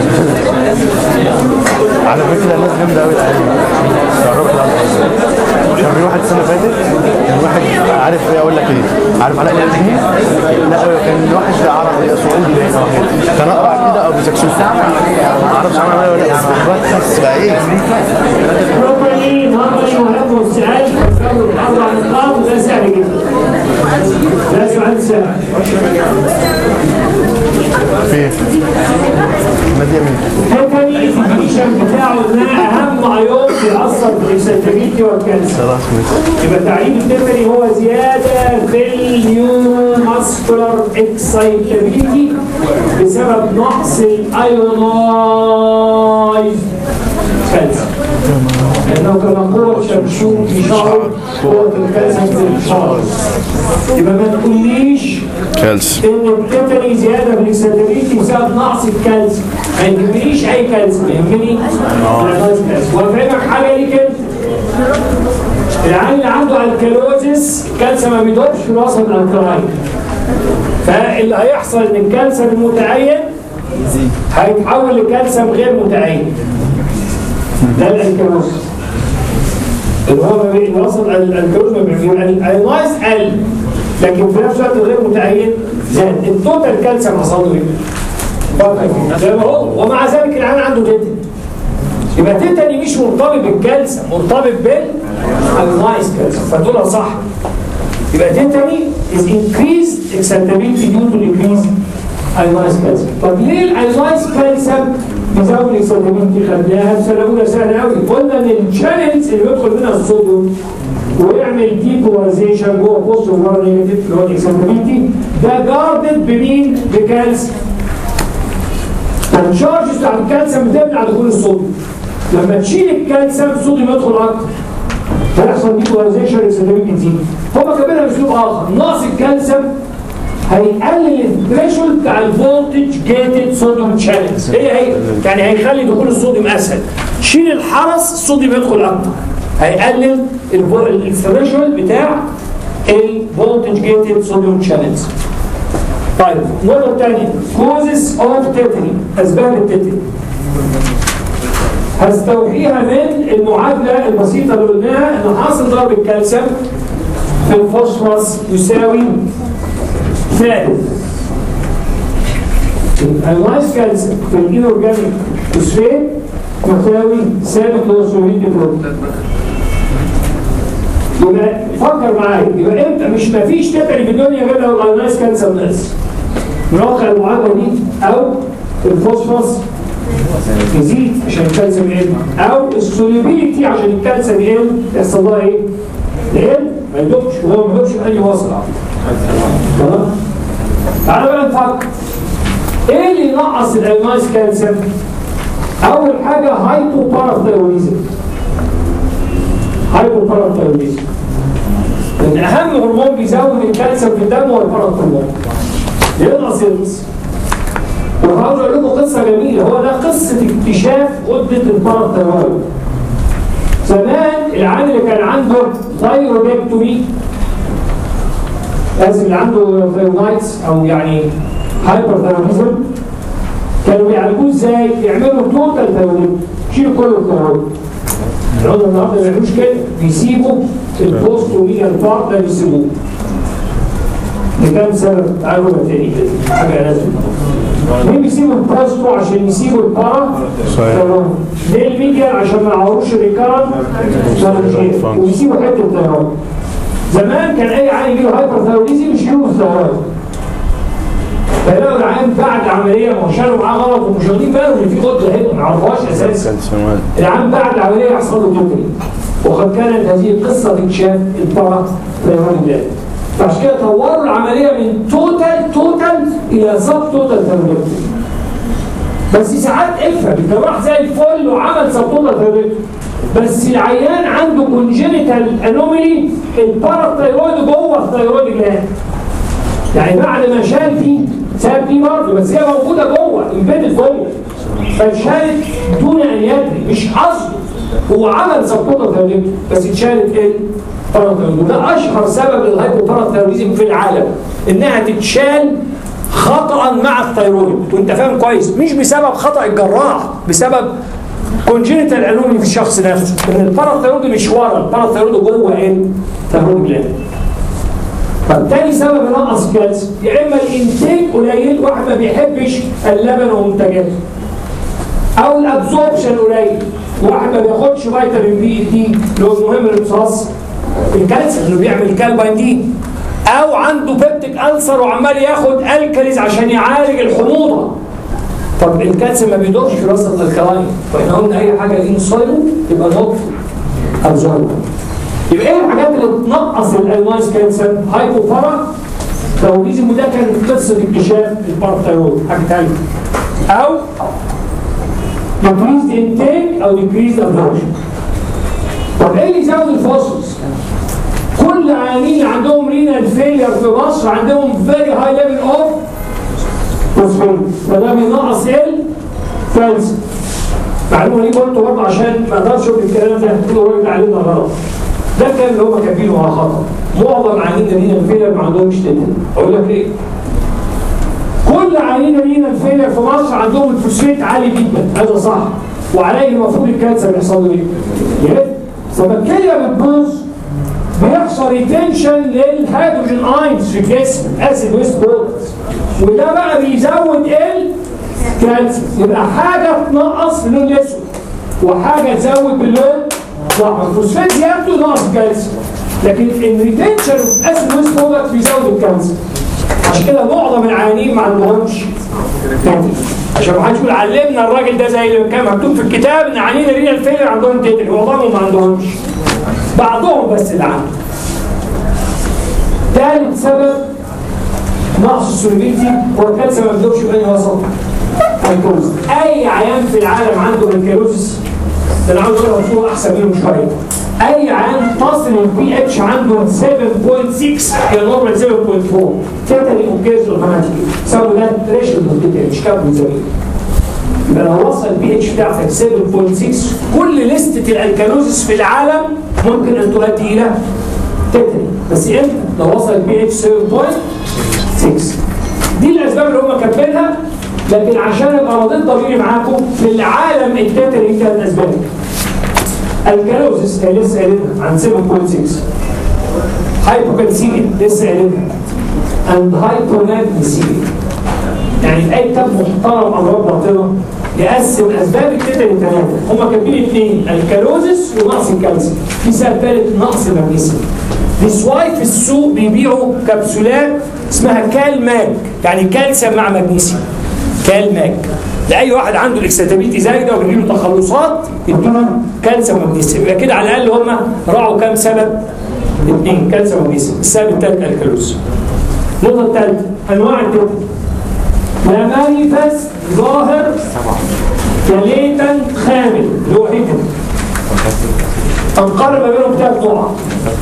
على فكره الناس جامده قوي العيال تعرفوا كان في واحد السنه اللي فاتت كان واحد عارف ايه اقول لك ايه عارف علاء الياسين لا كان واحد ده عربي سعودي باين أو حاجة. كان اقرع كده ابو سكسوس ما اعرفش عمل ايه ولا لا بس بس بقى ايه بروبرلي نظري وهب واستعاد فكروا الاربع نقاط وده سهل جدا ده سؤال سهل في مادية مين؟ التيتاني الديفينيشن بتاعه انها اهم ايون بيأثر في السنسيتيفيتي والكانسر خلاص ماشي يبقى تعريف التيتاني هو زياده في النيورو ماسكولار اكسايتابيلتي بسبب نقص الايونايز كالسيوم لانه كما قوة شمشون في شعر قوة الكالسيوم في الشعر يبقى ما تقوليش كالسيوم ان التيتاني زياده في الاكسنتريتي بسبب نقص الكالسيوم ما يهمنيش اي كالسيوم يهمني الناقص كالسيوم وافهمك حاجه ليك انت العيان اللي عنده الكالوزيس الكالسيوم ما بيدوبش في الوسط الالكلاين فاللي هيحصل ان الكالسيوم المتعين هيتحول لكالسيوم غير متعين ده الالكالوزيس اللي هو ما بي- الوسط ال- الكالوز ما بيعمل الناقص قل لكن في نفس الوقت غير متعين زاد التوتال كالسيوم حصل له ايه؟ بطل زي ما هو ومع ذلك العيان عنده تيتاني يبقى تيتاني مش مرتبط بالكالسيوم مرتبط بالنايس كالسيوم فدول صح يبقى تيتاني is increased acceptability due to increased ionized calcium طب ليه الايونايز كالسيوم بيزود الاكسبتابيلتي خدناها في سنه اولى سهله قوي قلنا ان الشانلز اللي بيدخل منها الصوديوم ويعمل ديبولاريزيشن جوه بوست وجوه نيجاتيف اللي هو الاكسبتابيلتي ده جاردد بمين؟ بكالسيوم الشارجز بتاعت الكالسيوم بتمنع دخول الصوديوم لما تشيل الكالسيوم الصوديوم يدخل اكتر هيحصل ديبولاريزيشن الاكسبتابيلتي تزيد هما كاتبينها باسلوب اخر نقص الكالسيوم هيقلل الثريشولد بتاع الفولتج جيتد صوديوم تشانلز هي هي يعني هيخلي دخول الصوديوم اسهل شيل الحرس الصوديوم يدخل اكتر هيقلل الثريشولد بتاع الفولتج جيتد صوديوم تشانلز طيب النقطة الثانية كوزز اوف تيتاني اسباب التيتاني هستوحيها من المعادلة البسيطة اللي قلناها ان حاصل ضرب الكالسيوم في الفوسفورس يساوي ثالث اللايس كالسيوم في الانورجانيك فوسفات يساوي ثابت لوسوفيت بروتين يبقى فكر معايا يبقى انت مش مفيش تتري في الدنيا غير لو الايونايز كالسيوم ناقص نوقع المعادله دي او الفوسفورس يزيد عشان الكالسيوم يقل او السوليبيليتي عشان الكالسيوم يقل يحصل لها ايه؟ يقل ما يدوبش وهو ما يدوبش في اي وصل تمام؟ تعالى بقى نفكر ايه اللي ينقص الايونايز كالسيوم؟ اول حاجه هايبو باراثيرونيزم هايبو باراثيرونيزم لان اهم هرمون بيزود الكالسيوم في الدم هو الباراثيرون ينقص ينقص وعاوز اقول لكم قصه جميله هو ده قصه اكتشاف غده الباراثيرويد زمان العيان اللي كان عنده ثايرودكتومي لازم اللي عنده ثايرويدز او يعني هايبر ثايروديزم كانوا بيعالجوه ازاي؟ يعملوا توتال ثايرودكتومي يشيلوا كل الثايرويد العضو النهارده ما بيعملوش كده بيسيبوا البوست وميجان بارت ده بيسيبوه لكام سبب تعالوا بقى تاني كده حاجه لازم ليه بيسيبوا البوستو عشان يسيبوا البارا صحيح. ليه الميجان عشان ما يعوروش الريكارن ويسيبوا حته الثيرويد زمان كان اي عيان يجي له هايبر ثايرويديزم يشيلوا الثيرويد فلقوا العيان بعد العمليه ما هو شالوا معاه غلط ومش واخدين بالهم ان في غده هنا ما يعرفوهاش اساسا كالسيوم العام بعد العملية يحصل له توتري وقد كانت هذه القصة اكتشاف البارا ثيرويد جلاند فعشان كده طوروا العملية من توتال توتال إلى سب توتال ثيرويد بس ساعات افهم انت راح زي الفل وعمل سب توتال ثيرويد بس العيان عنده كونجينيتال انوميلي الباراثيرويد جوه الثيرويد جلاند يعني بعد ما شال دي ساب دي برضه بس هي موجوده جوه امبيدد جوه فاتشالت دون ان يدري مش قصده هو عمل سبوتة ثيرابي بس اتشالت ايه؟ باراثيرويد وده اشهر سبب للهايبوباراثيرويدزم في العالم انها تتشال خطا مع الثيرويد وانت فاهم كويس مش بسبب خطا الجراح بسبب كونجينيتال انومي في الشخص نفسه ان الباراثيرويد مش ورا الباراثيرويد جوه ايه؟ ثيرويد جلاند طب تاني سبب نقص الكالسيوم يا اما الانتاج قليل واحد ما بيحبش اللبن ومنتجاته او الابزوربشن قليل واحد ما بياخدش فيتامين بي دي اللي هو المهم للامتصاص الكالسيوم اللي بيعمل كالبايندين او عنده بيبتيك ألسر وعمال ياخد الكاليز عشان يعالج الحموضه طب الكالسيوم ما بيدورش في وسط الكلاين فاحنا قلنا اي حاجه انسايدو يبقى نوت ابزورب يبقى ايه الحاجات اللي بتنقص الالماس كالسيوم هايبوبارا تروميزم وده كان قصه اكتشاف البارثايرويد حاجه ثانيه او decreased intake او decreased absorption طب ايه اللي يزود الفوسفورس؟ كل عيانين اللي عندهم رينال فيلير في مصر عندهم فيري هاي ليفل اوف فوسفورس فده بينقص الكالسيوم معلومه دي قلت برضه عشان ما اقدرش اقول الكلام ده تقولوا الراجل علمنا غلط ده كان اللي هم كاتبينه على خطا معظم عيانين الرينال فيلير ما عندهمش تندن اقول لك ليه؟ كل عيانين الرينال فيلير في مصر عندهم الفوسفيت عالي جدا هذا صح وعليه المفروض الكانسر يحصل له ايه؟ يقل فبالكليه بتبوظ بيحصل ريتنشن للهيدروجين اينز في الجسم اسيد ويست برودكتس وده بقى بيزود الكالسيوم يبقى حاجه تنقص باللون الاسود وحاجه تزود باللون الاحمر الفوسفات زيادته نقص الكالسيوم لكن الريتنشن اوف اسيد ويست برودكتس بيزود الكالسيوم عشان كده معظم العيانين ما عندهمش تتر عشان ما حدش يقول علمنا الراجل ده زي اللي كان مكتوب في الكتاب ان عيانين الرينال فيلر عندهم تتر والله ما عندهمش بعضهم بس اللي عنده ثالث سبب نقص السوليبيتي هو الكالسيوم ما بيدوبش في اي وسط الكلوز اي عيان في العالم عنده الكالوزس ده انا عاوز اقول لك احسن منه شويه اي عيان تصل البي اتش عنده 7.6 الى نورمال 7.4 تيتالي اوكيز اوتوماتيكي سبب ده ريشن مش كابل زميل يبقى لو وصل البي اتش بتاعتك 7.6 كل لستة الالكالوزس في العالم ممكن ان تؤدي الى تتري بس امتى؟ لو وصل البي اتش 7.6 دي الاسباب اللي هم كاتبينها لكن عشان ابقى راضي ضميري معاكم في العالم التتري ثلاث اسباب الكالوزس هي لسه قايلينها عن 7.6 هايبوكالسيميا لسه قايلينها اند هايبونابنسيميا يعني في اي كتاب محترم امراض باطنه يقسم اسباب التتر لثلاثه هم كاتبين اثنين الكالوزس ونقص الكالسيوم في سبب ثالث نقص المغنيسيوم نسواي في السوق بيبيعوا كبسولات اسمها كالماك يعني كالسيوم مع مغنيسيوم كالماك لاي واحد عنده الاكسيتابيلتي زايده وبيجي له تخلصات يدوله كالسيوم ومغنيسيوم يبقى كده على الاقل هم راعوا كام سبب؟ اثنين كالسيوم ومغنيسيوم السبب الثالث الكالوز النقطه الثالثه انواع التتر لا مانيفست ظاهر كليتا خامل اللي هو حكم تنقرب ما بينهم ثلاث نقط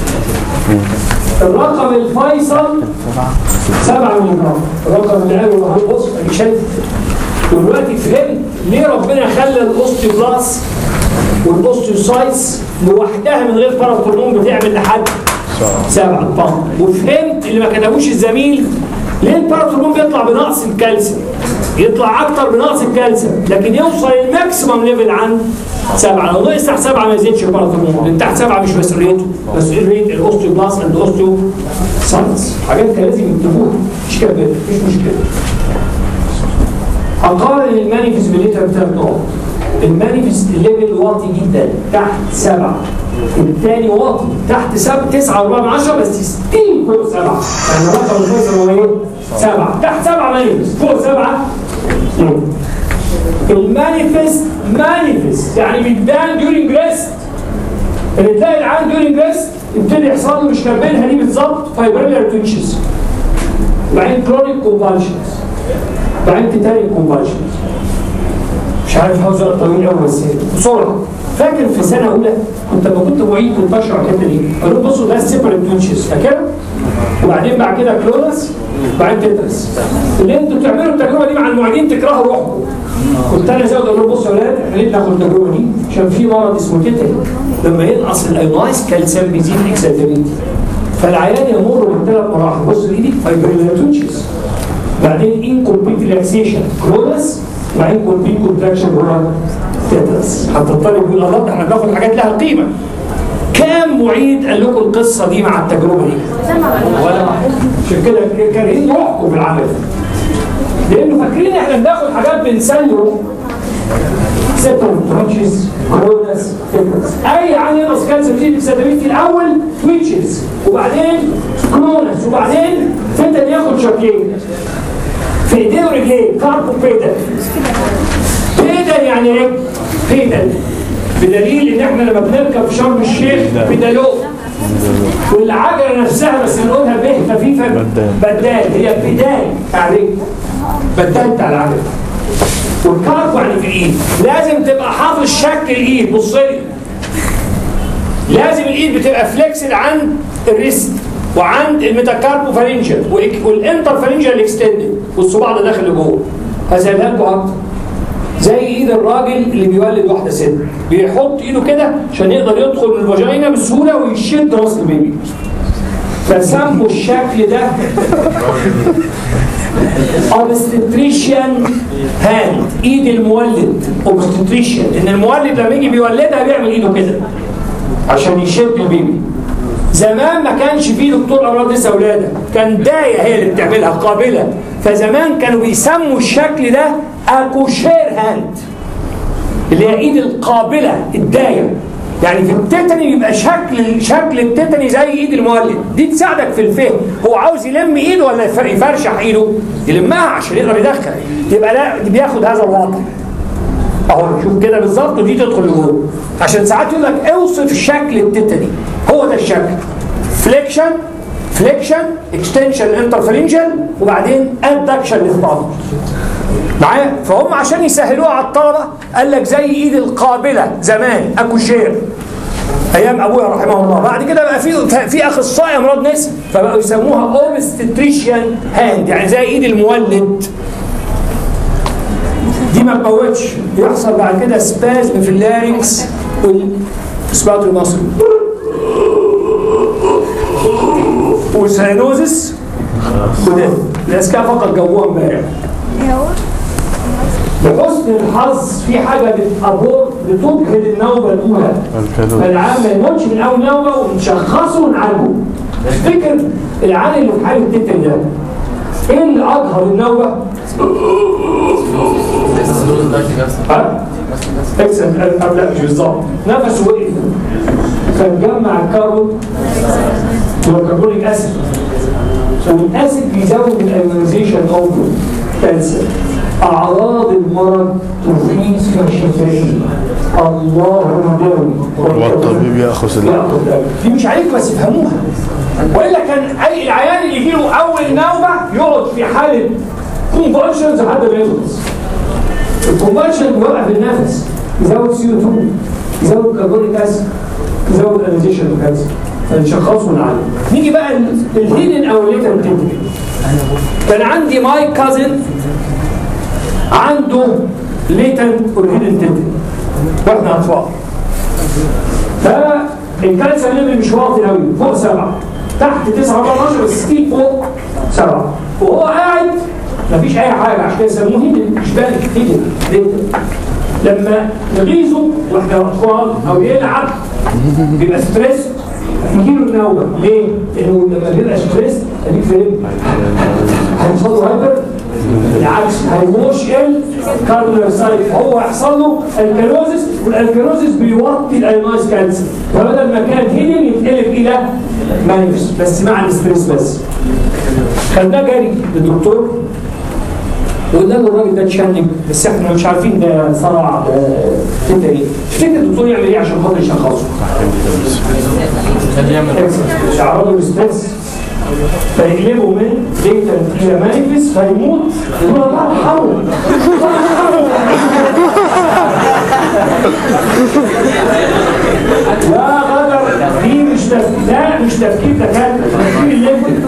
الرقم الفيصل 7 ملي جرام الرقم اللي قاله محمود بص ادي شايف دلوقتي فهمت ليه ربنا خلى الاوستيوبلاس والاوستيوسايتس لوحدها من غير باراثورمون بتعمل لحد سبعة طن وفهمت اللي ما كتبوش الزميل ليه الباراثورمون بيطلع بنقص الكالسيوم يطلع اكتر بنقص الكالسيوم لكن يوصل الماكسيمم ليفل عند سبعة لو نقص تحت سبعة ما يزيدش الباراثورمون لان تحت سبعة مش مسؤوليته مسؤولية الاوستيوبلاس اند اوستيو ساينس حاجات كان لازم يكتبوها مش كده مش مشكلة هقارن المانيفست بالليتر بثلاث نقط المانيفست ليفل واطي جدا تحت سبعة الثاني واطي تحت سبعة تسعة وأربعة من عشرة بس ستيل فوق سبعة يعني الرقم الفيصل هو إيه؟ سبعة تحت سبعة مانيفست فوق سبعة اتنين. المانيفست مانيفست يعني بيتبان ديورنج ريست اللي تلاقي العيان ديورنج ريست يبتدي يحصل له مش كملها دي بالظبط فايبريلر تنشز وبعدين كرونيك كونفالشنز بعدين تتاني كونفالشنز مش عارف عاوز وقت طويل قوي بس بسرعه فاكر في سنه اولى كنت لما كنت معيد كنت بشرح الحته دي قالوا بصوا ده سيبريت تونشز فاكر؟ وبعدين بعد كده كلونس وبعدين تترس اللي انتوا بتعملوا التجربه دي مع المعيدين تكرهوا روحكم كنت انا زود اقول لهم بصوا يا ولاد احنا ليه بناخد التجربه دي؟ عشان في مرض اسمه تتر لما ينقص الايونايز كالسيوم بيزيد الاكسيتابيلتي فالعيان يمر بالثلاث مراحل بص ايدي فايبريلر تونشز بعدين انكمبليت ريلاكسيشن كرونس وبعدين كومبليت كونتراكشن هو تترس حتى الطالب يقول الله ده احنا بناخد حاجات لها قيمه كام معيد قال لكم القصه دي مع التجربه دي؟ ولا واحد عشان كده كارهين روحكم في العمل لانه فاكرين احنا بناخد حاجات بنسلي روحنا سيبتم تويتشز كرونس تيتنس اي عين ينقص كالسيوم بتيجي في سدويت الاول تويتشز وبعدين كرونس وبعدين تيتن ياخد شكلين في ايديه ورجليه كاربو بيدل بيدل يعني ايه؟ بيدل بدليل ان احنا لما بنركب في شرم الشيخ بدلو والعجله نفسها بس نقولها به خفيفه بدال هي بدال يعني بدال بتاع العجله والكارب يعني في الايد لازم تبقى حافظ شكل الايد بص لي لازم الايد بتبقى فليكسد عند الريست وعند الميتاكاربو فارنجل والانتر فارنجل اكستندد والصباع ده داخل لجوه هسألها لكم اكتر زي ايد الراجل اللي بيولد واحده ست بيحط ايده كده عشان يقدر يدخل من الفاجينا بسهوله ويشد راس البيبي فسموا الشكل ده obstetrician هاند ايد المولد obstetrician ان المولد لما يجي بيولدها بيعمل ايده كده عشان يشد البيبي زمان ما كانش فيه دكتور امراض نساء ولاده كان دايه هي اللي بتعملها قابله فزمان كانوا بيسموا الشكل ده اكوشير هاند اللي هي ايد القابله الدايه يعني في التيتاني يبقى شكل شكل التيتاني زي ايد المولد دي تساعدك في الفهم هو عاوز يلم ايده ولا يفر- يفرشح ايده يلمها عشان يقدر يدخل يبقى لا بياخد هذا الوضع اهو شوف كده بالظبط ودي تدخل لجوه عشان ساعات يقول لك اوصف شكل التيتاني هو ده الشكل فليكشن فليكشن اكستنشن انترفرنجل وبعدين ادكشن للطابق معايا فهم عشان يسهلوها على الطلبه قال لك زي ايد القابله زمان اكوشير ايام ابويا رحمه الله بعد كده بقى في في اخصائي امراض نساء فبقوا يسموها اوبستريشيان هاند يعني زي ايد المولد دي ما تموتش يحصل بعد كده سبازم في اللارينكس والسبات المصري وساينوزس وده الاسكان فقط جابوها امبارح بحسن الحظ في حاجه بتابور بتجهد النوبه الاولى فالعام ما يموتش من اول نوبه ونشخصه ونعالجه افتكر العيان اللي في حاله التتن ده ايه اللي اظهر النوبه؟ ها؟ اكسب لا مش بالظبط نفسه وقف فنجمع الكربون والكربونيك اسيد والاسيد بيزود الايونيزيشن اوف كانسر اعراض المرض تفيز كشفائيه الله يداوي والطبيب ياخذ ال- ياخذ دواء. دي مش عليك بس افهموها والا كان اي العيان اللي يجيله اول نوبه يقعد في حاله كونفولشنز لحد ما يخلص الكونفولشن بيوقف النفس يزود سي او 2 يزود كربونيك اسيد يزود انيزيشن الكانسر فنشخصه ونعالجه نيجي بقى الهيدن او الليتن تنتج كان عندي ماي كازن عنده ليتنت والهيدن تنتج واحنا اطفال فالكالسيوم ليفل مش واطي قوي فوق سبعه تحت 9 14 بس ستيل فوق سبعه وهو قاعد مفيش اي حاجه عشان كده يسموه هيدن مش باين هيدن ليتنت لما نغيظه واحنا اطفال او يلعب بيبقى ستريس يجيله النوبه ليه؟ لانه لما بيبقى ستريس اديك فاهم هيحصل له هايبر بالعكس هيوش ال كارنر سايت هو يحصل له الكالوزس والالكالوزس بيوطي الايونايز كانسر فبدل ما كان هيدن يتقلب الى مانيفس بس مع الستريس بس خدناه جري للدكتور وقلنا له الراجل ده اتشنج بس احنا مش عارفين ده صرع ده كده ايه تفتكر الدكتور يعمل ايه عشان خاطر يشخصه؟ يعرضه للستريس فيقلبه من ديتا الى مانيفيس فيموت يقول الله يرحمه لا غدر دي مش تفكير لا مش تفكير دكاتره تفكير الليفل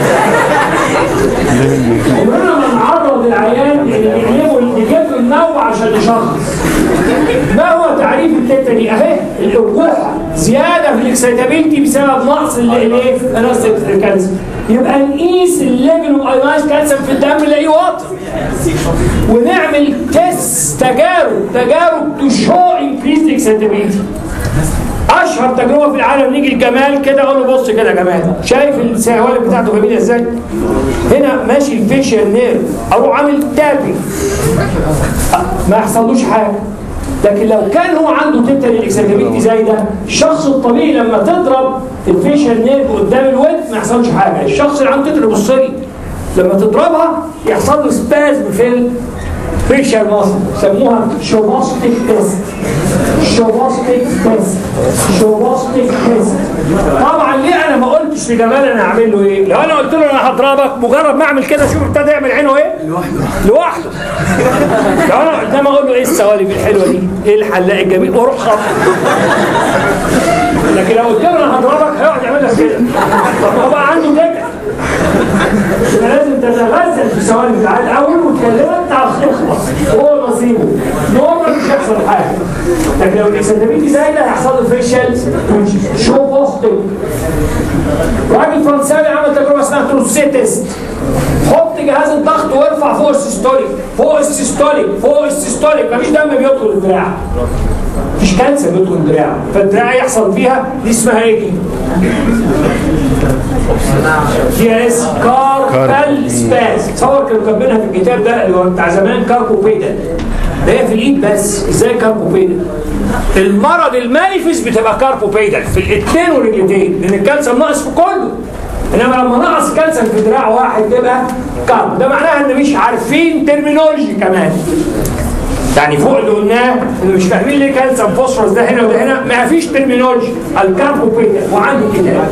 عمرنا ما نعرض العيان اللي يقلبوا اللي يجيب له النوع عشان يشخص ما هو تعريف التتني اهي الارجوحه زياده في الاكسيتابيلتي بسبب نقص الايه الكالسيوم يبقى نقيس الليفل اوف ايونايز كالسيوم في الدم نلاقيه واطي ونعمل تيست تجارب تجارب تشو انكريز اكسنتابيلتي اشهر تجربه في العالم نيجي الجمال كده اقول له بص كده يا جمال شايف السهوالك بتاعته جميله ازاي؟ هنا ماشي الفيشيال نير اروح عامل تابي ما يحصلوش حاجه لكن لو كان هو عنده تيتاني الاكسنتابيلتي زي ده الشخص الطبيعي لما تضرب الفيشيال نير قدام الود ما يحصلش حاجه الشخص اللي عنده تيتاني بص لي لما تضربها يحصل له سبازم في الفيشيال ماسل سموها شوباستيك تيست شوباستيك تيست شوباستيك تيست طبعا ليه انا ما قلتش لجمال انا هعمل له ايه؟ لو انا قلت له انا هضربك مجرد ما اعمل كده شوف ابتدى يعمل عينه ايه؟ لوحده لوحده لو انا قدام اقول له ايه السوالف الحلوه دي؟ ايه الحلاق الجميل؟ واروح خبط لكن لو قلت له انا هضربك هيقعد يعمل لك كده طب ما هو بقى عنده كده يبقى لازم تتغزل في السوالف بتاعت اول وتكلمك تعرف تخلص هو نصيبه نورمال مش هيحصل حاجه لكن لو الاكسنتابيلتي زايده هيحصل له فيشل شو بوستنج راجل فرنساوي عمل تجربه اسمها تروسيه تيست حط جهاز الضغط وارفع فوق السيستوليك فوق السيستوليك فوق السيستوليك مفيش دم بيدخل الدراع مفيش كانسر بيدخل الدراع فالدراع يحصل فيها دي اسمها ايه دي؟ دي اس كاربال سباس تصور كانوا كاتبينها في الكتاب ده اللي هو بتاع زمان كاربوبيدال ده هي في الايد بس ازاي كاربوبيدال المرض المانيفست بتبقى كاربوبيدال في الاثنين والرجلتين لان الكالسيوم ناقص في كله انما لما نقص كالسيوم في دراع واحد تبقى كارب ده معناها ان مش عارفين ترمينولوجي كمان يعني فوق اللي قلناه اللي مش فاهمين ليه كالسيوم فوسفورس ده هنا وده هنا ما فيش ترمينولوجي الكاربوبيدال وعندي كتاب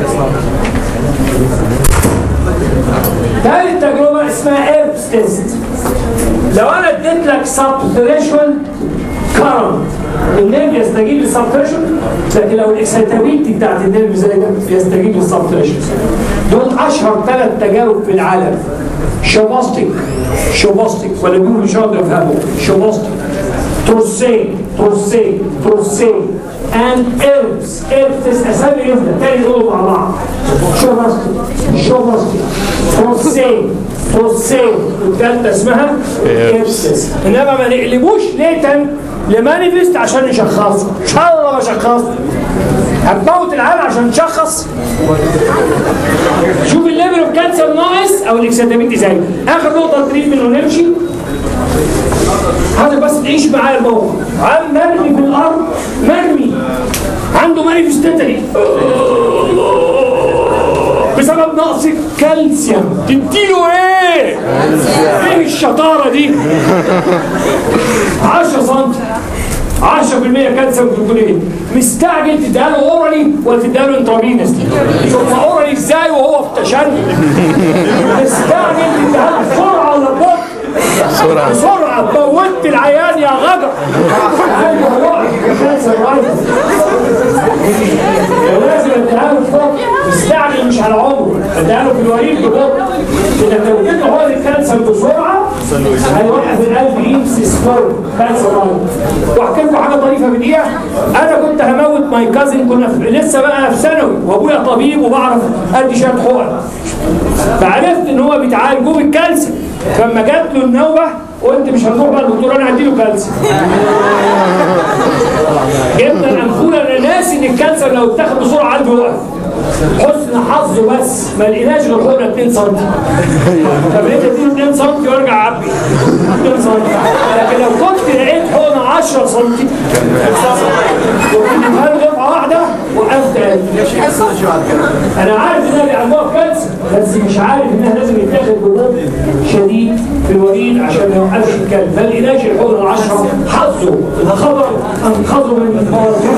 ثالث تجربة اسمها ايربس تيست لو انا اديت لك سبتريشن كرم النيرف يستجيب للسبتريشن لكن لو الاكسيتابيلتي بتاعت النيرف زي ده يستجيب للسبتريشن دول اشهر ثلاث تجارب في العالم شوباستيك شوباستيك ولا بيقولوا مش هقدر افهمه شوباستيك تروسين تروسين تروسين and herbs herbs اسامي يفضل تاني يقولوا مع بعض شوباستيك شوباستيك تروسين تروسين والثالثه اسمها herbs انما ما نقلبوش ليتن لمانيفست عشان نشخصه ان شاء الله ما شخصه هتموت العالم عشان نشخص شوف الليفل اوف كانسر ناقص او الاكسدامينتي زي اخر نقطه تريد منه نمشي عايزك بس تعيش معايا الموقف عم مرمي في الارض مرمي عنده مانيفستاتري بسبب نقص الكالسيوم تديله ايه؟ ايه الشطاره دي؟ 10 سم 10% كالسيوم جلوكونيت مستعجل تديها له اورالي ولا تديها له انترافينس شوف اورالي ازاي وهو في تشنج مستعجل تديها له بسرعه ولا ببطء بسرعه بسرعه موتت العيان يا غدر ايوه وقت كانسر لازم اديها له ببطء مستعجل مش على عمره اديها له في الوريد ببطء اذا لو اديته هو الكانسر بسرعه هيوقف القلب يمسي ستور كانسر رايت واحكي لكم حاجه طريفه بدقيقه انا كنت هموت ماي كازن كنا في لسه بقى في ثانوي وابويا طبيب وبعرف ادي شويه حقن فعرفت ان هو بيتعالجوا بالكالسيوم فلما جات له النوبه قلت مش هنروح بقى الدكتور انا هديله كالسيوم جبنا الانفوله انا ناسي ان الكالسيوم لو اتاخد بسرعه قلبي وقف حسن حظه بس ما لقيناش غير حقنه 2 سم فبقيت اديله 2 سم وارجع اعبي 2 سم لكن لو كنت لقيت حقنه 10 سم كنت اديتها له دفعه واحده وقفت قلبي انا عارف انها بيعملوها في كالسيوم بس مش عارف انها لازم يتاخد بضغط شديد في الوريد عشان ما يوقفش الكلب ما لقيناش الحقنه ال 10 حظه اذا خبر انقذه من الموارد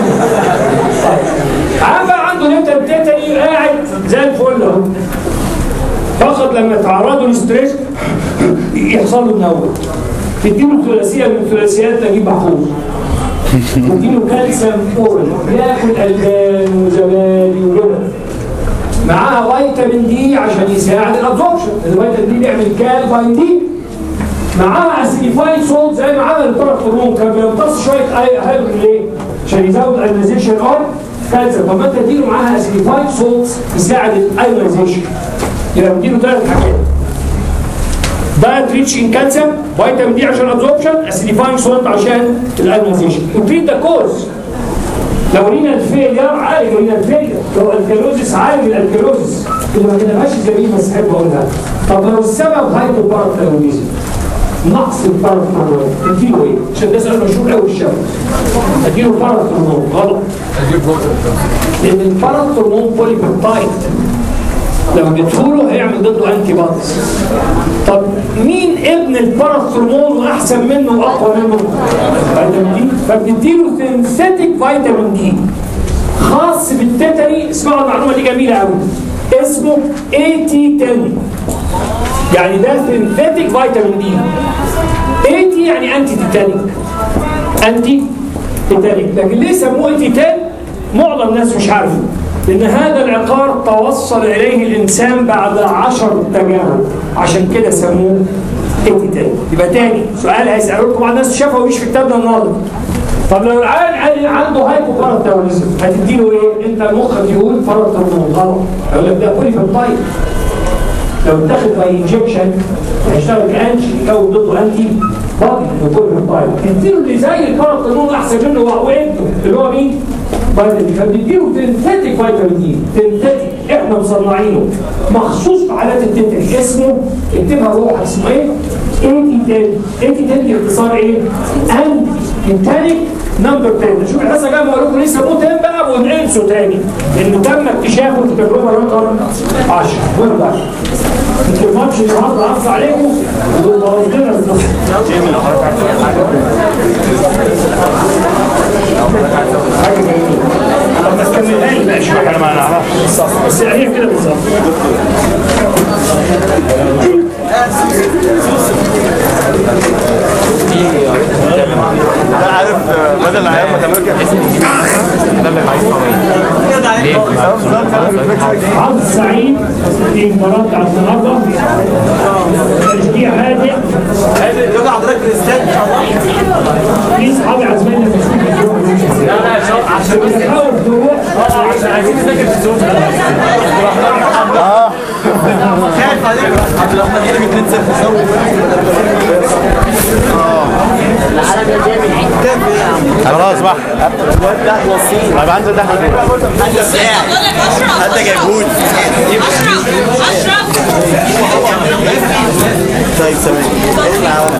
عم بقى عنده نبته بتتني قاعد زي الفل اهو فقط لما تعرضوا للستريس يحصل له نوم تديله ثلاثيه من ثلاثيات نجيب محفوظ تديله كالسيوم اورال ياكل البان وزبادي ولبن معاها فيتامين دي عشان يساعد الابزوربشن الفيتامين دي بيعمل كالفاين دي معاها اسيديفايد سولت زي ما عمل الطرف الروم كان بيمتص شويه اي هيدروجين ليه؟ عشان يزود الايونيزيشن اوف كالسيوم طب ما انت تديله معاها اسيديفايد سولت يساعد الايونيزيشن يبقى بتديله ثلاث حاجات دايت ريتش ان كالسيوم فيتامين دي عشان ابزوربشن اسيديفاينج سولت عشان الانوزيشن وتريت ذا كوز لو لينا الفيلير عالج لينا الفيلير لو الكالوزيس عالج الكالوزيس اللي ما كتبهاش جميل بس احب اقولها طب لو السبب هايبر باراتالونيزم نقص الباراتالون اديله ايه؟ عشان ده سؤال مشهور قوي الشباب اديله باراتالون غلط لان الباراتالون بوليبيبتايد لو اديتهوله هيعمل ضده انتي بوديز طب مين ابن الباراثرمون واحسن منه واقوى منه؟ فيتامين دي فبنديله سينثيتيك فيتامين دي خاص بالتتري اسمعوا المعلومه دي جميله قوي اسمه اي تي 10 يعني ده سينثيتيك فيتامين دي اي تي يعني انتي تيتانيك انتي تيتانيك لكن ليه سموه اي تي 10 معظم الناس مش عارفه لان هذا العقار توصل اليه الانسان بعد عشر تجارب عشان كده سموه اي تي 10 يبقى تاني سؤال هيسالوا لكم عن ناس شافوا مش في كتابنا النهارده طب لو العيان عنده هايبوباراتاوليزم هتديله ايه؟ انت مخك يقول باراتاوليزم غلط يقول لك ده كل في الطيب لو اتاخد باي انجكشن هيشتغل كانشي يكون ضده انتي بادي يكون في الطيب تديله اللي زي الباراتاوليزم احسن منه وانتو اللي هو مين؟ فيتامين فبنديله تنتاتيك فيتامين دي تنتاتيك احنا مصنعينه مخصوص في حالات التتري اسمه اكتبها روح اسمه ايه؟ اي تي 10 اي تي 10 دي اختصار ايه؟ انتي تنتاتيك نمبر 10 شوف الحصه جايه بقول لكم لسه مو 10 بقى وننسوا تاني انه تم اكتشافه في التجربه رقم 10 المهم بقى ما تفهمش النهارده عفوا عليكم وبوظ لنا النص حاجه جميله طب ما تكملهاش بقى شويه انا ما نعرفش بس يعني كده بالظبط لا عارف بدل العيال ما تعملوا كده ده اللي عايز حظ سعيد في مباراة على النهارده تشجيع هادئ يلا حضرتك في الاستاد ان شاء الله في صحابي عازميننا في السوق لا لا عشان بنحاول نروح عشان عايزين نذاكر في السوق خايف عليك عبد الرحمن يجي 2 0 سوي خلاص بقى الواد ده وصيل طيب عندي ده احمد ايه انت جايبهولي طيب ثواني اسمع